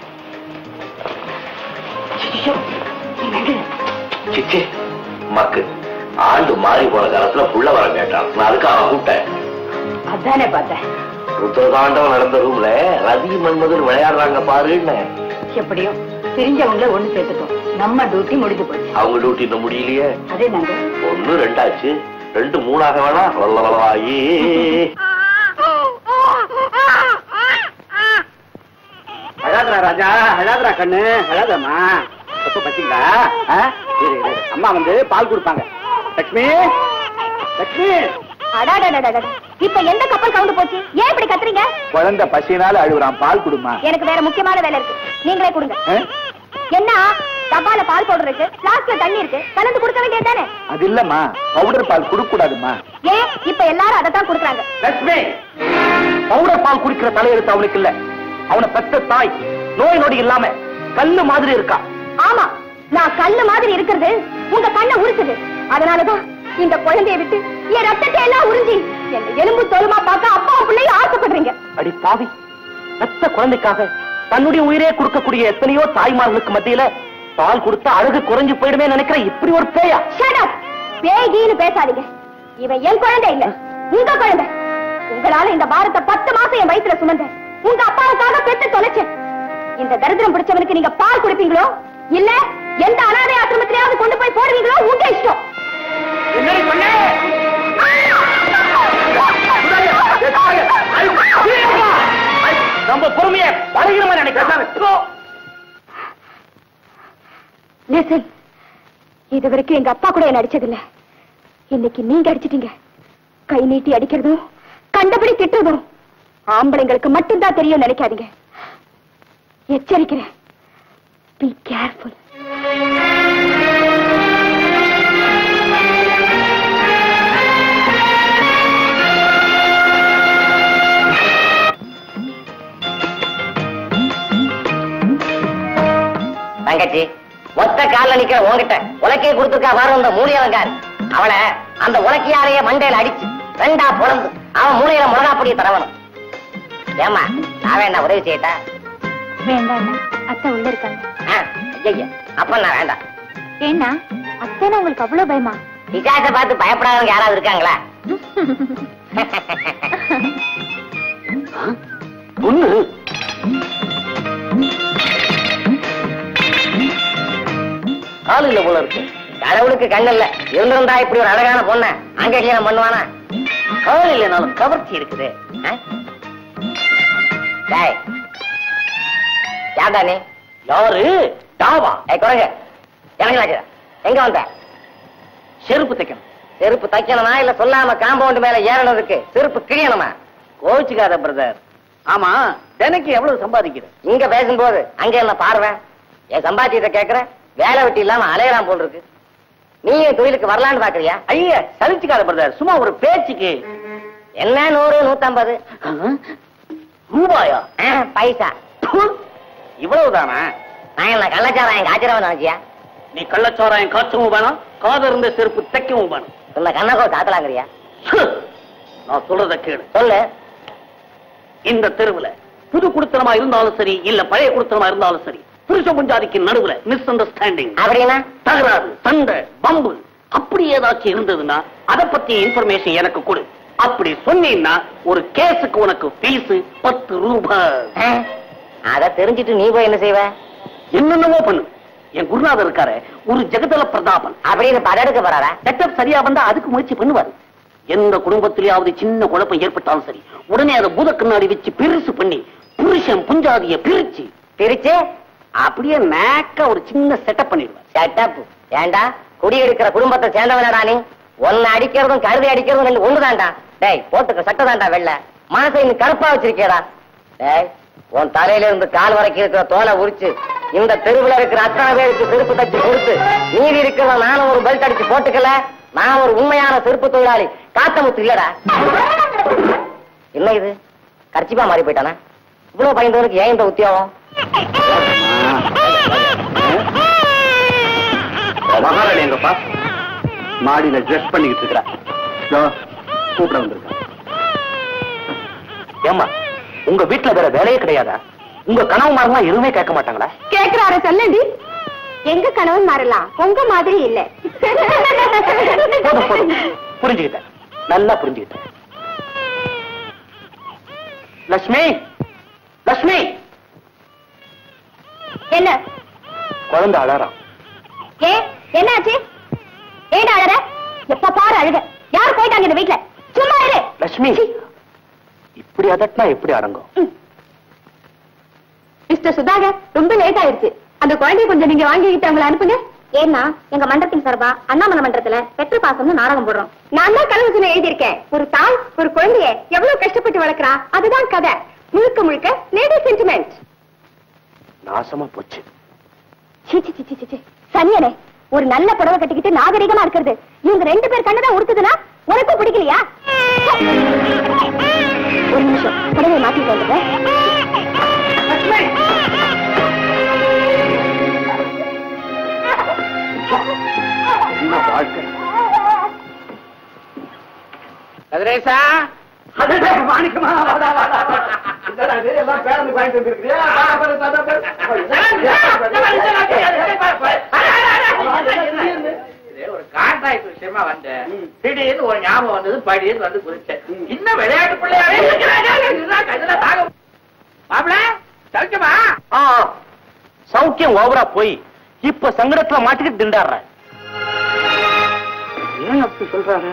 சிச்சி மக்கு ஆண்டு மாறி போன காலத்துல புள்ள வர கேட்டான் நான் அதுக்காக கூப்பிட்டேன் அதானே பார்த்தேன் ருத்ரதாண்டவம் நடந்த ரூம்ல ரவி மன்மதன் விளையாடுறாங்க பாருன்னு எப்படியும் தெரிஞ்சவங்கள ஒண்ணு சேர்த்துட்டோம் நம்ம டியூட்டி முடிஞ்சு போச்சு அவங்க டியூட்டி இன்னும் முடியலையே அதே நாங்க ஒண்ணு ரெண்டாச்சு ரெண்டு மூணாக வேணா வல்லவலவாயி அழாதரா ராஜா அழாதரா கண்ணு அழாதம்மா எப்ப பச்சிங்களா அம்மா வந்து பால் கொடுப்பாங்க லட்சுமி லட்சுமி அடாடா இப்ப எந்த கப்பல் கவுந்து போச்சு ஏன் இப்படி கத்துறீங்க குழந்தை பசினால அழுகுறான் பால் கொடுமா எனக்கு வேற முக்கியமான வேலை இருக்கு நீங்களே கொடுங்க என்ன டப்பால பால் பவுடர் இருக்கு பிளாஸ்க்ல தண்ணி இருக்கு கலந்து கொடுக்க வேண்டியது தானே அது இல்லம்மா பவுடர் பால் கொடுக்க கூடாதுமா ஏன் இப்ப எல்லாரும் அதை தான் கொடுக்குறாங்க லட்சுமி பவுடர் பால் குடிக்கிற தலையெழுத்து அவனுக்கு இல்ல அவனை பெத்த தாய் நோய் நொடி இல்லாம கல்லு மாதிரி இருக்கா ஆமா நான் கல்லு மாதிரி இருக்கிறது உங்க கண்ணை உரிச்சது அதனாலதான் இந்த குழந்தைய விட்டு என் ரத்தத்தை எல்லாம் உறிஞ்சி என்ன எலும்பு தோலுமா பார்க்க அப்பா பிள்ளைய ஆசைப்படுறீங்க அடி பாவி பெத்த குழந்தைக்காக தன்னுடைய உயிரே கொடுக்கக்கூடிய எத்தனையோ தாய்மார்களுக்கு மத்தியில பால் கொடுத்தா அழகு குறைஞ்சு போயிடுமே நினைக்கிற இப்படி ஒரு பேயா Shut up! பேகின்னு பேசாதீங்க இவன் என் குழந்தை இல்ல உங்க குழந்தை உங்களால இந்த பாரத்தை பத்து மாசம் என் வயித்துல சுமந்த உங்க அப்பாவுக்காக பெத்து தொலைச்சேன் இந்த தரித்திரம் பிடிச்சவனுக்கு நீங்க பால் கொடுப்பீங்களோ இல்ல எந்த அனாதை ஆசிரமத்திலேயாவது கொண்டு போய் போடுவீங்களோ உங்க இஷ்டம் நம்ம பொறுமைய பழகிறமா நினைக்கிறேன் லிசன் இது வரைக்கும் எங்க அப்பா கூட என்ன அடிச்சதில்ல இன்னைக்கு நீங்க அடிச்சிட்டீங்க கை நீட்டி அடிக்கிறதும் கண்டபடி திட்டுறதும் ஆம்பளைங்களுக்கு மட்டும்தான் தெரியும் நினைக்காதீங்க எச்சரிக்கிறேன் பி கேர்ஃபுல் தங்கச்சி ஒத்த கால்ல நிக்கிற உன்கிட்ட உலக்கையை கொடுத்துருக்கா பாரு அந்த மூலியவங்கார் அவளை அந்த உலக்கையாலேயே மண்டையில அடிச்சு ரெண்டா பொழந்து அவன் மூலையில மிளகா பொடியை தரவணும் ஏமா நான் வேண்டாம் உதவி செய்யட்டா வேண்டாம் அத்தை உள்ள இருக்காங்க ஆ, ஐயைய, அப்ப நான் வேண்டாம் ஏன்னா அத்தைனா உங்களுக்கு அவ்வளவு பயமா பிசாசை பார்த்து பயப்படாதவங்க யாராவது இருக்காங்களா பொண்ணு காலையில போல இருக்கு கடவுளுக்கு கண்ணு இல்ல இருந்திருந்தா இப்படி ஒரு அழகான பொண்ண அங்க கல்யாணம் பண்ணுவானா காலையிலனாலும் கவர்ச்சி இருக்குது ஆ? டேய் யார்டா நீ யாரு டாவா ஏய் குரங்கு எனக்கு வாச்சுடா எங்க வந்த செருப்பு தைக்கணும் செருப்பு தைக்கணுமா இல்ல சொல்லாம காம்பவுண்ட் மேல ஏறணுதுக்கு செருப்பு கிழியணுமா கோச்சுக்காத பிரதர் ஆமா தினைக்கு எவ்வளவு சம்பாதிக்கிற இங்க பேசும்போது அங்க என்ன பார்வை என் சம்பாத்தியத்தை கேக்குற வேலை வெட்டி இல்லாம அலையலாம் போல் இருக்கு நீ என் தொழிலுக்கு வரலான்னு பாக்குறியா ஐய சலிச்சுக்காத பிரதர் சும்மா ஒரு பேச்சுக்கு என்ன நூறு நூத்தம்பது ரூபாயா ஆ, பைசா ப்பு, இவ்வளவுதானா நான் என்ன கள்ளச்சாராயம் காய்ச்சறவன் நினைச்சியா நீ கள்ளச்சாராயம் காய்ச்சவும் வேணாம் காது இருந்த செருப்பு தைக்கவும் வேணாம் உன்னை கண்ணக்கோ சாத்தலாங்கிறியா ஹு, நான் சொல்றத கேளு சொல்லு இந்த தெருவுல புது குடுத்தனமா இருந்தாலும் சரி இல்ல பழைய குடுத்தனமா இருந்தாலும் சரி புருஷ புஞ்சாதிக்கு நடுவுல மிஸ் அண்டர்ஸ்டாண்டிங் அப்படின்னா தகராறு சண்டை பம்பு அப்படி ஏதாச்சும் இருந்ததுன்னா அத பத்தி இன்ஃபர்மேஷன் எனக்கு கொடு அப்படி சொன்னீன்னா ஒரு கேஸுக்கு உனக்கு ஃபீஸ் பத்து ரூபாய் ஆ, அத தெரிஞ்சிட்டு நீ போய் என்ன செய்வ என்னென்னமோ பண்ணு என் குருநாதர் இருக்காரு ஒரு ஜெகதல பிரதாபன் அப்படின்னு படம் போறாரா செட்டப் சரியா வந்தா அதுக்கு முயற்சி பண்ணுவாரு எந்த குடும்பத்திலேயாவது சின்ன குழப்பம் ஏற்பட்டாலும் சரி உடனே அதை பூத கண்ணாடி வச்சு பெருசு பண்ணி புருஷன் புஞ்சாதிய பிரிச்சு பிரிச்சு அப்படியே மேக்க ஒரு சின்ன செட்டப் பண்ணிடுவேன் செட்டப் ஏண்டா குடி எடுக்கிற குடும்பத்தை சேர்ந்தவனடா நீ ஒன்னு அடிக்கிறதும் கருதி அடிக்கிறதும் ரெண்டு ஒண்ணுதான்டா டேய் போட்டுக்க சட்டை தான்டா வெள்ள மனசை நீ கருப்பா வச்சிருக்கேடா டேய் உன் தலையில இருந்து கால் வரைக்கும் இருக்கிற தோலை உரிச்சு இந்த தெருவுல இருக்கிற அத்தனை பேருக்கு செருப்பு தச்சு கொடுத்து மீதி இருக்கிறத நானும் ஒரு பெல்ட் அடிச்சு போட்டுக்கல நான் ஒரு உண்மையான செருப்பு தொழிலாளி காத்தமுத்து இல்லடா என்ன இது கர்ச்சிப்பா மாறி போயிட்டானா இவ்வளவு பயந்தவனுக்கு ஏன் இந்த உத்தியோகம் மகாராணி எங்கப்பா மாடியில ட்ரெஸ் பண்ணிக்கிட்டு இருக்கிறா இதோ, கூப்பிட வந்திருக்கா ஏமா உங்க வீட்டுல வேற வேலையே கிடையாதா உங்க கனவு மாரெல்லாம் எதுவுமே கேட்க மாட்டாங்களா கேக்குறாரு சொல்லண்டி எங்க கணவன் மாறலாம் உங்க மாதிரி இல்ல போதும் போதும் புரிஞ்சுக்கிட்டேன் நல்லா புரிஞ்சுக்கிட்டேன் லட்சுமி லட்சுமி என்ன குழந்தை அழறான் ஏ என்னாச்சு ஏடா அழற எப்ப பாரு அழுக யார் போயிட்டாங்க இந்த வீட்ல சும்மா இரு லட்சுமி இப்படி அதட்டினா எப்படி அடங்கும் மிஸ்டர் சுதாகர் ரொம்ப லேட் ஆயிருச்சு அந்த குழந்தைய கொஞ்சம் நீங்க வாங்கிக்கிட்டு அவங்களை அனுப்புங்க ஏன்னா எங்க மன்றத்தின் சார்பா அண்ணாமலை மன்றத்துல பெற்ற பாசம்னு நாடகம் போடுறோம் நான் தான் கலவுக்குன்னு எழுதியிருக்கேன் ஒரு தாய் ஒரு குழந்தைய எவ்வளவு கஷ்டப்பட்டு வளர்க்கறா அதுதான் கதை முழுக்க முழுக்க லேடி சென்டிமெண்ட் நாசமா போச்சு சனியனே ஒரு நல்ல புடவை கட்டிக்கிட்டு நாகரிகமா இருக்கிறது இவங்க ரெண்டு பேர் கண்ணதான் உடுத்துதுன்னா உனக்கும் பிடிக்கலையா ஒரு நிமிஷம் புடவை மாத்திட்டு வந்துடுறேன் என்ன வாழ்க்கை கதிரேசா மாணிக்கமா வாடா, வாடா, வாடா. என்னடா இது, எல்லாம் பேருந்து வாங்கிட்டு வந்திருக்கிறியா? வாடா, வாடா, வாடா, வாடா. இது ஒரு கான்ட்ராக்ட் விஷயமா வந்தேன் திடீர்னு ஒரு ஞாபகம் வந்தது படின்னு வந்து குறிச்சேன் இன்னும் விளையாட்டு பிள்ளையாவே இருக்கிறாங்க. இதுதான் இதெல்லாம் தாங்க மாப்பிள சௌக்கியமா ஆ, ஆ. சௌக்கியம் ஓவரா போய் இப்ப சங்கடத்துல மாட்டிக்கிட்டு திண்டாடுறேன் ஏன் அப்படி சொல்றாரு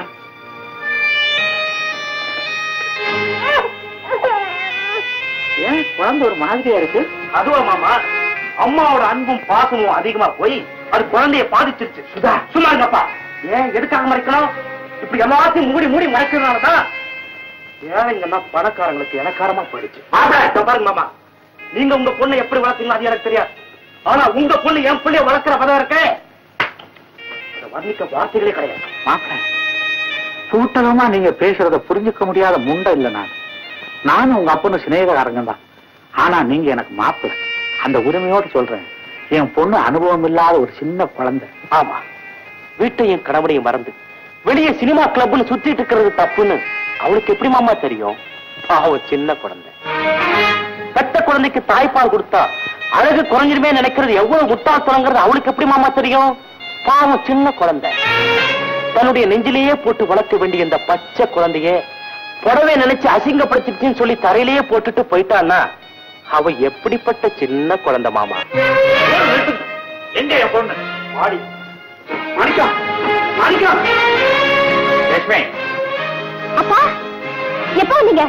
ஏன் குழந்தை ஒரு மாதிரியா இருக்கு அதுவா மாமா அம்மாவோட அன்பும் பாசமும் அதிகமா போய் அது குழந்தைய பாதிச்சிருச்சு சுதா சும்மா இருங்கப்பா ஏன் எதுக்காக மறைக்கணும் இப்படி எல்லாத்தையும் மூடி மூடி மறைக்கிறதுனாலதான் ஏழைங்கன்னா பணக்காரங்களுக்கு இலக்காரமா போயிடுச்சு பாருங்க மாமா நீங்க உங்க பொண்ணை எப்படி வளர்த்தீங்க அது எனக்கு தெரியாது ஆனா உங்க பொண்ணு என் பிள்ளைய வளர்க்கிற பதம் இருக்க அதை வர்ணிக்க வார்த்தைகளே கிடையாது மாப்பிள்ள சூட்டகமா நீங்க பேசுறத புரிஞ்சுக்க முடியாத முண்டை இல்ல நான் நானும் உங்க அப்பனும் சிநேகக்காரங்க தான் ஆனா நீங்க எனக்கு மாப்பிள்ள அந்த உரிமையோடு சொல்றேன் என் பொண்ணு அனுபவம் இல்லாத ஒரு சின்ன குழந்தை ஆமா வீட்டையும் கணவனையும் மறந்து வெளியே சினிமா கிளப்னு சுத்திட்டு இருக்கிறது தப்புன்னு அவளுக்கு எப்படி மாமா தெரியும் பாவம் சின்ன குழந்தை பெத்த குழந்தைக்கு தாய்ப்பால் கொடுத்தா அழகு குறைஞ்சிருமே நினைக்கிறது எவ்வளவு முட்டாள்தனங்கிறது அவளுக்கு எப்படி மாமா தெரியும் பாவம் சின்ன குழந்தை தன்னுடைய நெஞ்சிலேயே போட்டு வளர்க்க வேண்டிய இந்த பச்சை குழந்தைய புடவை நினைச்சு அசிங்கப்படுத்திடுச்சுன்னு சொல்லி தரையிலேயே போட்டுட்டு போயிட்டான்னா அவ எப்படிப்பட்ட சின்ன குழந்தை மாமா எங்க என் பொண்ணு மாடி மாணிக்கம் மாணிக்கம் லட்சுமி அப்பா எப்போ வந்தீங்க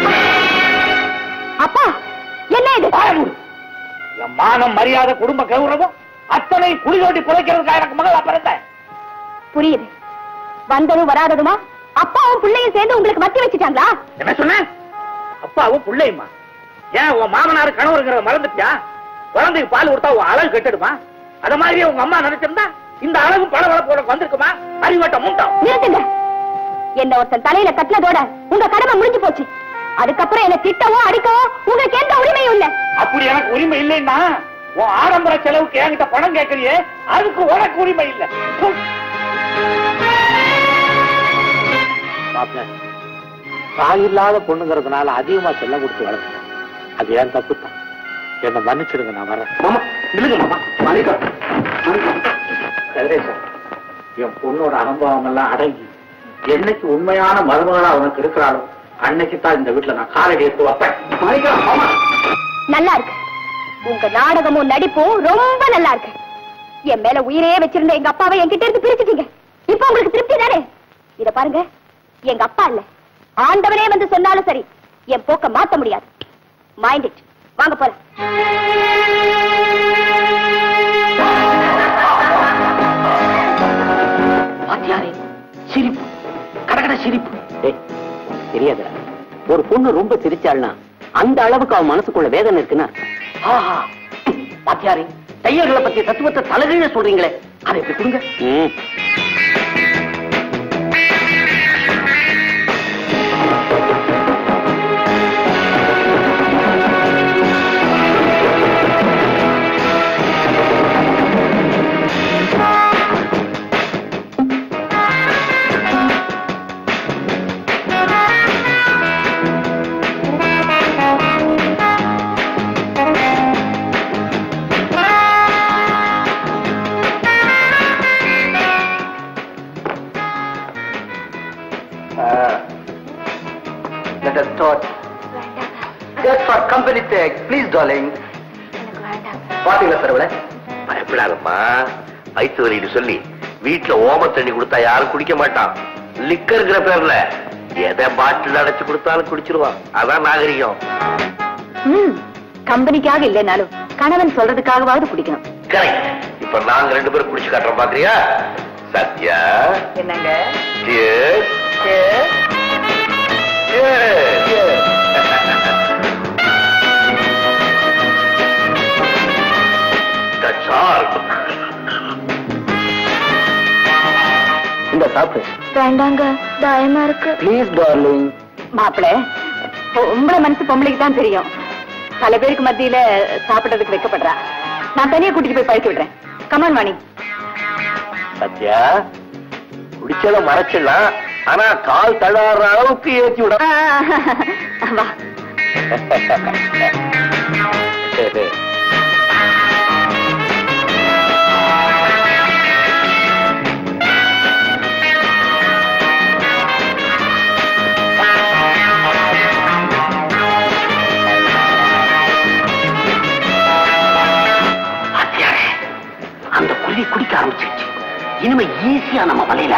அப்பா என்ன இது என் மானம் மரியாதை குடும்ப கௌரவம் அத்தனை குழி தோண்டி புதைக்கிறதுக்காக எனக்கு மகளா பிறந்தேன் புரியுது வந்ததும் வராததுமா அப்பாவும் பிள்ளையும் சேர்ந்து உங்களுக்கு மத்தி வச்சுட்டாங்களா என்ன சொன்ன அப்பாவும் பிள்ளையுமா ஏன் உன் மாமனார் கணவருங்கிறத மறந்துட்டியா குழந்தைக்கு பால் கொடுத்தா உன் அழகு கெட்டுடுமா அத மாதிரியே உங்க அம்மா நினைச்சிருந்தா இந்த அழகும் பல வளர்ப்பு உனக்கு வந்திருக்குமா அறிவட்ட மூட்டம் நிறுத்துங்க என்ன ஒருத்தன் தலையில கட்டினதோட உங்க கடமை முடிஞ்சு போச்சு அதுக்கப்புறம் என்ன திட்டவோ அடிக்கவோ உங்களுக்கு எந்த உரிமையும் இல்ல அப்படி எனக்கு உரிமை இல்லைன்னா உன் ஆடம்பர செலவுக்கு என்கிட்ட பணம் கேட்கறியே அதுக்கு உனக்கு உரிமை இல்ல மாப்பிள்ள தாய் இல்லாத பொண்ணுங்கிறதுனால அதிகமா செல்லம் கொடுத்து வளர்க்கணும் அது ஏன் தப்பு தான் என்ன மன்னிச்சிடுங்க நான் வரேன் மாமா நில்லுங்க மாமா மாணிக்கம் கதிரேசன் என் பொண்ணோட அனுபவம் எல்லாம் அடங்கி என்னைக்கு உண்மையான மருமகளா உனக்கு இருக்கிறாளோ அன்னைக்கு தான் இந்த வீட்டுல நான் காலடி எடுத்து வைப்பேன் மாணிக்கம் மாமா நல்லா இருக்கு உங்க நாடகமும் நடிப்பும் ரொம்ப நல்லா இருக்கு என் மேல உயிரே வச்சிருந்த எங்க அப்பாவை என்கிட்ட இருந்து பிரிச்சுட்டீங்க இப்ப உங்களுக்கு திருப்தி தானே இத பாருங்க எங்க அப்பா இல்ல ஆண்டவனே வந்து சொன்னாலும் சரி என் போக்க மாத்த முடியாது மைண்ட் இட் வாங்க போல சிரிப்பு டேய், தெரியாதுடா ஒரு பொண்ணு ரொம்ப சிரிச்சாள்னா அந்த அளவுக்கு அவன் மனசுக்குள்ள வேதனை இருக்குன்னா ஆஹா பாத்தியாரி தையர்களை பத்தி தத்துவத்தை தலைகீழ சொல்றீங்களே அதை எப்படி கொடுங்க Let us start. Just for company sake, please, darling. பாத்தீங்களா சரவல பயப்படாதம்மா வயிற்று வலின்னு சொல்லி வீட்டுல ஓம தண்ணி கொடுத்தா யாரும் குடிக்க மாட்டான் லிக்கருங்கிற பேர்ல எதை பாட்டில் அடைச்சு கொடுத்தாலும் குடிச்சிருவான் அதான் நாகரிகம் ம் கம்பெனிக்காக இல்லைனாலும் கணவன் சொல்றதுக்காகவாவது குடிக்கணும் கரெக்ட் இப்ப நாங்க ரெண்டு பேரும் குடிச்சு காட்டுறோம் பாக்குறியா சத்யா என்னங்க Cheers. Cheers. That's all. இந்த சாப்பிடு வேண்டாங்க தாயமா இருக்கு ப்ளீஸ் டார்லிங் மாப்பிள உங்கள மனசு பொம்பளைக்கு தான் தெரியும் பல பேருக்கு மத்தியில சாப்பிடுறதுக்கு வைக்கப்படுறா நான் தனியா கூட்டிட்டு போய் பழக்கி விடுறேன் கமான் வாணி சத்யா குடிச்சத மறைச்சிடலாம் ஆனா கால் தடாற அளவுக்கு ஏத்தி விட வா பாத்தியாரே அந்த குருவி குடிக்க ஆரம்பிச்சிருச்சு இனிமே ஈஸியா நம்ம வலையில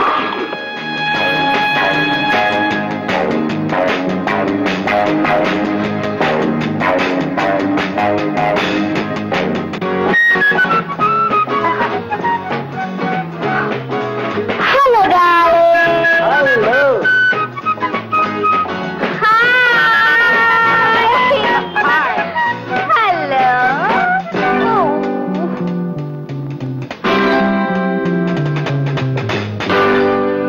ஹலோ டார்லிங் ஹலோ ஹலோ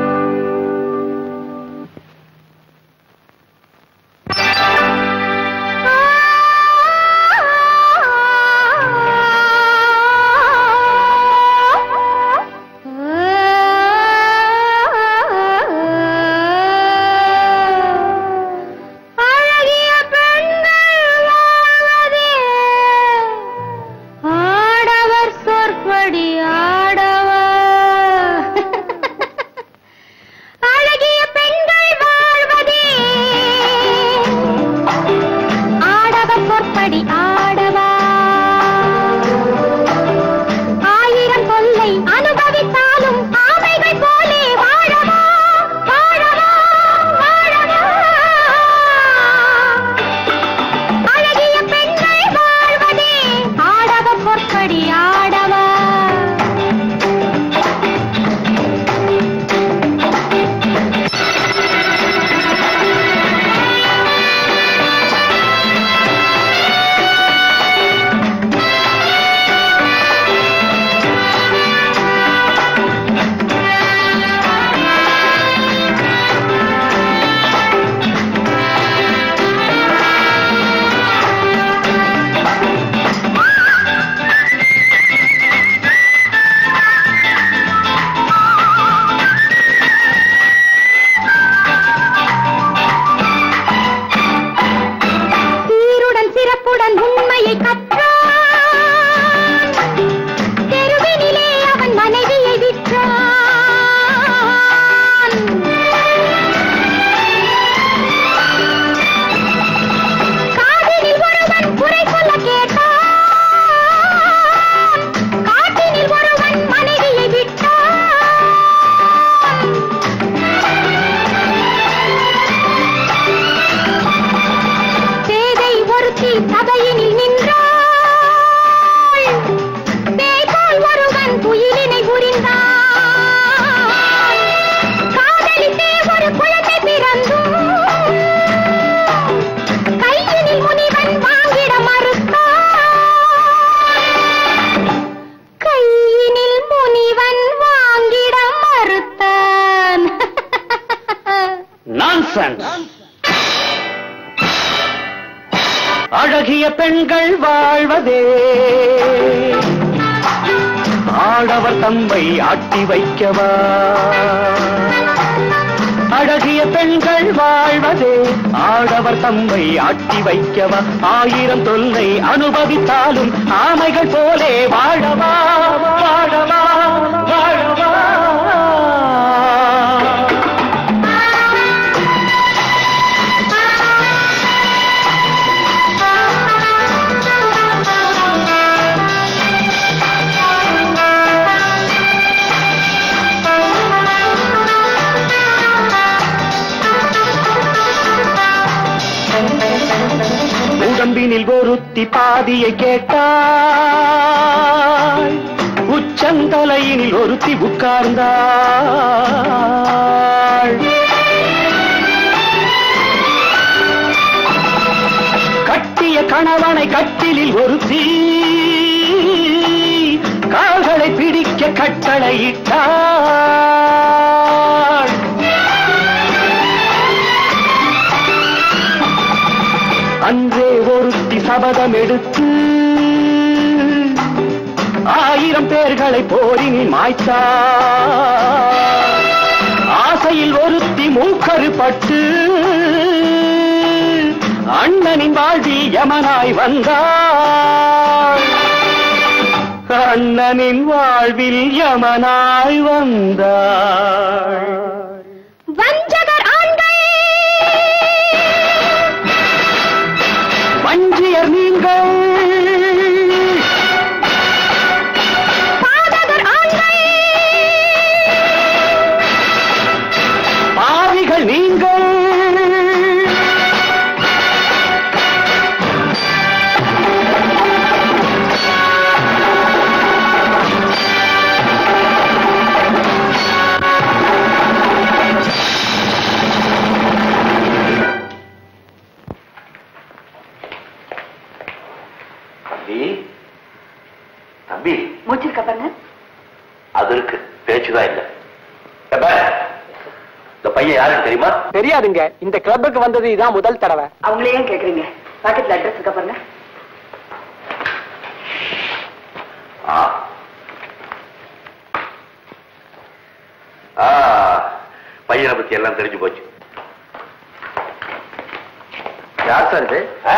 பெண்கள் வாழ்வதே ஆடவர் தம்மை ஆட்டி வைக்கவா அழகிய பெண்கள் வாழ்வதே ஆடவர் தம்மை ஆட்டி வைக்கவா ஆயிரம் தொல்லை அனுபவித்தாலும் ஆமைகள் போலே வாழவா வாழவா வாழவா உடம்பினில் ஒருத்தி பாதியை கேட்டாள் உச்சந்தலையினில் ஒருத்தி உட்கார்ந்தாள் கட்டிய கணவனை கட்டிலில் ஒருத்தி கால்களை பிடிக்க கட்டளையிட்டாள் அன்றே ஒருத்தி சபதம் எடுத்து ஆயிரம் பேர்களை போரினில் மாய்த்தாள் ஆசையில் ஒருத்தி மூக்கருப்பட்டு அண்ணனின் வாழ்வில் யமனாய் வந்தாள் அண்ணனின் வாழ்வில் யமனாய் வந்தாள் வஞ்சகர் ஆண்கள் வஞ்சியர் நீங்கள் பாதகர் ஆண்கள் பாவிகள் நீங்கள் தம்பி தம்பி மூச்சிருக்க பாருங்க அது இருக்கு பேச்சுதான் இல்ல எப்ப, இந்த பையன் யாருன்னு தெரியுமா தெரியாதுங்க இந்த கிளப்புக்கு வந்தது இதான் முதல் தடவை அவங்களே ஏன் கேக்குறீங்க பாக்கெட்ல அட்ரஸ் இருக்க பாருங்க ஆ. ஆ, பையனை பத்தி எல்லாம் தெரிஞ்சு போச்சு யார் சார் இது ஆ?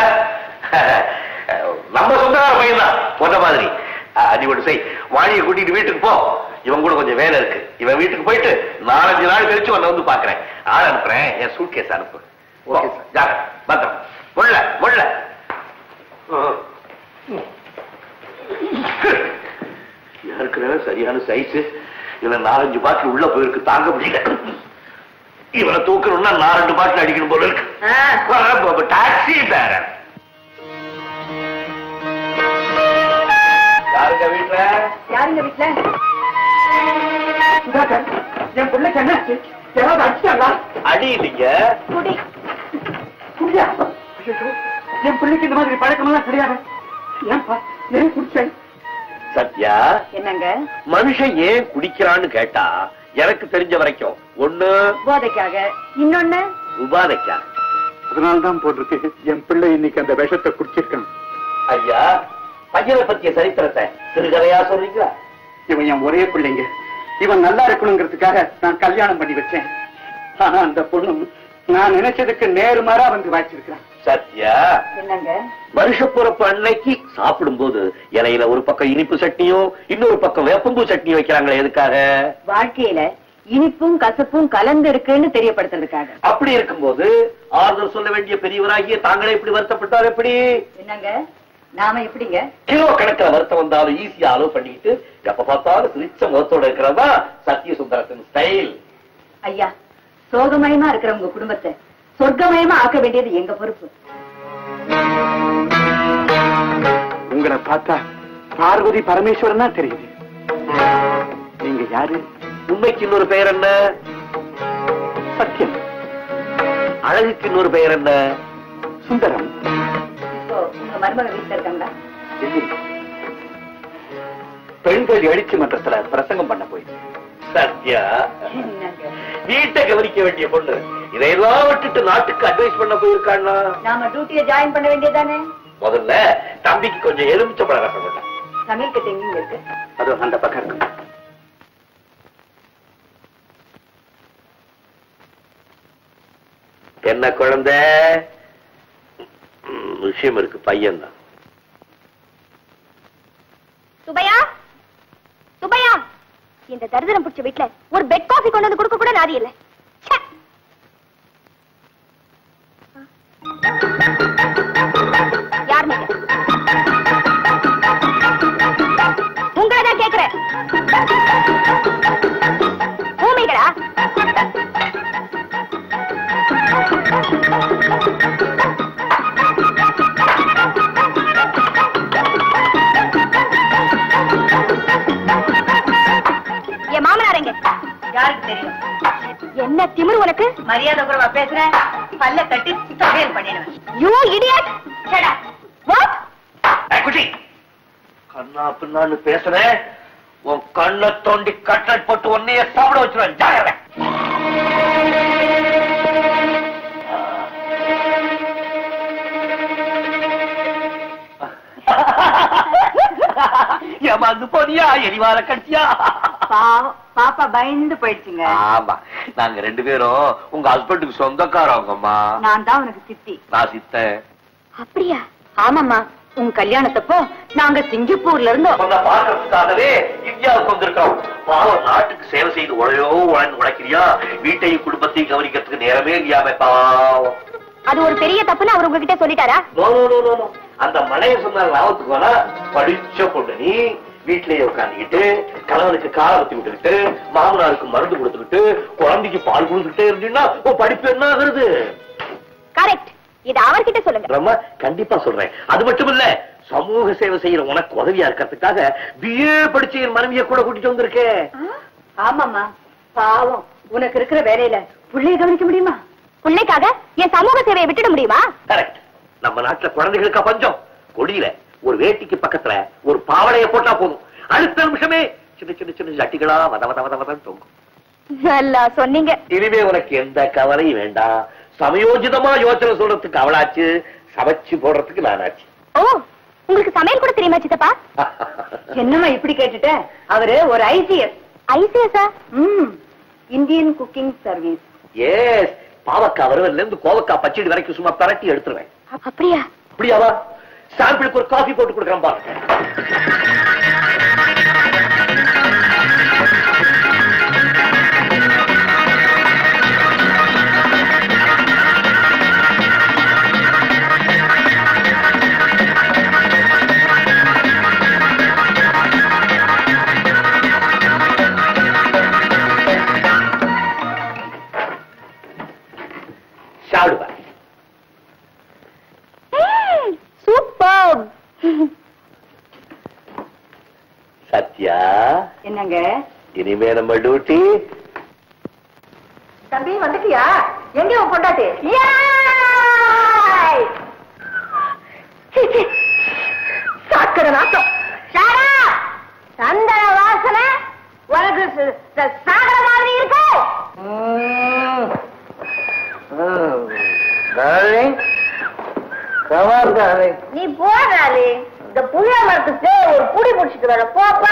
நம்ம சொந்தக்கார பையன் தான் சொன்ன மாதிரி ஆ, நீ ஒன்று செய் வாணியை கூட்டிட்டு வீட்டுக்கு போ இவன் கூட கொஞ்சம் வேலை இருக்கு இவன் வீட்டுக்கு போயிட்டு நாலஞ்சு நாள் கழிச்சு உன்னை வந்து பாக்குறேன் ஆள் அனுப்புறேன் என் சூட் கேஸ் அனுப்பு ஓகே சார். ஜாக்கிரதை, பத்திரம் முள்ள முள்ள இருக்கிற சரியான சைஸ் இவன் நாலஞ்சு பாட்டில் உள்ள போயிருக்கு தாங்க முடியல இவனை தூக்கணும்னா நான் ரெண்டு பாட்டில் அடிக்கணும் போல இருக்கு டாக்ஸி பேரன் யாருங்க வீட்டுல யாருங்க வீட்டுல என் பிள்ளைக்கு என்ன யாராவது அடிச்சாங்களா அடி இல்லைங்க குடி புரியா ஐயோ, என் பிள்ளைக்கு இந்த மாதிரி பழக்கமெல்லாம் கிடையாது ஏன்பா ஏன் குடிச்சேன் சத்யா என்னங்க மனுஷன் ஏன் குடிக்கிறான்னு கேட்டா எனக்கு தெரிஞ்ச வரைக்கும் ஒண்ணு போதைக்காக இன்னொன்னு உபாதைக்கா அதனால்தான் போட்டிருக்கு என் பிள்ளை இன்னைக்கு அந்த விஷத்தை குடிச்சிருக்கான் ஐயா பையனை பத்திய சரித்திரத்தை சிறுகதையா சொல்றீங்களா இவன் என் ஒரே பிள்ளைங்க இவன் நல்லா இருக்கணுங்கிறதுக்காக நான் கல்யாணம் பண்ணி வச்சேன் ஆனா அந்த பொண்ணு நான் நினைச்சதுக்கு நேர்மாறா வந்து வாய்ச்சிருக்கிறான் சத்யா என்னங்க வருஷ பிறப்பு அன்னைக்கு சாப்பிடும்போது இலையில ஒரு பக்கம் இனிப்பு சட்னியும் இன்னொரு பக்கம் வேப்பம்பூ சட்னி வைக்கிறாங்களே எதுக்காக வாழ்க்கையில இனிப்பும் கசப்பும் கலந்து இருக்குன்னு தெரியப்படுத்துறதுக்காக அப்படி இருக்கும்போது ஆறுதல் சொல்ல வேண்டிய பெரியவராகிய தாங்களே இப்படி வருத்தப்பட்டார் எப்படி என்னங்க நாம எப்படிங்க கிலோ கணக்கில் வருத்தம் வந்தாலும் ஈஸியா அலோவ் பண்ணிக்கிட்டு எப்ப பார்த்தாலும் சிரிச்ச முகத்தோட இருக்கிறதா சத்திய சுந்தரத்தின் ஸ்டைல் ஐயா சோகமயமா இருக்கிற உங்க குடும்பத்தை சொர்க்கமயமா ஆக்க வேண்டியது எங்க பொறுப்பு உங்களை பார்த்தா பார்வதி பரமேஸ்வரனா தெரியுது நீங்க யாரு உண்மைக்கு இன்னொரு பெயர் என்ன சத்தியம் அழகுக்கு இன்னொரு பெயர் என்ன சுந்தரம் இப்போ உங்க மருமக வீட்டுல இருக்காங்களா இல்லை. பெண்கள் எழுச்சி மன்றத்துல பிரசங்கம் பண்ண போய் சத்யா என்னங்க வீட்டை கவனிக்க வேண்டிய பொண்ணு இதையெல்லாம் விட்டுட்டு நாட்டுக்கு அட்வைஸ் பண்ண போயிருக்கான்னா நாம டியூட்டியை ஜாயின் பண்ண வேண்டியதானே முதல்ல தம்பிக்கு கொஞ்சம் எலுமிச்சம்பழம் ரசம் கொண்டா சமையல் கட்டு எங்க இருக்கு அது அந்த பக்கம் இருக்கு என்ன குழந்தை ம், விஷயம் இருக்கு பையன் தான் சுபையா சுபையா இந்த தரிதிரம் பிடிச்ச வீட்ல ஒரு பெட் காஃபி கொண்டு வந்து கொடுக்க கூட நாதி இல்ல ச்சே. யார் நீங்க உங்களை தான் கேக்குறேன் பூமிகளா என் மாமனார் எங்க யாருக்கு தெரியும் என்ன திமிரு உனக்கு மரியாதை குறைவா பேசுறேன் பல்ல தட்டி சமையல் பண்ணிடுவேன் யூ இடியட் சடா வாட் ஏய், குட்டி கண்ணா பின்னான்னு பேசுறேன் உன் கண்ணை தோண்டி கட்லட் போட்டு உன்னைய சாப்பிட வச்சிருவேன் ஜாகிரதை ஏமாந்து போனியா எரிவார கட்டியா பாவம் பாப்பா பயந்து போயிடுச்சுங்க ஆமா நாங்க ரெண்டு பேரும் உங்க ஹஸ்பண்டுக்கு சொந்தக்காரவங்கம்மா நான் தான் உனக்கு சித்தி நான் சித்தேன் அப்படியா ஆமாம்மா உங்க கல்யாணத்தப்போ நாங்க சிங்கப்பூர்ல இருந்தோம் உன்னை பார்க்கறதுக்காகவே இந்தியாவுக்கு வந்திருக்கோம் பாவம் நாட்டுக்கு சேவை செய்து உழையோ உழைந்து உழைக்கிறியா வீட்டையும் குடும்பத்தையும் கவனிக்கிறதுக்கு நேரமே இல்லையாம பாவம் அது ஒரு பெரிய தப்புன்னு அவர் உங்ககிட்ட சொல்லிட்டாரா no, no, no, no, no. அந்த மனைய சொன்னால் லாபத்துக்கு வேணா படிச்ச பொண்ணு நீ வீட்லயே உட்காந்துக்கிட்டு கணவனுக்கு காலை வத்தி விட்டுக்கிட்டு மாமனாருக்கு மருந்து கொடுத்துக்கிட்டு குழந்தைக்கு பால் கொடுத்துக்கிட்டே இருந்தீங்கன்னா உன் படிப்பு என்ன ஆகுறது கரெக்ட் இது அவர்கிட்ட சொல்லுங்க ரொம்ப கண்டிப்பா சொல்றேன் அது மட்டும் இல்ல சமூக சேவை செய்யற உனக்கு உதவியா இருக்கிறதுக்காக பிஏ படிச்ச என் மனைவியை கூட கூட்டிட்டு வந்திருக்கேன் ஆமாம்மா பாவம் உனக்கு இருக்கிற வேலையில புள்ளைய கவனிக்க முடியுமா பிள்ளைக்காக என் சமூக சேவையை விட்டுட முடியுமா கரெக்ட் நம்ம நாட்டுல குழந்தைகளுக்கா பஞ்சம் கொடியில ஒரு வேட்டிக்கு பக்கத்துல ஒரு பாவடைய போட்டா போதும் அடுத்த நிமிஷமே சின்ன சின்ன சின்ன ஜட்டிகளா வத வத வத வதன்னு தொங்கும் நல்லா சொன்னீங்க இனிமே உனக்கு எந்த கவலையும் வேண்டாம் சமயோஜிதமா யோசனை சொல்றதுக்கு அவளாச்சு சமைச்சு போடுறதுக்கு நானாச்சு ஓ உங்களுக்கு சமையல் கூட தெரியுமா சித்தப்பா என்னம்மா இப்படி கேட்டுட்ட அவரு ஒரு ஐசிஎஸ் ஐசிஎஸ்ஆ ம் இந்தியன் குக்கிங் சர்வீஸ் ஏஸ் பாவக்காய் வறுவல்ல இருந்து கோவக்காய் பச்சடி வரைக்கும் சும்மா பரட்டி எடுத்துருவேன் அப்படியா அப்படியாவா சாம்பிளுக்கு ஒரு காஃபி போட்டு கொடுக்குறேன் பாருங்க சாப்பிடுவேன் சூப்பர் சத்யா என்னங்க இனிமே நம்ம டியூட்டி தம்பி வந்துட்டியா எங்க உன் பொண்டாட்டி சாக்கடை நாட்டம் சாரா சந்தன வாசனை உனக்கு ச- ச- சாகர மாதிரி இருக்கு நீ போறாளி இந்த புளிய மரத்துக்கு ஒரு புடி முடிச்சிட்டு வர போப்பா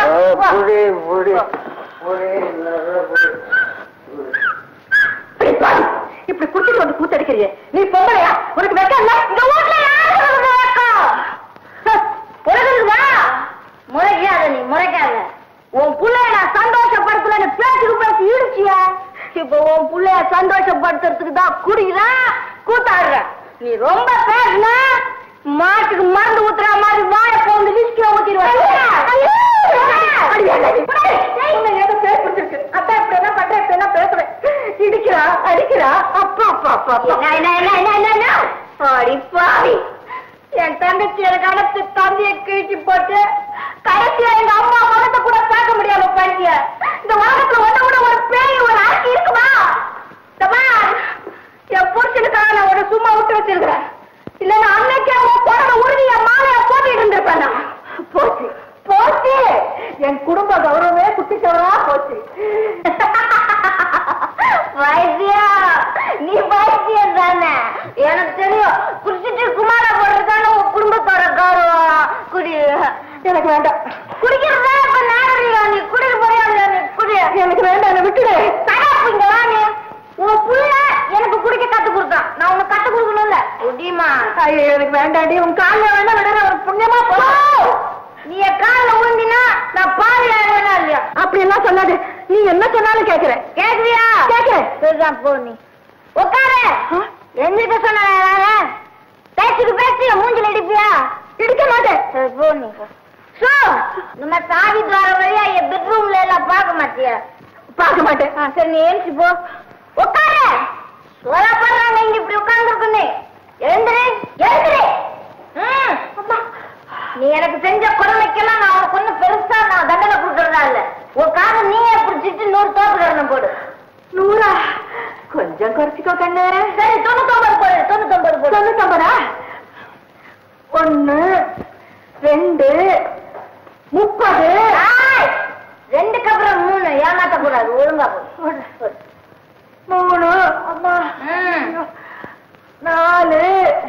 இப்படி குடுத்துட்டு வந்து கூத்தடிக்கிறியே நீ பொம்பளையா உனக்கு வெக்கம் இல்ல இந்த வீட்டுல யாருக்கு வெக்கம் உலகுவா முறைக்காத நீ முறைக்காத உன் புள்ளைய நான் சந்தோஷப்படுத்தலன்னு பேச்சுக்கு பேசி இடிச்சியா இப்ப உன் புள்ளைய சந்தோஷப்படுத்துறதுக்கு தான் குடிக்கிறேன் கூத்தாடுற நீ ரொம்ப பேசுன மாட்டுக்கு மருந்து ஊத்துற மாதிரி வாய போந்து விஸ்கிய ஊத்திடுவேன் அதான் இப்படி என்ன பண்ற இப்ப என்ன பேசுறேன் இடிக்கிறா அடிக்கிறா அப்பா அப்பா அப்பா அப்பா என்ன என்ன என்ன என்ன என்ன அடி பாவி என் தங்கச்சி எனக்கு அனைத்து தம்பியை கிழிச்சு போட்டு கடைசியா எங்க அம்மா மனத்தை கூட பார்க்க முடியாம பண்ணிய இந்த உலகத்துல ஒண்ணு கூட ஒரு பேய் ஒரு ஆட்சி இருக்குமா இந்த பார், என் புருஷனுக்காக நான் ஒரு சும்மா விட்டு வச்சிருக்கிறேன் இல்லன்னா அன்னைக்கு அவன் போன உறுதி என் மாலையா போட்டுட்டு இருந்திருப்பேன் நான். போச்சு போச்சு என் குடும்ப கௌரவமே குட்டிச்சவரா போச்சு வைத்தியம் நீ வைத்தியம் தானே எனக்கு தெரியும் குடிச்சிட்டு குமார போடுறதான உன் குடும்பத்தோட எனக்கு வேண்டாம் குடிக்கிறதா இப்ப நாடுறீங்க நீ குடிக்க போறியா இல்லையா நீ குடி எனக்கு வேண்டாம் என்ன விட்டுடு சடாப்பு இங்க வா நீ உன் புள்ள எனக்கு குடிக்க கத்து கொடுத்தான் நான் உனக்கு கத்து கொடுக்கணும்ல குடிமா ஐயோ எனக்கு வேண்டாண்டி உன் காலில் வேணா விட ஒரு புண்ணியமா போ நீ என் கால்ல விழுந்தினா நான் பால் வேணா இல்லையா அப்படி எல்லாம் சொல்லாது நீ என்ன சொன்னாலும் கேக்குறேன் கேக்குறியா கேக்குறேன் சரிதான் போ நீ உட்காரு எந்திரிக்க சொன்ன பேச்சுக்கு பேச்சு மூஞ்சில இடிப்பியா இடிக்க மாட்டேன் சரி போ நீ போ. சோ நம்ம சாவி துவார வழியா என் பெட்ரூம்ல எல்லாம் பார்க்க மாட்டியா பார்க்க மாட்டேன் ஆ, சரி நீ எழுச்சி போ உட்காரு சோழா பண்றாங்க இங்க இப்படி உட்கார்ந்துருக்குன்னு எழுந்துரு எழுந்துரு ம். நீ எனக்கு செஞ்ச கொடுமைக்கெல்லாம் நான் உனக்கு ஒண்ணும் பெருசா நான் தண்டனை கொடுக்கறதா இல்ல உன் காதை நீயே பிடிச்சிட்டு நூறு தோப்பு கடனை போடு நூறா கொஞ்சம் குறைச்சிக்கோ கண்ணு சரி தொண்ணூத்தொன்பது போடு தொண்ணூத்தொன்பது போடு தொண்ணூத்தொன்பதா ஒண்ணு ரெண்டு முப்பது ஆய், ரெண்டுக்கு அப்புறம் மூணு ஏமாத்த கூடாது ஒழுங்கா போடு போடு. மூணு அம்மா ம். நாலு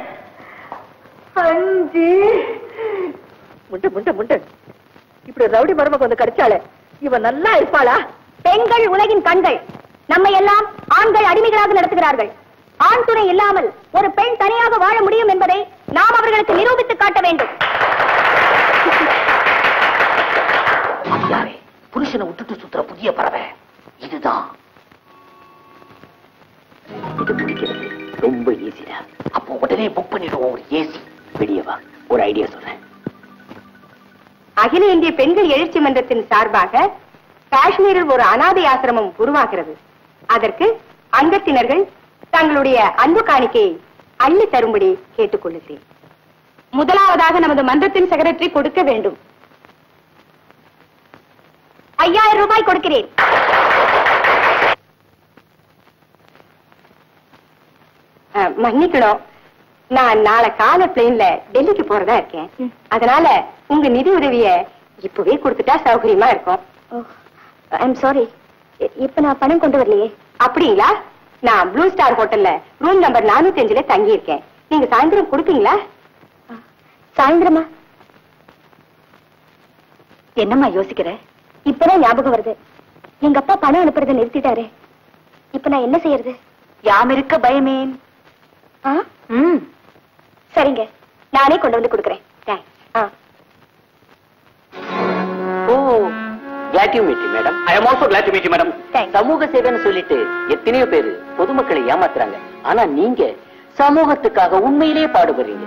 அஞ்சு முண்டை முண்டை முண்டை இப்படி ரவுடி மருமக வந்து கடிச்சாளே இவன் நல்லா இருப்பாளா பெண்கள் உலகின் கண்கள் நம்மை எல்லாம் ஆண்கள் அடிமைகளாக நடத்துகிறார்கள் ஆண் துணை இல்லாமல் ஒரு பெண் தனியாக வாழ முடியும் என்பதை நாம் அவர்களுக்கு நிரூபித்து காட்ட வேண்டும் யாரே புருஷனை விட்டுட்டு சுத்துற புதிய பறவை இதுதான் இது பிடிக்கிறது ரொம்ப ஈஸிடா அப்போ உடனே புக் பண்ணிடுவோம் ஒரு ஏசி வெளியே வா ஒரு ஐடியா சொல்றேன் அகில இந்திய பெண்கள் எழுச்சி மன்றத்தின் சார்பாக காஷ்மீரில் ஒரு அனாதை ஆசிரமம் உருவாகிறது அதற்கு அங்கத்தினர்கள் தங்களுடைய அன்பு காணிக்கையை அள்ளி தரும்படி கேட்டுக்கொள்கிறேன் முதலாவதாக நமது மன்றத்தின் செக்ரட்டரி கொடுக்க வேண்டும் ஐயாயிரம் ரூபாய் கொடுக்கிறேன் அஹ், மன்னிக்கணும் நான் நாளை காலை பிளேன்ல டெல்லிக்கு போறதா இருக்கேன் அதனால உங்க நிதி உதவிய இப்பவே கொடுத்துட்டா சௌகரியமா இருக்கும் ஐம் சாரி இப்ப நான் பணம் கொண்டு வரலையே அப்படிங்களா நான் ப்ளூ ஸ்டார் ஹோட்டல்ல ரூம் நம்பர் நானூத்தி அஞ்சுல தங்கி இருக்கேன் நீங்க சாயந்தரம் கொடுப்பீங்களா சாயந்தரமா என்னம்மா யோசிக்கிற இப்பதான் ஞாபகம் வருது எங்க அப்பா பணம் அனுப்புறதை நிறுத்திட்டாரு இப்ப நான் என்ன செய்யறது யாம் இருக்க பயமேன் ஆ? ம் சரிங்க நானே கொண்டு வந்து கொடுக்கறேன் thanks ah oh glad to meet you madam I am also glad to meet you madam Thanks. சமூக சேவைன்னு சொல்லிட்டு எத்தனையோ பேரு பொதுமக்களை ஏமாத்துறாங்க ஆனா நீங்க சமூகத்துக்காக உண்மையிலேயே பாடுபடுறீங்க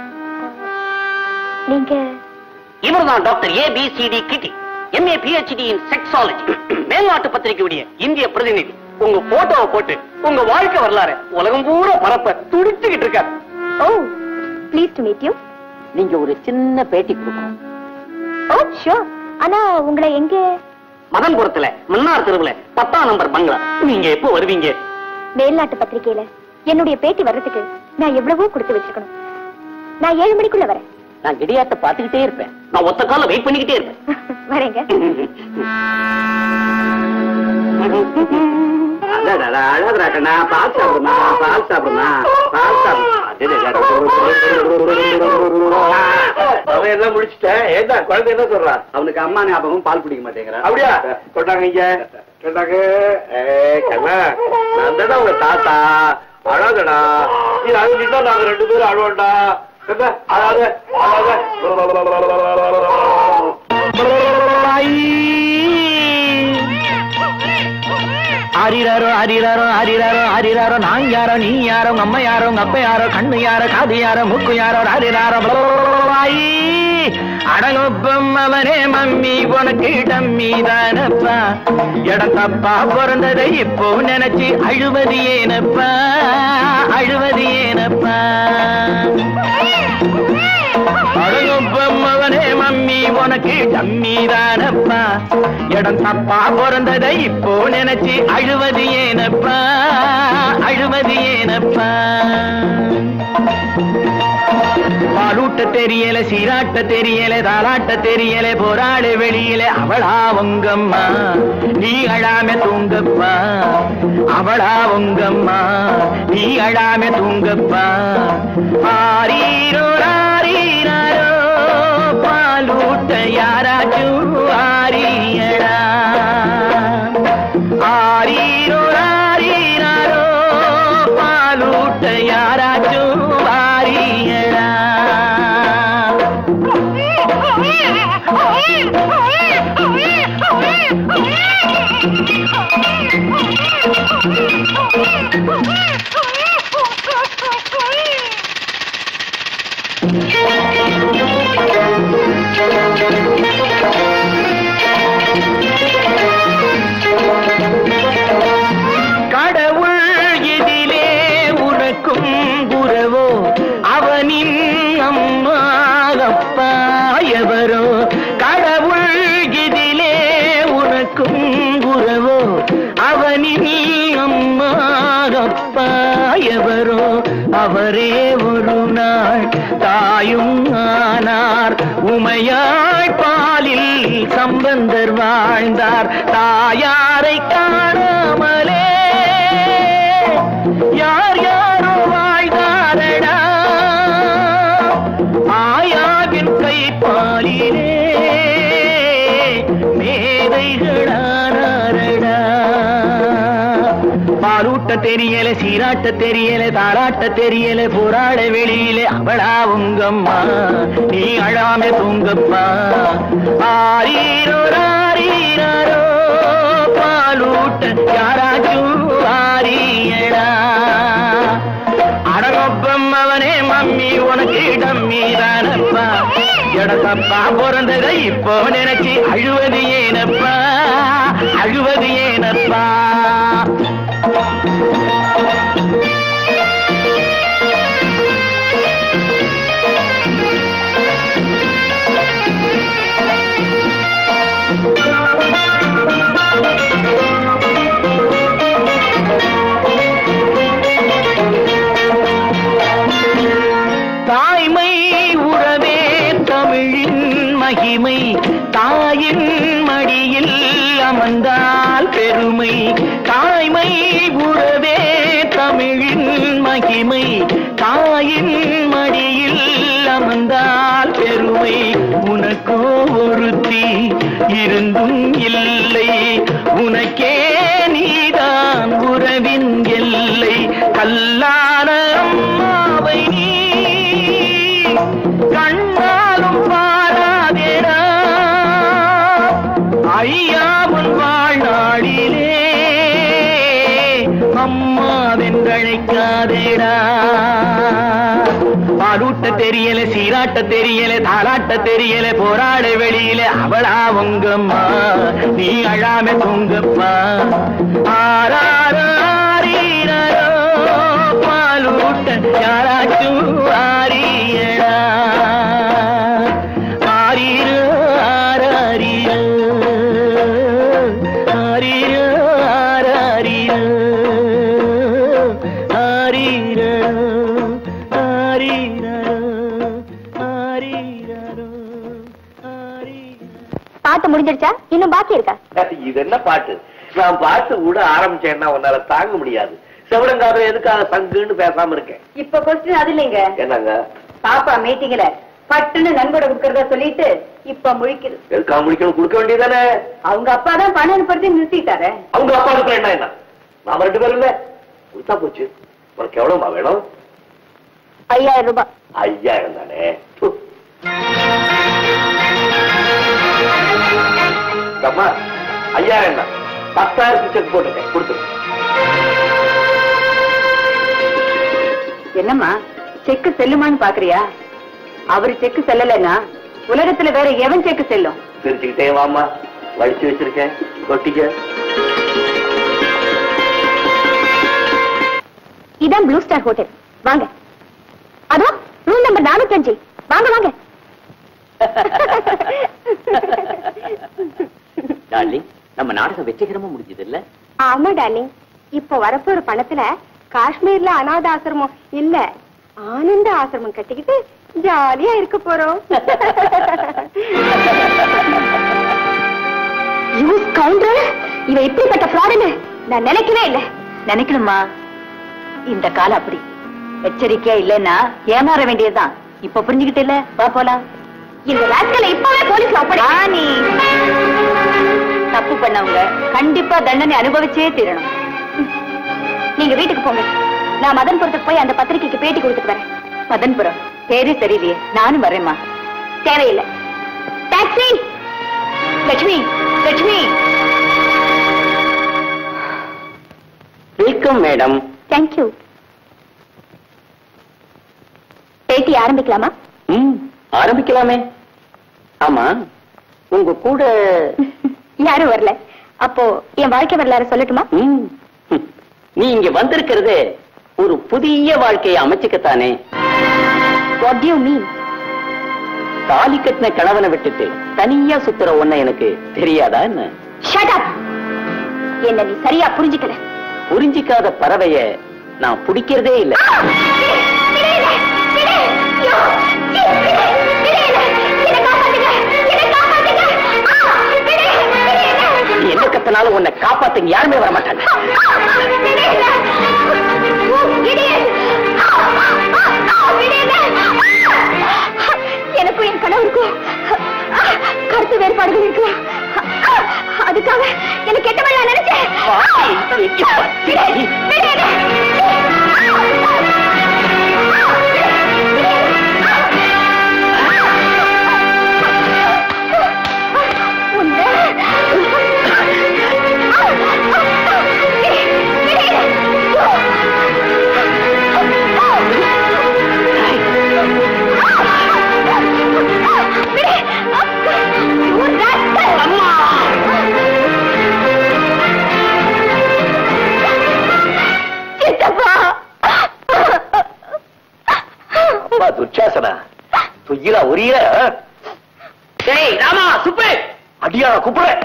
நீங்க இவர்தான் doctor A B C D Kitty MA PhD in sexology மேல்நாட்டு பத்திரிகையுடைய இந்திய பிரதிநிதி உங்க போட்டோவை போட்டு உங்க வாழ்க்கை வரலாறு உலகம் பூரா பரப்ப துடிச்சுக்கிட்டு இருக்காரு oh please to meet you நீங்க ஒரு சின்ன பேட்டி கொடுக்கணும் ஓ ஷூர் ஆனா உங்களை எங்க மதன்புரத்துல மன்னார் தெருவுல பத்தாம் நம்பர் பங்களா நீங்க எப்போ வருவீங்க மேல்நாட்டு பத்திரிக்கையில என்னுடைய பேட்டி வர்றதுக்கு நான் எவ்வளவோ கொடுத்து வச்சிருக்கணும் நான் ஏழு மணிக்குள்ள வரேன் நான் இடியாட்ட பாத்துக்கிட்டே இருப்பேன் நான் ஒத்த கால வெயிட் பண்ணிக்கிட்டே இருப்பேன் வரேங்க அழகுடா கண்ணா பால் சாப்பிடுமா பால் சாப்பிடுமா பால் அவன் எல்லாம் முடிச்சிட்டேன் ஏதா குழந்தை என்ன சொல்றான் அவனுக்கு அம்மா ஞாபகம் பால் குடிக்க மாட்டேங்கிறான் அப்படியா கொண்டாங்க இங்க கொண்டாங்க ஏ கண்ணா நான் தானே உங்க தாத்தா அழாதடா நீ அழுதுட்டா நாங்க ரெண்டு பேரும் அழுவோம்டா கண்ணா, அழாத ஆரிராரோ ஆரிராரோ ஆரிராரோ ஆரிராரோ நான் யாரோ நீ யாரோ உங்க அம்மா யாரோ உங்க அப்பா யாரோ கண்ணு யாரோ காது யாரோ மூக்கு யாரோ ஆரிராரோ ஆயி அடங்கொப்பம் அவனே மம்மி உனக்கு டம்மி தானப்பா இடம் தப்பா பிறந்ததை இப்போ நினைச்சு அழுவது ஏனப்பா அழுவது ஏனப்பா அடங்கொப்பம் அவனே மம்மி உனக்கு டம்மி தானப்பா இடம் தப்பா பிறந்ததை இப்போ நினைச்சு அழுவது ஏனப்பா அழுவது ஏனப்பா பாலூட்ட தெரியல சீராட்ட தெரியல தாலாட்ட தெரியல போராடு வெளியில அவளா உங்கம்மா நீ அழாம தூங்கப்பா அவளா உங்கம்மா நீ அழாம தூங்கப்பா ஆரீரோ ராரீரோ பாலூ கடவுள் எதிலே உனக்கும் குரவோ அவனின் அம்மா அப்பா எவரோ கடவுள் எதிலே உனக்கும் குரவோ அவனின் அம்மா அப்பா எவரோ அவரே ஒரு நாள் தாயும் ஆனார் உமையாய் பாலில் சம்பந்தர் வாழ்ந்தார் தாயாரை காணாமலே யார் யாரோ வாழ்ந்தாரடா ஆயாவின் கை பாலிலே மேதைகளானாரடா பாலூட்ட தெரியல சீராட்ட தெரியல தாளாட்ட தெரியல போராட வெளியில அவளா உங்கம்மா நீ அழாம தூங்கப்பா ஆரீரோ ராரீரோ பாலூட்ட யாராச்சும் ஆரியடா அடகொப்பம் அவனே மம்மி உனக்கு டம்மி தானப்பா எடத்தப்பா பிறந்தத இப்போ நினைச்சு அழுவது ஏனப்பா அழுவது ஏனப்பா தாய்மை உறவே தமிழின் மகிமை தாயின் மடியில் அமர்ந்தால் பெருமை தாய்மை உறவே தமிழின் மகிமை தாயின் மடியில் அமர்ந்தால் பெருமை உனக்கோ ஒருத்தி இருந்தும் இல்லை உனக்கே நீதான் உறவின் எல்லை கல்லான அம்மாவை நீ கண்ணாலும் பாராதேடா ஐயாவும் வாழ்நாளிலே அம்மாவென்றழைக்காதேடா பாலூட்ட தெரியல சீராட்ட தெரியல தாளாட்ட தெரியல போராட வெளியில அவளா உங்கம்மா நீ அழாம தூங்கப்பா ஆராரோ ஆரீரோ பாலூட்ட யாராச்சும் ஆரியடா ஆரீரோ ஆராரீரோ ஆரீரோ ஆராரீரோ ஆரீரோ ஆரீரோ ஆரீரோ பாட்டு முடிஞ்சிருச்சா இன்னும் பாக்கி இருக்கா இது என்ன பாட்டு நான் பாட்டு விட ஆரம்பிச்சேன்னா உன்னால தாங்க முடியாது செவடங்காரன் எதுக்காக சங்குன்னு பேசாம இருக்கேன் இப்ப கொஸ்டின் அது இல்லைங்க என்னங்க பாப்பா மீட்டிங்ல பட்டுன்னு நன்கொடை கொடுக்கறதா சொல்லிட்டு இப்ப முழிக்குது எதுக்காக முடிக்கணும் கொடுக்க வேண்டியதானே அவங்க அப்பா தான் பணம் அனுப்புறதே நிறுத்திட்டாரு அவங்க அப்பா இருக்கிற என்ன என்ன நாம ரெண்டு பேரும் இல்ல கொடுத்தா போச்சு உனக்கு எவ்வளவுமா வேணும் ஐயாயிரம் ரூபாய் ஐயாயிரம் தானே து. அம்மா ஐயாயிரம் தான் பத்தாயிரத்துக்கு செக் போட்டுட்டேன் கொடுத்துரு என்னம்மா செக்கு செல்லுமான்னு பாக்குறியா அவரு செக்கு செல்லலைன்னா உலகத்துல வேற எவன் செக்கு செல்லும் பிரிச்சுக்கிட்டே வாமா வலிச்சு வச்சிருக்கேன் கொட்டிக்க இதான் ப்ளூ ஸ்டார் ஹோட்டல் வாங்க அதோ ரூம் நம்பர் நானூத்தஞ்சு வாங்க வாங்க டார்லிங் நம்ம நாடகம் வெற்றிகரமா முடிஞ்சது இல்ல ஆமா டார்லிங் இப்போ வரப்போற பணத்துல காஷ்மீர்ல அனாத ஆசிரமம் இல்ல ஆனந்த ஆசிரமம் கட்டிக்கிட்டு ஜாலியா இருக்க போறோம் யூ கவுண்டர் இவ இப்படிப்பட்ட ஃப்ராடுன்னு நான் நினைக்கவே இல்லை நினைக்கணுமா இந்த காலம் அப்படி எச்சரிக்கையா இல்லைன்னா ஏமாற வேண்டியதுதான் இப்ப புரிஞ்சுக்கிட்டு இல்ல வா போலாம் இந்த ராஸ்கலை இப்பவே போலீஸ்ல ஒப்படை ராணி தப்பு பண்ணவங்க கண்டிப்பா தண்டனை அனுபவிச்சே தீரணும் நீங்க வீட்டுக்கு போங்க நான் மதன்புரத்துக்கு போய் அந்த பத்திரிக்கைக்கு பேட்டி கொடுத்துட்டு வரேன் மதன்புரம் பேரே சரியில்லையே நானும் வரேம்மா தேவையில்லை taxi Lakshmi Lakshmi welcome madam thank you பேட்டி ஆரம்பிக்கலாமா ம் ஆரம்பிக்கலாமே ஆமா உங்க கூட யாரும் வரல அப்போ என் வாழ்க்கை வரலாறு சொல்லட்டுமா ம், ம். நீ இங்க வந்திருக்கிறது ஒரு புதிய வாழ்க்கையை அமைச்சுக்கத்தானே வாட் யூ மீன் தாலி கட்டின கணவனை விட்டுட்டு தனியா சுத்துற ஒண்ண எனக்கு தெரியாதா என்ன ஷட் அப் என்ன நீ சரியா புரிஞ்சுக்கல புரிஞ்சிக்காத பறவைய நான் பிடிக்கிறதே இல்ல நீ என்ன கத்தினாலும் உன்னை காப்பாத்துங்க யாருமே வர மாட்டாங்க எனக்கும் என் கணவருக்கும் கருத்து வேறுபாடுகள் இருக்கு அதுக்காக எனக்கு கெட்டவளா நினைச்சேன் அம்மா துர்ச்சாசனா துயிலா உரிய டேய் ராமா சுப்பு அடியா கூப்பிடுறேன்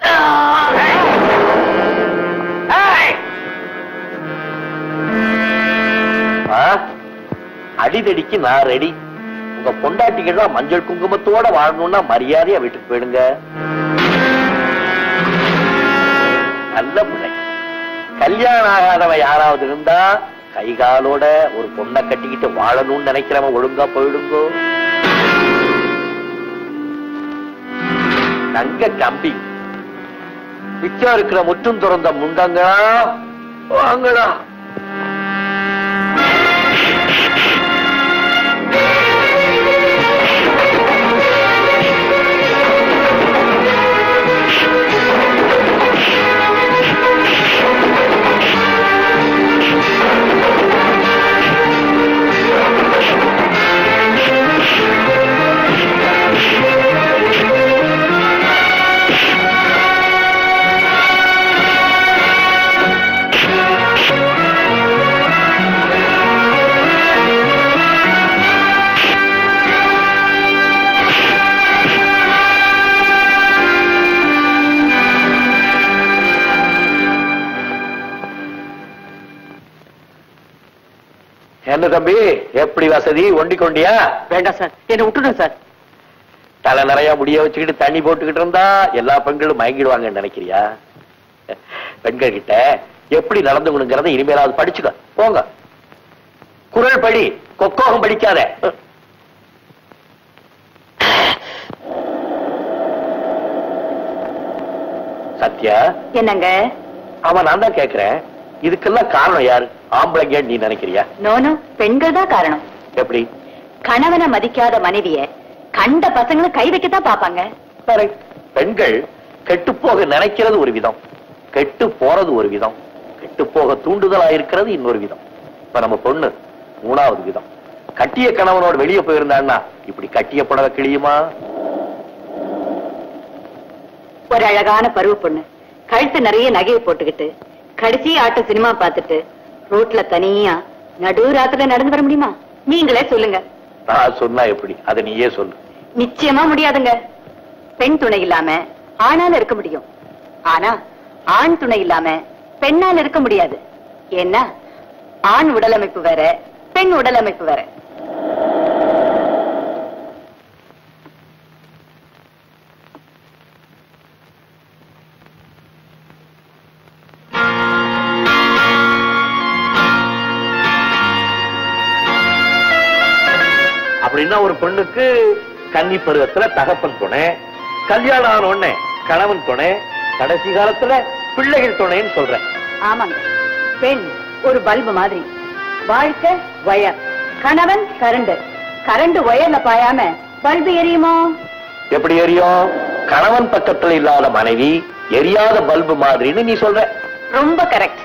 ஆ, அடிதடிக்கு நான் ரெடி உங்க பொண்டாட்டிகள் தான் மஞ்சள் குங்குமத்தோட வாழணும்னா மரியாதையா வீட்டுக்கு போயிடுங்க நல்ல பிள்ளை கல்யாணம் ஆகாதவ யாராவது இருந்தா கை காலோட ஒரு பொண்ணை கட்டிக்கிட்டு வாழணும்னு நினைக்கிறவன் ஒழுங்கா போயிடுங்கோ தங்க கம்பி மிச்சம் இருக்கிற முற்றும் துறந்த முண்டங்களா வாங்கடா என்ன தம்பி எப்படி வசதி ஒண்டி கொண்டியா வேண்டாம் சார் என்ன விட்டுடுங்க சார் தலை நிறைய முடிய வச்சுக்கிட்டு தண்ணி போட்டுக்கிட்டு இருந்தா எல்லா பெண்களும் மயங்கிடுவாங்கன்னு நினைக்கிறியா பெண்கள் கிட்ட எப்படி நடந்துக்கணுங்கிறத இனிமேலாவது படிச்சுக்க போங்க குரல் படி கொக்கோகம் படிக்காத சத்யா என்னங்க அவன் நான் தான் கேக்குறேன் இதுக்கெல்லாம் காரணம் யாரு ஆம்பளைங்க நீ நினைக்கிறியா நோனோ பெண்கள் தான் காரணம் எப்படி கணவனை மதிக்காத மனைவிய கண்ட பசங்களும் கை வைக்கத்தான் பாப்பாங்க பெண்கள் கெட்டு போக நினைக்கிறது ஒரு விதம் கெட்டு போறது ஒரு விதம் கெட்டு போக தூண்டுதலா இருக்கிறது இன்னொரு விதம் இப்ப நம்ம பொண்ணு மூணாவது விதம் கட்டிய கணவனோட வெளியே போயிருந்தான்னா இப்படி கட்டிய புடவை கிழியுமா ஒரு அழகான பருவ பொண்ணு கழுத்து நிறைய நகையை போட்டுக்கிட்டு கடைசி ஆட்ட சினிமா பார்த்துட்டு ரோட்ல தனியா நடு ராத்திரில நடந்து வர முடியுமா நீங்களே சொல்லுங்க நான் சொன்னா எப்படி அதை நீயே சொல்லு நிச்சயமா முடியாதுங்க பெண் துணை இல்லாம ஆணால இருக்க முடியும் ஆனா ஆண் துணை இல்லாம பெண்ணால இருக்க முடியாது ஏன்னா ஆண் உடலமைப்பு வேற பெண் உடலமைப்பு வேற அப்படின்னா ஒரு பெண்ணுக்கு கன்னி பருவத்துல தகப்பன் துணை கல்யாணம் ஆன உடனே கணவன் துணை கடைசி காலத்துல பிள்ளைகள் துணைன்னு சொல்றேன் ஆமாங்க பெண் ஒரு பல்பு மாதிரி வாழ்க்கை வயர் கணவன் கரண்ட் கரண்ட் ஒயர்ல பாயாம பல்பு எரியுமோ எப்படி எரியும் கணவன் பக்கத்துல இல்லாத மனைவி எரியாத பல்பு மாதிரின்னு நீ சொல்ற ரொம்ப கரெக்ட்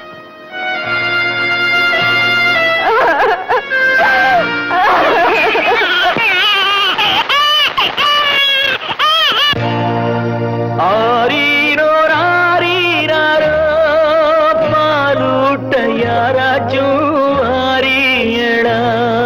ஆரீரோ ராரீராரோ பாலூட்ட யாராச்சும் ஆரியடா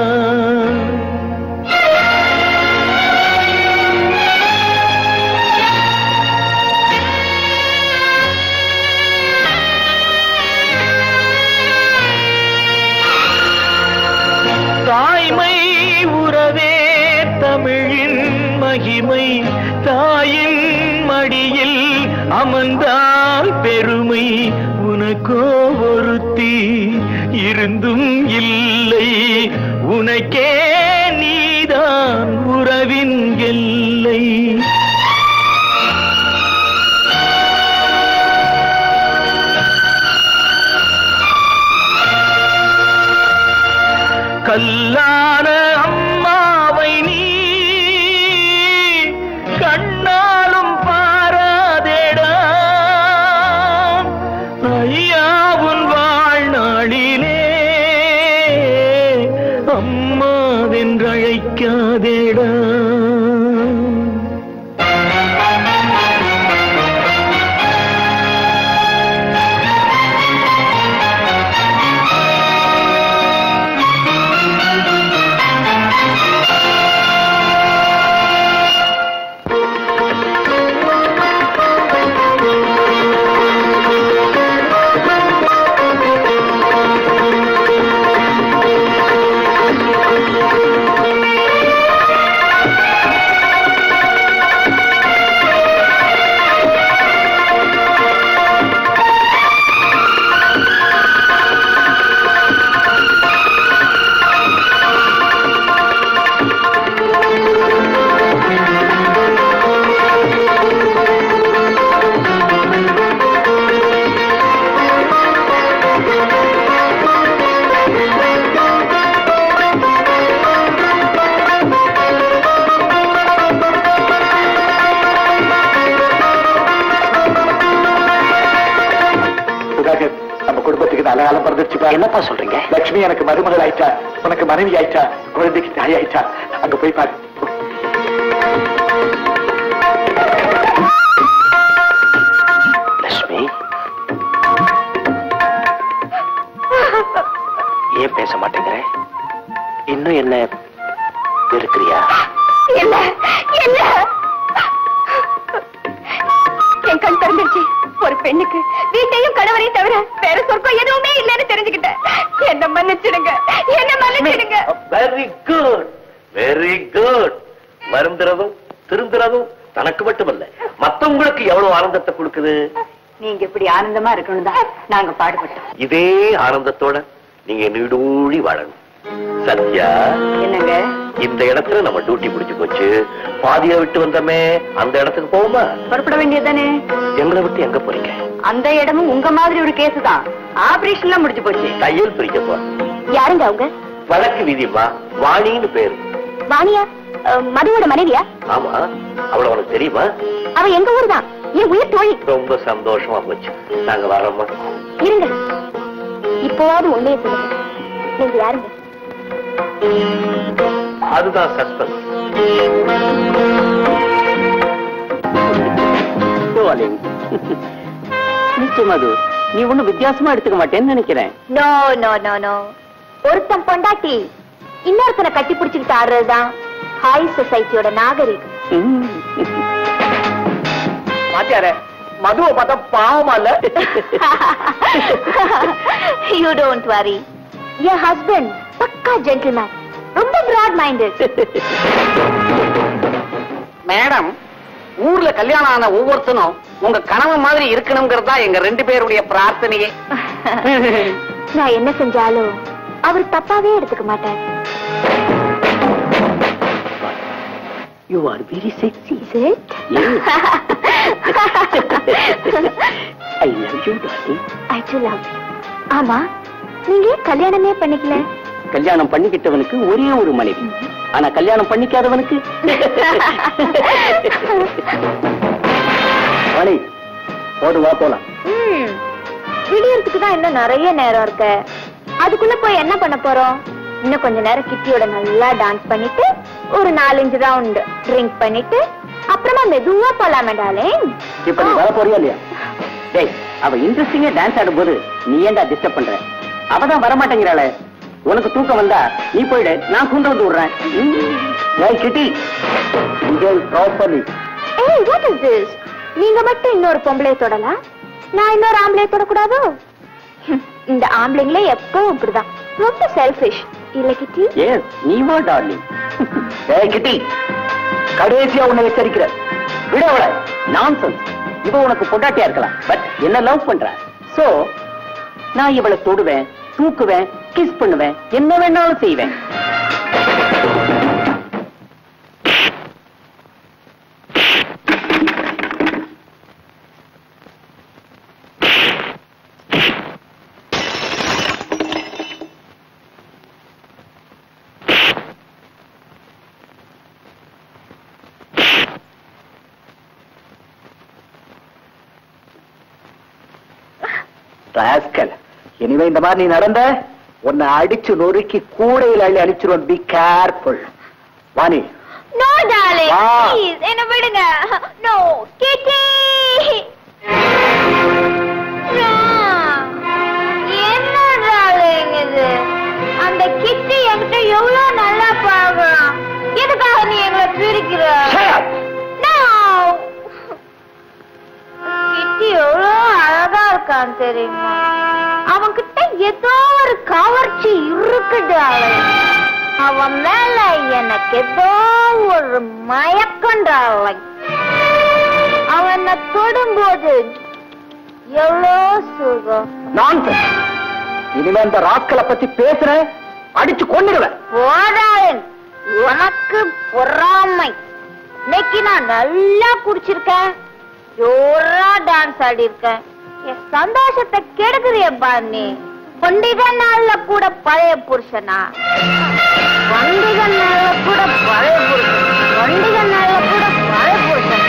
தாய்மை உறவே தமிழின் மகிமை தாயின் மடியில் அமர்ந்தால் பெருமை உனக்கோ ஒருத்தி இருந்தும் இல்லை உனக்கே நீதான் உறவின் எல்லை கல்லான அம்மாவை நீ கண்ணாலும் பாராதேடா ஐயாவுன் வாழ்நாளிலே அம்மாவென்றழைக்காதேடா சுதாகர் நம்ம குடும்பத்துக்கு நல்ல காலம் பிறந்துச்சுப்பா என்னப்பா சொல்றீங்க லட்சுமி எனக்கு மருமகள் ஆயிட்டா உனக்கு மனைவி ஆயிட்டா குழந்தைக்கு தாய் ஆயிட்டா அங்க போய் பாரு லட்சுமி ஏன் பேச மாட்டேங்கிற இன்னும் என்ன வெறுக்கிறியா இல்ல இல்ல என் கண் திறந்துருச்சு ஒரு பெண்ணுக்கு வீட்டையும் கணவரையும் தவிர வேற சொர்க்கம் எதுவுமே இல்லைன்னு தெரிஞ்சுக்கிட்டேன் என்ன மன்னிச்சிடுங்க என்ன மன்னிச்சிடுங்க வெரி குட் வெரி குட் வருந்துறதும் திருந்துறதும் தனக்கு மட்டுமல்ல மத்தவங்களுக்கு எவ்வளவு ஆனந்தத்தை கொடுக்குது நீங்க இப்படி ஆனந்தமா இருக்கணும் தான் நாங்க பாடுபட்டோம் இதே ஆனந்தத்தோட நீங்க நீடூழி வாழணும் சத்யா என்னங்க இந்த இடத்துல நம்ம டியூட்டி முடிஞ்சு போச்சு பாதியா விட்டு வந்தோமே அந்த இடத்துக்கு போவோமா புறப்பட வேண்டியதுதானே எங்களை விட்டு எங்க போறீங்க அந்த இடமும் உங்க மாதிரி ஒரு கேஸ் தான் ஆபரேஷன்லாம் முடிஞ்சு போச்சு தையல் பிரிக்க போறோம் யாருங்க அவங்க வழக்கு விதிமா வாணின்னு பேரு வாணியா அஹ், மதுவோட மனைவியா ஆமா அவள உனக்கு தெரியுமா அவ எங்க ஊர் தான் என் உயிர் தோழி ரொம்ப சந்தோஷமா போச்சு நாங்க வரோமா இருங்க இப்போவாவது உண்மையை சொல்லுங்க நீங்க யாருங்க அதுதான் சஸ்பென்ஸ் மது நீ ஒண்ணும் வித்தியாசமா எடுத்துக்க மாட்டேன்னு நினைக்கிறேன் நோ நோ நோ நோ ஒருத்தன் பொண்டாட்டி இன்னொருத்தனை கட்டி பிடிச்சுக்கிட்டு ஆடுறதுதான் ஹாய் சொசைட்டியோட நாகரிகம் மாத்தியார மதுவை பார்த்தா பாவமா இல்ல யூ டோன்ட் வரி என் ஹஸ்பண்ட் பக்கா ஜென்டில்மேன் ரொம்ப பிராட் மைண்டட் மேடம் ஊர்ல கல்யாணம் ஆன ஒவ்வொருத்தனும் உங்க கணவன் மாதிரி இருக்கணுங்கிறதா எங்க ரெண்டு பேருடைய பிரார்த்தனையே நான் என்ன செஞ்சாலும் அவர் தப்பாவே எடுத்துக்க மாட்டார் you are very sexy Is it? I love you darling I too love you. ஆமா நீங்க ஏன் கல்யாணமே பண்ணிக்கல கல்யாணம் பண்ணிக்கிட்டவனுக்கு ஒரே ஒரு மனைவி ஆனா கல்யாணம் பண்ணிக்காதவனுக்கு வாணி போது வா போலாம் ம் விடியறதுக்கு தான் இன்னும் நிறைய நேரம் இருக்கு அதுக்குள்ள போய் என்ன பண்ண போறோம் இன்னும் கொஞ்ச நேரம் கிட்டியோட நல்லா டான்ஸ் பண்ணிட்டு ஒரு நாலஞ்சு ரவுண்ட் ட்ரிங்க் பண்ணிட்டு அப்புறமா மெதுவா போலாமே டாலிங் இப்ப நீ வர போறியா இல்லையா டேய் அவ இன்ட்ரெஸ்டிங்கா டான்ஸ் ஆடும்போது நீ ஏன்டா டிஸ்டர்ப் பண்ற அவ தான் வர மாட்டேங்கிறாளே உனக்கு தூக்கம் வந்தா நீ போயிடு நான் கூண்டு வந்து விடுறேன் ம். ஏய் கிட்டி ப்ராப்பர்லி ஏய் வாட் இஸ் திஸ் நீங்க மட்டும் இன்னொரு பொம்பளைய தொடலாம் நான் இன்னொரு ஆம்பளைய தொடக்கூடாதோ ஹம், இந்த ஆம்பளைங்களே எப்பவும் இப்படிதான் ரொம்ப செல்ஃபிஷ் இல்ல கிட்டி எஸ் நீ வா டார்லிங் ஏய் கிட்டி கடைசியா உன்னை எச்சரிக்கிற விட அவளை நான்சென்ஸ் இவ உனக்கு பொண்டாட்டியா இருக்கலாம் பட் என்ன லவ் பண்ற சோ நான் இவளை தொடுவேன் தூக்குவேன் கிஸ் பண்ணுவேன் என்ன வேணாலும் செய்வேன் ராஸ்கல் இனிமே இந்த மாதிரி நீ நடந்த உன்னை அடிச்சு நொறுக்கி கூடையில் அள்ளி அழிச்சிருவோம் be careful Vani no darling வா. ப்ளீஸ் என்ன விடுங்க நோ கிட்டி என்ன டார்லிங் இது அந்த கிட்டி என்கிட்ட எவ்வளவு நல்லா பழகுறான் எதுக்காக நீ எங்களை பிரிக்கிற No. கிட்டி எவ்வளவு அழகா இருக்கான் தெரியுமா அவன்கிட்ட ஏதோ ஒரு கவர்ச்சி இருக்குது அவன் அவன் மேல எனக்கு ஏதோ ஒரு மயக்கண்டாளை அவனை தொடும்போது எவ்வளோ சுகம் நான்சென்ஸ் இனிமே இந்த ராஸ்கலை பத்தி பேசுற அடிச்சு கொன்னுடுவேன் போதாயன் உனக்கு பொறாமை இன்னைக்கு நான் நல்லா குடிச்சிருக்கேன் ஜோரா டான்ஸ் ஆடி இருக்கேன் என் சந்தோஷத்தை கெடுக்கிறிய நீ பண்டிகை நாள்ல கூட பழைய புருஷனா பண்டிகை நாள்ல கூட பழைய புருஷன் பண்டிகை நாள்ல கூட பழைய புருஷன்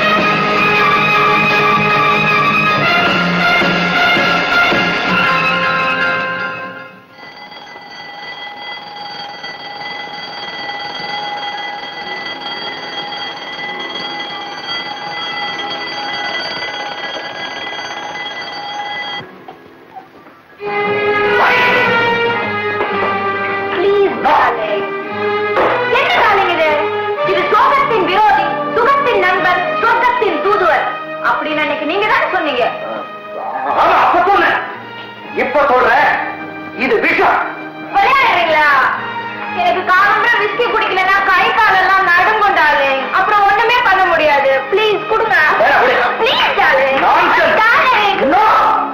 ப்ளீஸ் டார்லிங் என்ன டார்லிங் இது இது சோகத்தின் விரோதி சுகத்தின் நண்பர் சொர்க்கத்தின் தூதுவர் அப்படின்னு அன்னைக்கு நீங்க தானே சொன்னீங்க ஆமா அப்ப சொன்னேன் இப்ப சொல்றேன் இது விஷம் விளையாடுறீங்களா எனக்கு காலம்பரம் விஸ்கி குடிக்கலன்னா கை காலெல்லாம் நடுங்கொண்டாலே அப்புறம் ஒண்ணுமே பண்ண முடியாது ப்ளீஸ் கொடுங்க வேணாம், விடு. Please darling Nonsense. Darling No.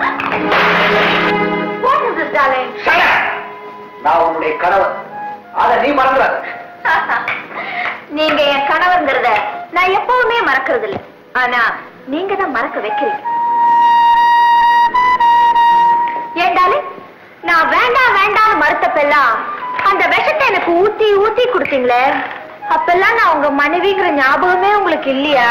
What is this darling Shut up. நான் உன்னுடைய கணவன் அத நீ மறந்துடாத நீங்க என் கணவர்ங்கிறத நான் எப்பவுமே மறக்கிறது இல்ல ஆனா நீங்க தான் மறக்க வைக்கிறீங்க ஏண்டாலே நான் வேண்டாம் வேண்டாம் மறுத்தப்பெல்லாம் அந்த விஷத்தை எனக்கு ஊத்தி ஊத்தி கொடுத்தீங்களே அப்பெல்லாம் நான் உங்க மனைவிங்கிற ஞாபகமே உங்களுக்கு இல்லையா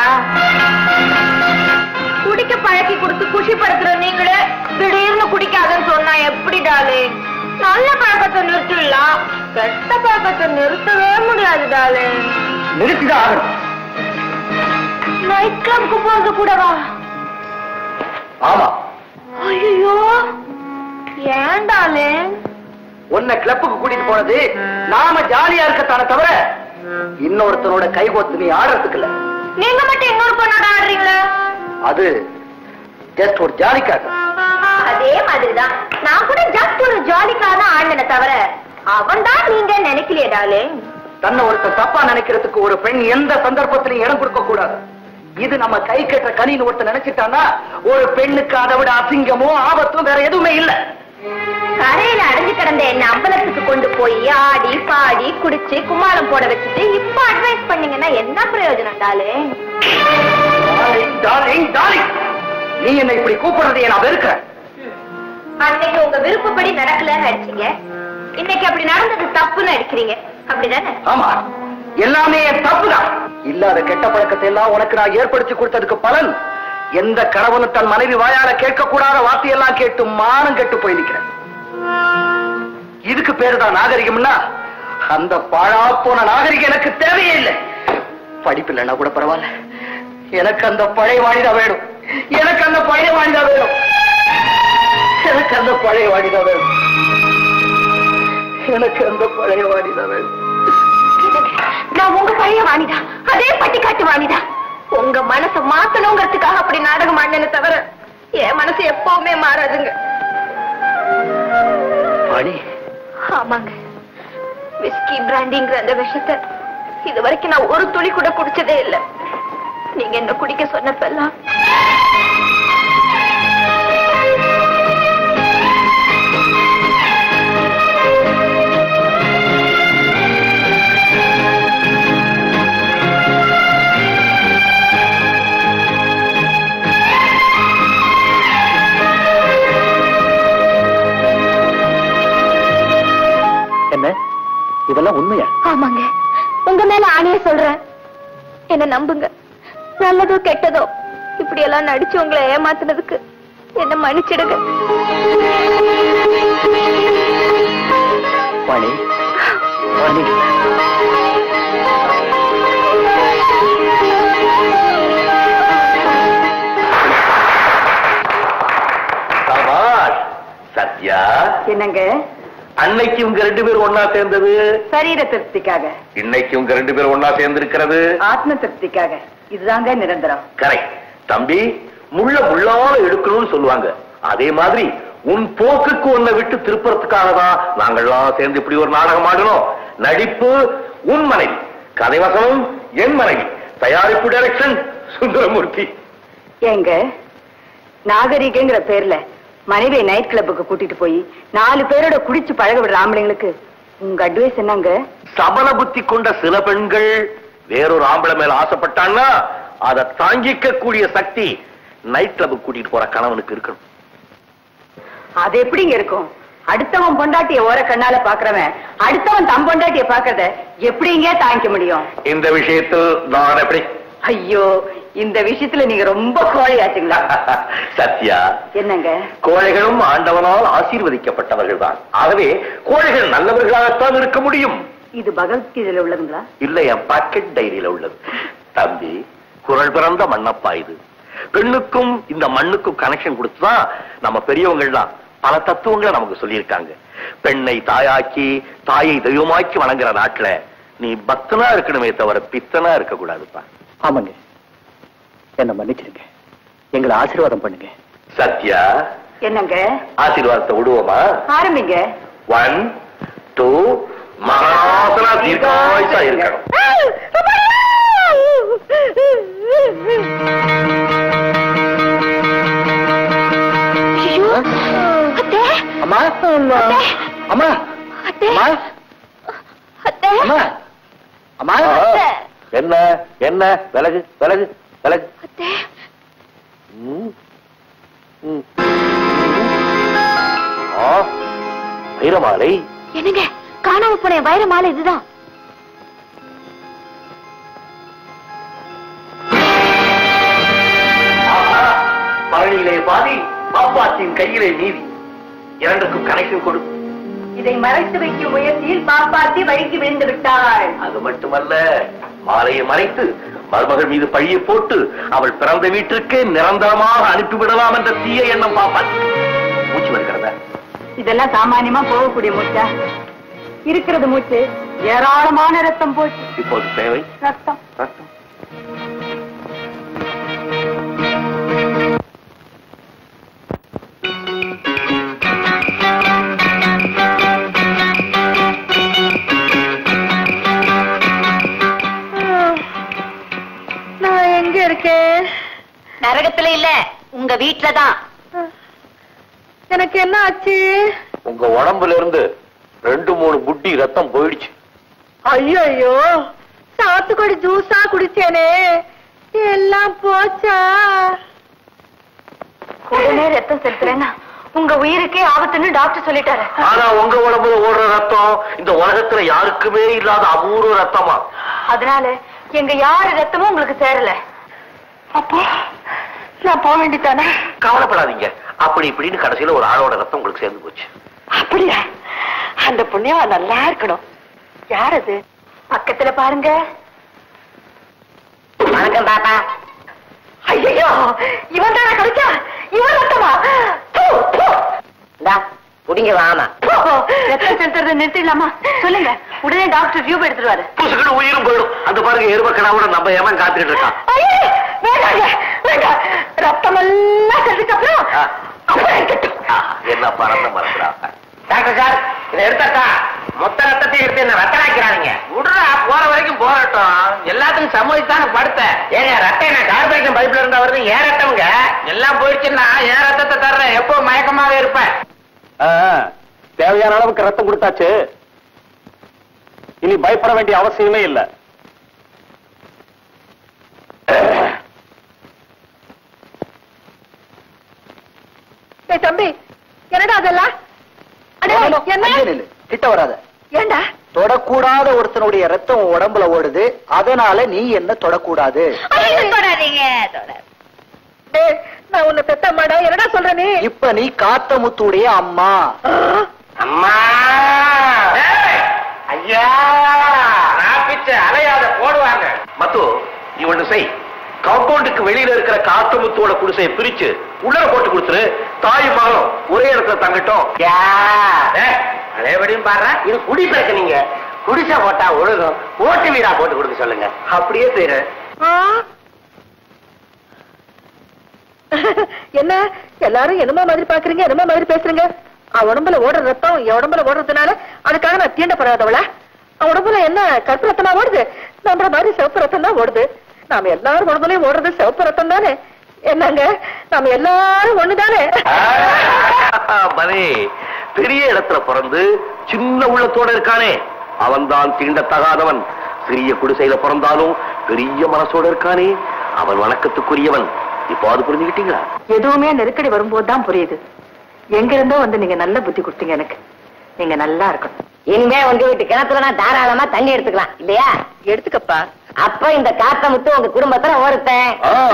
குடிக்க பழக்கி கொடுத்து குஷிப்படுத்துற நீங்களே திடீர்னு குடிக்காதன்னு சொன்னா எப்படி டாலே நல்ல பழக்கத்தை நிறுத்திடலாம் கெட்ட பழக்கத்தை நிறுத்தவே முடியாது டாலே நிறுத்திதான் ஆகணும் நைட் கிளப்க்கு போறது கூடவா ஆமா ஐயோ ஏன் டாலே உன்னை கிளப்புக்கு கூட்டிட்டு போனது நாம ஜாலியா இருக்கத்தானே தவிர இன்னொருத்தனோட கைகோத்து நீ ஆடுறதுக்கு இல்ல நீங்க மட்டும் இன்னொரு பொண்ணோட ஆடுறீங்களா அது ஜஸ்ட் ஒரு ஜாலிக்காக அதே மாதிரிதான் நான் கூட ஜஸ்ட் ஒரு ஜாலிக்காக தான் ஆடினே தவிர அவன் தான் நீங்க நினைக்கலையே டாலே தன்னை ஒருத்தன் தப்பா நினைக்கிறதுக்கு ஒரு பெண் எந்த சந்தர்ப்பத்திலையும் இடம் கொடுக்க கூடாது இது நம்ம கை கட்டுற கனின்னு ஒருத்தன் நினைச்சிட்டான்னா ஒரு பெண்ணுக்கு அதை விட அசிங்கமோ ஆபத்தும் வேற எதுவுமே இல்ல கரையில அடைஞ்சு கிடந்த என்ன அம்பலத்துக்கு கொண்டு போய் ஆடி பாடி குடிச்சு கும்மாளம் போட வச்சுட்டு இப்ப அட்வைஸ் பண்ணீங்கன்னா என்ன பிரயோஜனம் டாலே டார்லிங், டார்லிங், டார்லிங். நீ என்னை இப்படி கூப்பிடுறதை நான் வெறுக்கிறேன் அன்னைக்கு உங்க விருப்பப்படி நடக்கலன்னு அடிச்சீங்க இன்னைக்கு அப்படி நடந்தது தப்புன்னு அடிக்கிறீங்க அப்படிதானே ஆமா எல்லாமே என் தப்புதான் இல்லாத கெட்ட பழக்கத்தை எல்லாம் உனக்கு நான் ஏற்படுத்தி கொடுத்ததுக்கு பலன் எந்த கணவனும் தன் மனைவி வாயால கேட்கக்கூடாத வார்த்தையெல்லாம் கேட்டு மானம் கெட்டு போய் நிக்கிறேன் இதுக்கு பேரு தான் நாகரிகம்னா அந்த பாழா போன நாகரிகம் எனக்கு தேவையே இல்லை படிப்பு இல்லைன்னா கூட பரவாயில்ல எனக்கு அந்த பழைய வாணிதான் வேணும் எனக்கு அந்த பழைய வாணிதான் வேணும் எனக்கு அந்த பழைய வாணிதான் வேணும் எனக்கு அந்த பழைய வாணிதான் வேணும் நான் உங்க பழைய வாணிதான் அதே பட்டிக்காட்டு வாணிதான் உங்க மனசை மாத்தணுங்கிறதுக்காக அப்படி நாடகம் ஆடினே தவிர என் மனசு எப்பவுமே மாறாதுங்க வாணி ஆமாங்க விஸ்கி பிராண்டிங்கிற அந்த விஷத்தை இது வரைக்கும் நான் ஒரு துளி கூட குடிச்சதே இல்ல நீங்க என்ன குடிக்க சொன்னப்பெல்லாம் என்ன இதெல்லாம் உண்மையா ஆமாங்க உங்க மேல ஆணைய சொல்றேன் என்ன நம்புங்க நல்லதோ கெட்டதோ இப்படி எல்லாம் நடிச்சு உங்களை ஏமாத்துனதுக்கு என்ன மன்னிச்சிடுங்க வாணி வாணி சபாஷ் சத்யா என்னங்க அன்னைக்கு உங்க ரெண்டு பேரும் ஒன்னா சேர்ந்தது சரீர திருப்திக்காக இன்னைக்கு உங்க ரெண்டு பேரும் ஒன்னா சேர்ந்து இருக்கிறது ஆத்ம திருப்திக்காக இதுதாங்க நிரந்தரம் கரெக்ட் தம்பி முள்ள முள்ளால எடுக்கணும்னு சொல்லுவாங்க அதே மாதிரி உன் போக்குக்கு உன்னை விட்டு திருப்புறதுக்காக தான் நாங்கள்லாம் சேர்ந்து இப்படி ஒரு நாடகம் ஆடணும் நடிப்பு உன் மனைவி கதை வசனம் என் மனைவி தயாரிப்பு டைரக்ஷன் சுந்தரமூர்த்தி ஏங்க நாகரிகங்கிற பேர்ல மனைவியை நைட் கிளப்புக்கு கூட்டிட்டு போய் நாலு பேரோட குடிச்சு பழக விடுற ஆம்பளைங்களுக்கு உங்க அட்வைஸ் என்னங்க சபல புத்தி கொண்ட சில பெண்கள் வேறொரு ஆம்பளை மேல ஆசைப்பட்டான்னா அதை தாங்கிக்க கூடிய சக்தி நைட் கிளப்புக்கு கூட்டிட்டு போற கணவனுக்கு இருக்கணும் அது எப்படிங்க இருக்கும் அடுத்தவன் பொண்டாட்டிய ஓர கண்ணால பாக்குறவன் அடுத்தவன் தம் பொண்டாட்டிய பாக்குறத எப்படிங்க தாங்கிக்க முடியும் இந்த விஷயத்தில் நான் எப்படி ஐயோ இந்த விஷயத்துல நீங்க ரொம்ப கோழையாச்சுங்களா சத்யா என்னங்க கோழைகளும் ஆண்டவனால் ஆசீர்வதிக்கப்பட்டவர்கள் தான் ஆகவே கோழைகள் நல்லவர்களாகத்தான் இருக்க முடியும் இது பகவத்கீதையில உள்ளதுங்களா இல்ல என் பாக்கெட் டைரியில உள்ளது தம்பி குரல் பிறந்த மண்ணப்பா இது பெண்ணுக்கும் இந்த மண்ணுக்கும் கனெக்ஷன் கொடுத்துதான் நம்ம பெரியவங்கள்லாம் பல தத்துவங்களை நமக்கு சொல்லியிருக்காங்க பெண்ணை தாயாக்கி தாயை தெய்வமாக்கி வணங்குற நாட்டுல நீ பக்தனா இருக்கணுமே தவிர பித்தனா இருக்க கூடாதுப்பா ஆமாங்க என்ன மன்னிச்சிருங்க எங்களை ஆசீர்வாதம் பண்ணுங்க சத்யா என்னங்க ஆசீர்வாதத்தை விடுவோமா ஆரம்பிங்க ஒன் டூ மகாசனா தீர்க்காயுசா இருக்கணும் ஐயோ, அத்தை, அம்மா அம்மா அத்தை, அம்மா அத்தை, அம்மா அம்மா அத்தை, என்ன என்ன விலகு விலகு விலகு அத்தை. ம். ம். ஆ, வைரமாலை என்னங்க காணாம போன என் வைர மாலை இதுதான் ஆஹா, பழனியிலே பாதி பாப்பாத்தின் கையிலே மீதி இரண்டுக்கும் கனெக்ஷன் கொடு இதை மறைத்து வைக்கும் முயற்சியில் பாப்பாத்தி வழிக்கு விழுந்து விட்டாள் அது மட்டுமல்ல மாலையை மறைத்து மருமகள் மீது பழியை போட்டு அவள் பிறந்த வீட்டிற்கே நிரந்தரமாக அனுப்பிவிடலாம் என்ற தீய எண்ணம் பாப்பாத்தி மூச்சு வருகிறதா இதெல்லாம் சாமானியமா போகக்கூடிய மூச்சா இருக்கிறது மூச்சு ஏராளமான ரத்தம் போச்சு இப்போது தேவை ரத்தம் ரத்தம் நான் எங்க இருக்கேன் நரகத்துல இல்ல உங்க வீட்டுல தான் எனக்கு என்ன ஆச்சு உங்க உடம்புல இருந்து ரெண்டு மூணு புட்டி ரத்தம் போயிடுச்சு ஐயோ சாத்துக்குடி ஜூஸா குடிச்சேனே எல்லாம் போச்சா உடனே ரத்தம் செலுத்துறேன்னா உங்க உயிருக்கே ஆபத்துன்னு டாக்டர் சொல்லிட்டாரு ஆனா உங்க உடம்புல ஓடுற ரத்தம் இந்த உலகத்துல யாருக்குமே இல்லாத அபூர்வ ரத்தமா அதனால எங்க யாரு ரத்தமும் உங்களுக்கு சேரல அப்போ நான் போக வேண்டியதானே கவலைப்படாதீங்க அப்படி இப்படின்னு கடைசியில ஒரு ஆளோட ரத்தம் உங்களுக்கு சேர்ந்து போச்சு அப்படியா அந்த புண்ணியம் நல்லா இருக்கணும் யார் அது பக்கத்துல பாருங்க வணக்கம் தாத்தா ஐயோ இவன் தானே கிடைச்சா இவன் ரத்தமா தூ, தூ. இந்தா புடிங்க வாமா ரத்தம் செலுத்துறதை நிறுத்திடலாமா சொல்லுங்க உடனே டாக்டர் டியூப் எடுத்துருவாரு புசுக்குன்னு உயிரும் போயிடும் அந்த பாருங்க எருமக்கடாவோட நம்ம ஏமன் காத்துக்கிட்டு இருக்கான் ஐயே, வேண்டாங்க வேண்டாம் ரத்தம் எல்லாம் செஞ்சதுக்கு அப்புறம் ஆ. அப்புறம் இருக்கட்டும். ஆ, என்ன பறந்த மறந்துடா டாக்டர் சார் இதை எடுத்தாக்கா மொத்த ரத்தத்தையும் எடுத்து என்ன ரத்தனாக்கிறாங்க விடுறா போற வரைக்கும் போகட்டும் எல்லாத்துக்கும் சம்மதித்தானே படுத்த ஏங்க ரத்தம் என்ன கார்பரேஷன் பைப்ல இருந்தா வருது ஏன் ரத்தம்ங்க எல்லாம் போயிடுச்சுன்னா ஏன் ரத்தத்தை தர்றேன் எப்போ மயக்கமாவே இருப்பேன் தேவையான அளவுக்கு ரத்தம் கொடுத்தாச்சு இனி பயப்பட வேண்டிய அவசியமே இல்ல ஏய் தம்பி என்னடா அதெல்லாம் அடே, என்ன கிட்ட வராத ஏண்டா தொடக்கூடாத ஒருத்தனுடைய ரத்தம் உன் உடம்புல ஓடுது அதனால நீ என்ன தொடக்கூடாது ஐயோ, தொடாதீங்க தொடாத டேய் நான் உன்னை பெத்த மாடா என்னடா சொல்ற நீ இப்ப நீ காத்தமுத்துடைய அம்மா அம்மா ஐயா ராப்பிச்ச அலையாத போடுவாங்க மத்து நீ ஒண்ணு செய் காம்பவுண்டுக்கு வெளியில இருக்கிற காத்தமுத்தோட குடிசையை பிரிச்சு உள்ளர போட்டு கொடுத்துரு தாய் மகளும் ஒரே இடத்துல தங்கட்டும் அதேபடியும் பாரு இது குடி பேச நீங்க குடிசை போட்டா ஒழுகும் ஓட்டு வீடா போட்டு கொடுக்க சொல்லுங்க அப்படியே செய்யறேன் ஆ? என்ன எல்லாரும் என்னமா மாதிரி பாக்குறீங்க என்னமா மாதிரி பேசுறீங்க அவன் உடம்புல ஓடுற ரத்தம் என் உடம்புல ஓடுறதுனால அதுக்காக நான் தீண்டப்படாதவளா அவன் உடம்புல என்ன கருப்பு ரத்தமா ஓடுது நம்மள மாதிரி சிவப்பு ரத்தம் தான் ஓடுது நாம எல்லாரும் உடம்புலயும் ஓடுறது சிவப்பு ரத்தம் தானே என்னங்க நாம எல்லாரும் ஒண்ணுதானே மணி பெரிய இடத்துல பிறந்து சின்ன உள்ளத்தோட இருக்கானே அவன்தான் தீண்டத்தகாதவன் சிறிய குடிசையில பிறந்தாலும் பெரிய மனசோட இருக்கானே அவன் வணக்கத்துக்குரியவன் இப்போ அது புரிஞ்சுக்கிட்டீங்களா எதுவுமே நெருக்கடி வரும்போது தான் புரியுது எங்க இருந்தோ வந்து நீங்க நல்ல புத்தி கொடுத்தீங்க எனக்கு நீங்க நல்லா இருக்கணும் இனிமே உங்க வீட்டு கிணத்துல நான் தாராளமா தண்ணி எடுத்துக்கலாம் இல்லையா எடுத்துக்கப்பா அப்ப இந்த காத்த முத்து உங்க குடும்பத்துல ஒருத்தன்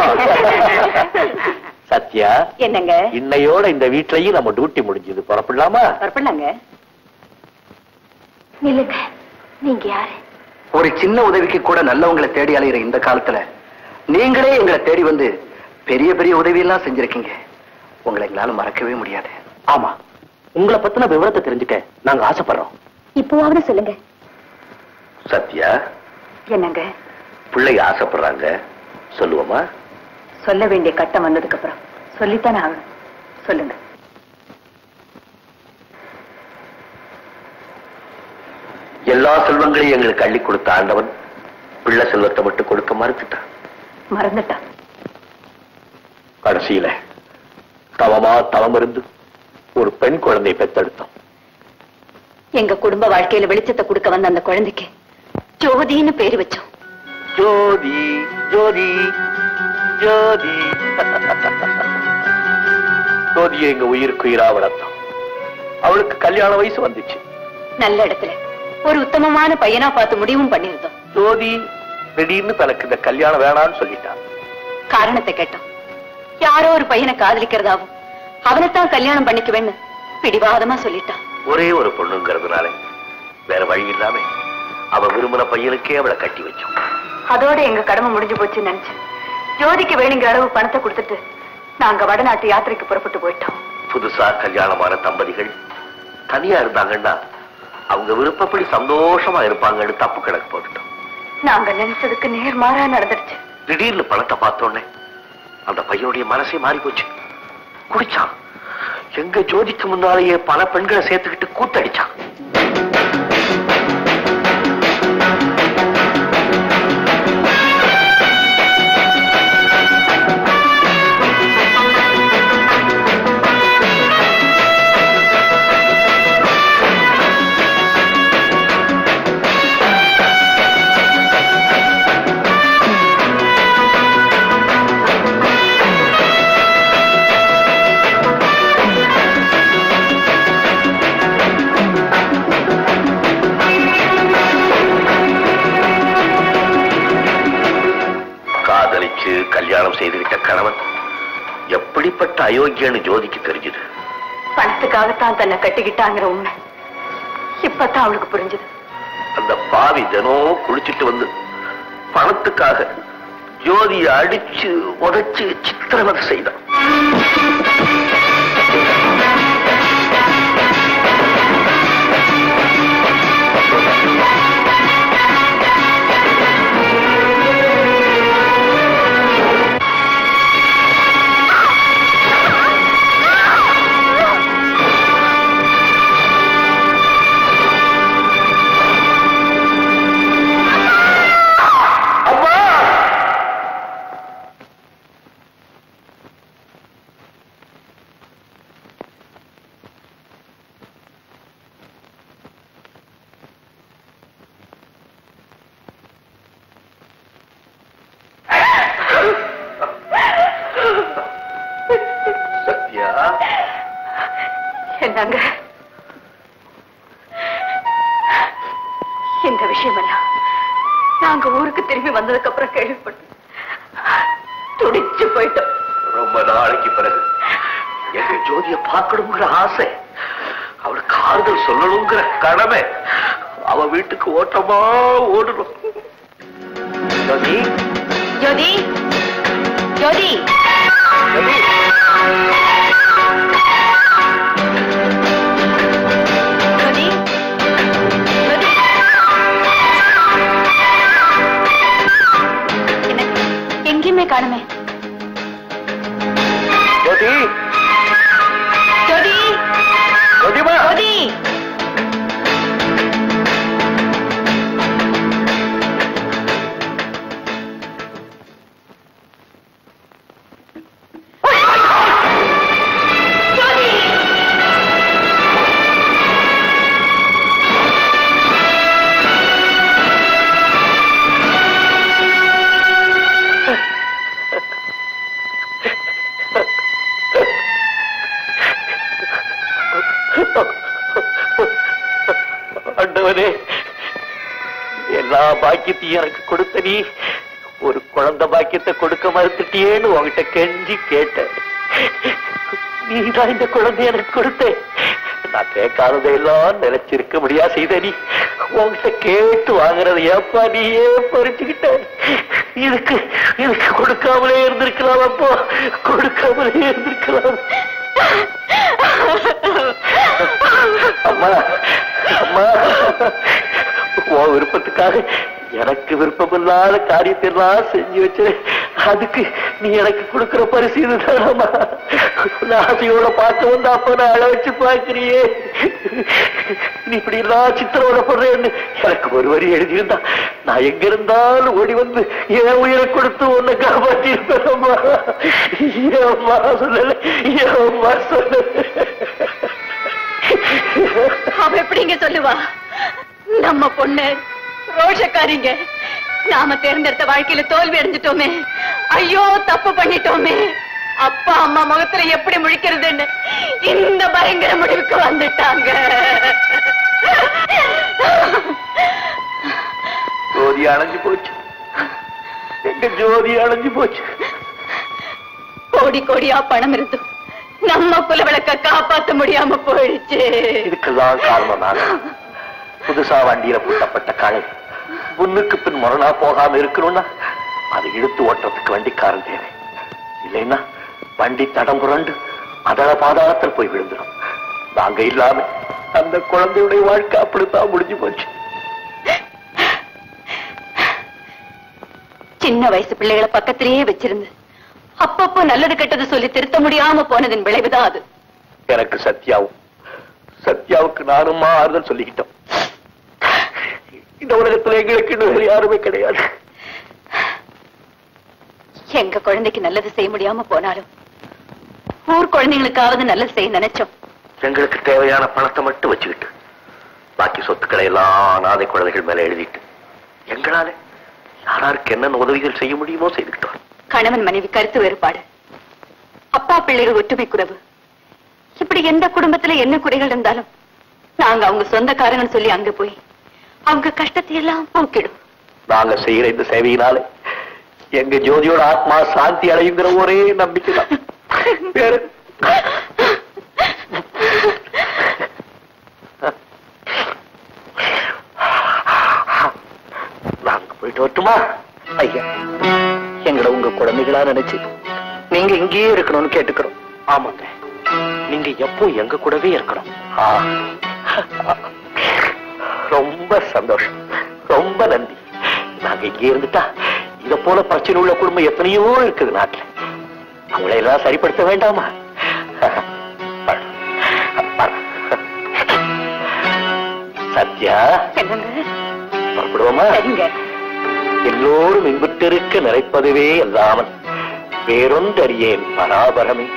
சத்யா என்னங்க இன்னையோட இந்த வீட்லயும் நம்ம டியூட்டி முடிஞ்சது புறப்படலாமா பரப்பிடலாங்க நில்லுங்க நீங்க யாரு ஒரு சின்ன உதவிக்கு கூட நல்லவங்களை தேடி அலையிற இந்த காலத்துல நீங்களே எங்களை தேடி வந்து பெரிய பெரிய உதவி எல்லாம் செஞ்சிருக்கீங்க உங்களை எங்களால மறக்கவே முடியாது ஆமா உங்களை பத்தின விவரத்தை தெரிஞ்சுக்க நாங்க ஆசைப்படுறோம் இப்போவாவது சொல்லுங்க சத்யா என்னங்க பிள்ளைங்க ஆசைப்படுறாங்க சொல்லுவோமா சொல்ல வேண்டிய கட்டம் வந்ததுக்கு அப்புறம் சொல்லித்தானே ஆகணும் சொல்லுங்க எல்லா செல்வங்களையும் எங்களுக்கு அள்ளி கொடுத்த ஆண்டவன் பிள்ளை செல்வத்தை மட்டும் கொடுக்க மறுத்துட்டான் மறந்துட்டான் கடைசியில தவமா தவம் இருந்து ஒரு பெண் குழந்தை பெத்தெடுத்தோம் எங்க குடும்ப வாழ்க்கையில வெளிச்சத்தை கொடுக்க வந்த அந்த குழந்தைக்கு ஜோதின்னு பேரு வச்சோம் ஜோதி ஜோதி ஜோதி ஜோதியை எங்க உயிருக்கு உயிரா வளர்த்தோம் அவளுக்கு கல்யாண வயசு வந்துச்சு நல்ல இடத்துல ஒரு உத்தமமான பையனா பார்த்து முடிவும் பண்ணியிருந்தோம் ஜோதி திடீர்னு தனக்கு இந்த கல்யாணம் வேணாம்னு சொல்லிட்டான் காரணத்தை கேட்டோம் யாரோ ஒரு பையனை காதலிக்கிறதாவும் அவனைத்தான் கல்யாணம் பண்ணிக்குவேன்னு பிடிவாதமா சொல்லிட்டான் ஒரே ஒரு பொண்ணுங்கிறதுனால வேற வழி இல்லாம அவ விரும்பின பையனுக்கே அவளை கட்டி வச்சோம் அதோட எங்க கடமை முடிஞ்சு போச்சுன்னு நினைச்சேன் ஜோதிக்கு வேணுங்கிற அளவு பணத்தை கொடுத்துட்டு நாங்க வடநாட்டு யாத்திரைக்கு புறப்பட்டு போயிட்டோம் புதுசா கல்யாணமான தம்பதிகள் தனியா இருந்தாங்கன்னா அவங்க விருப்பப்படி சந்தோஷமா இருப்பாங்கன்னு தப்பு கணக்கு போட்டுட்டோம் நாங்க நினைச்சதுக்கு நேர்மாறா நடந்துடுச்சு திடீர்னு பணத்தை பார்த்தோன்னே அந்த பையனுடைய மனசே மாறி போச்சு குடிச்சான் எங்க ஜோதிக்கு முன்னாலேயே பல பெண்களை சேர்த்துக்கிட்டு கூத்தடிச்சான் காதலிச்சு கல்யாணம் செய்துவிட்ட கணவன் எப்படிப்பட்ட அயோக்கியன்னு ஜோதிக்கு தெரிஞ்சது பணத்துக்காகத்தான் தன்னை கட்டிக்கிட்டாங்கிற உண்மை இப்பதான் அவளுக்கு புரிஞ்சது அந்த பாவி தினம் குளிச்சிட்டு வந்து பணத்துக்காக ஜோதியை அடிச்சு உதைச்சு சித்திரவதை செய்தான் சத்யா என்னங்க இந்த விஷயமெல்லாம் நாங்க ஊருக்கு திரும்பி வந்ததுக்கு அப்புறம் கேள்விப்பட்டோம் துடிச்சு போயிட்டோம் ரொம்ப நாளைக்கு பிறகு எங்க ஜோதிய பார்க்கணுங்கிற ஆசை அவளுக்கு ஆறுதல் சொல்லணுங்கிற கடமை அவ வீட்டுக்கு ஓட்டமா ஓடணும் ஜோதி ஜோதி ஜோதி ஜோதி ஜோதி ஜோதி என்ன எங்கேயுமே காணுமே ஜோதி ஜோதி ஜோதிமா ஜோதி ஆண்டவனே எல்லா பாக்கியத்தையும் எனக்கு கொடுத்த நீ ஒரு குழந்தை பாக்கியத்தை கொடுக்க மறுத்துட்டியேன்னு உன்கிட்ட கெஞ்சி கேட்டேன் நீதான் இந்த குழந்தை எனக்கு கொடுத்த நான் கேட்காததையெல்லாம் நினைச்சிருக்க முடியா செய்த நீ உன்கிட்ட கேட்டு வாங்குறது ஏப்பா நீயே பறிச்சுக்கிட்ட இதுக்கு இதுக்கு கொடுக்காமலே இருந்திருக்கலாம் அப்போ கொடுக்காமலே இருந்திருக்கலாம் அம்மா அம்மா உன் விருப்பத்துக்காக எனக்கு விருப்பமில்லாத காரியத்தை எல்லாம் செஞ்சு வச்சு அதுக்கு நீ எனக்கு கொடுக்கிற பரிசு இதுதானம்மா நான் ஆசையோட பார்க்க வந்து அப்ப நான் அழ வச்சு பார்க்கிறியே நீ இப்படி எல்லாம் சித்திரவதை பண்றேன்னு எனக்கு ஒரு வரி எழுதியிருந்தா நான் எங்க இருந்தாலும் ஓடி வந்து என் உயிரை கொடுத்து உன்னை காப்பாற்றி இருப்பேன்மா ஏம்மா சொல்லல ஏம்மா சொல்லல அவ எப்படிங்க சொல்லுவா நம்ம பொண்ணு ரோஷக்காரிங்க நாம தேர்ந்தெடுத்த வாழ்க்கையில தோல்வி அடைஞ்சிட்டோமே ஐயோ தப்பு பண்ணிட்டோமே அப்பா அம்மா முகத்துல எப்படி முழிக்கிறதுன்னு இந்த பயங்கர முடிவுக்கு வந்துட்டாங்க ஜோதி அணைஞ்சு போச்சு எங்க ஜோதி அணைஞ்சு போச்சு கோடி கோடியா பணம் இருந்தும் நம்ம குலவிளக்க காப்பாத்த முடியாம போயிடுச்சு இதுக்கெல்லாம் காரணம் நான் புதுசா வண்டியில பூட்டப்பட்ட காலை முன்னுக்கு பின் முரணா போகாம இருக்கணும்னா அதை இழுத்து ஓட்டுறதுக்கு வண்டிக்காரன் தேவை இல்லைன்னா வண்டி தடம் புரண்டு அதள பாதாளத்தில் போய் விழுந்துடும் நாங்க இல்லாம அந்த குழந்தையுடைய வாழ்க்கை அப்படித்தான் முடிஞ்சு போச்சு சின்ன வயசு பிள்ளைகளை பக்கத்திலேயே வச்சிருந்து அப்பப்போ நல்லது கெட்டது சொல்லி திருத்த முடியாம போனதின் விளைவுதான் அது எனக்கு சத்யாவும் சத்யாவுக்கு நானும் ஆறுதல் சொல்லிக்கிட்டோம் இந்த உலகத்துல எங்களுக்கு இன்னும் வேற யாருமே கிடையாது எங்க குழந்தைக்கு நல்லது செய்ய முடியாம போனாலும் ஊர் குழந்தைங்களுக்காவது நல்லது செய்ய நினைச்சோம் எங்களுக்கு தேவையான பணத்தை மட்டும் வச்சுக்கிட்டு பாக்கி சொத்துக்களை எல்லாம் அனாதை குழந்தைகள் மேல எழுதிட்டு எங்களால யாராருக்கு என்னென்ன உதவிகள் செய்ய முடியுமோ செய்துக்கிட்டோம் கணவன் மனைவி கருத்து வேறுபாடு அப்பா பிள்ளைகள் ஒற்றுமை குறைவு இப்படி எந்த குடும்பத்துல என்ன குறைகள் இருந்தாலும் நாங்க அவங்க சொந்தக்காரங்கன்னு சொல்லி அங்க போய் அவங்க கஷ்டத்தை எல்லாம் போக்கிடும் நாங்க செய்யற இந்த சேவையினால எங்க ஜோதியோட ஆத்மா சாந்தி அடையுங்கிற ஒரே நம்பிக்கை தான் பேரு நாங்க போயிட்டு வரட்டுமா ஐயா எங்களை உங்க குழந்தைகளா நினைச்சு நீங்க இங்கேயே இருக்கணும்னு கேட்டுக்கிறோம் ஆமாங்க நீங்க எப்போ எங்க கூடவே இருக்கணும் ஆ. ரொம்ப சந்தோஷம் ரொம்ப நன்றி நாங்க இங்கே இருந்துட்டா இத போல பிரச்சனை உள்ள குடும்பம் எத்தனையோ இருக்குது நாட்டுல அவங்களை எல்லாம் சரிப்படுத்த வேண்டாமா சத்யா புறப்படுவோமா எல்லோரும் இன்புற்றிருக்க நினைப்பதுவே அல்லாமல் வேறொன்றறியேன் பராபரமே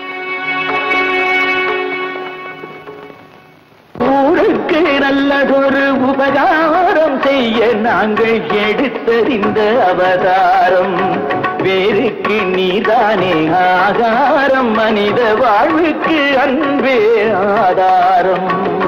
ஊருக்கு நல்லதொரு உபகாரம் செய்ய நாங்கள் எடுத்தறிந்த அவதாரம் வேருக்கு நீதானே ஆகாரம் மனித வாழ்வுக்கு அன்பே ஆதாரம்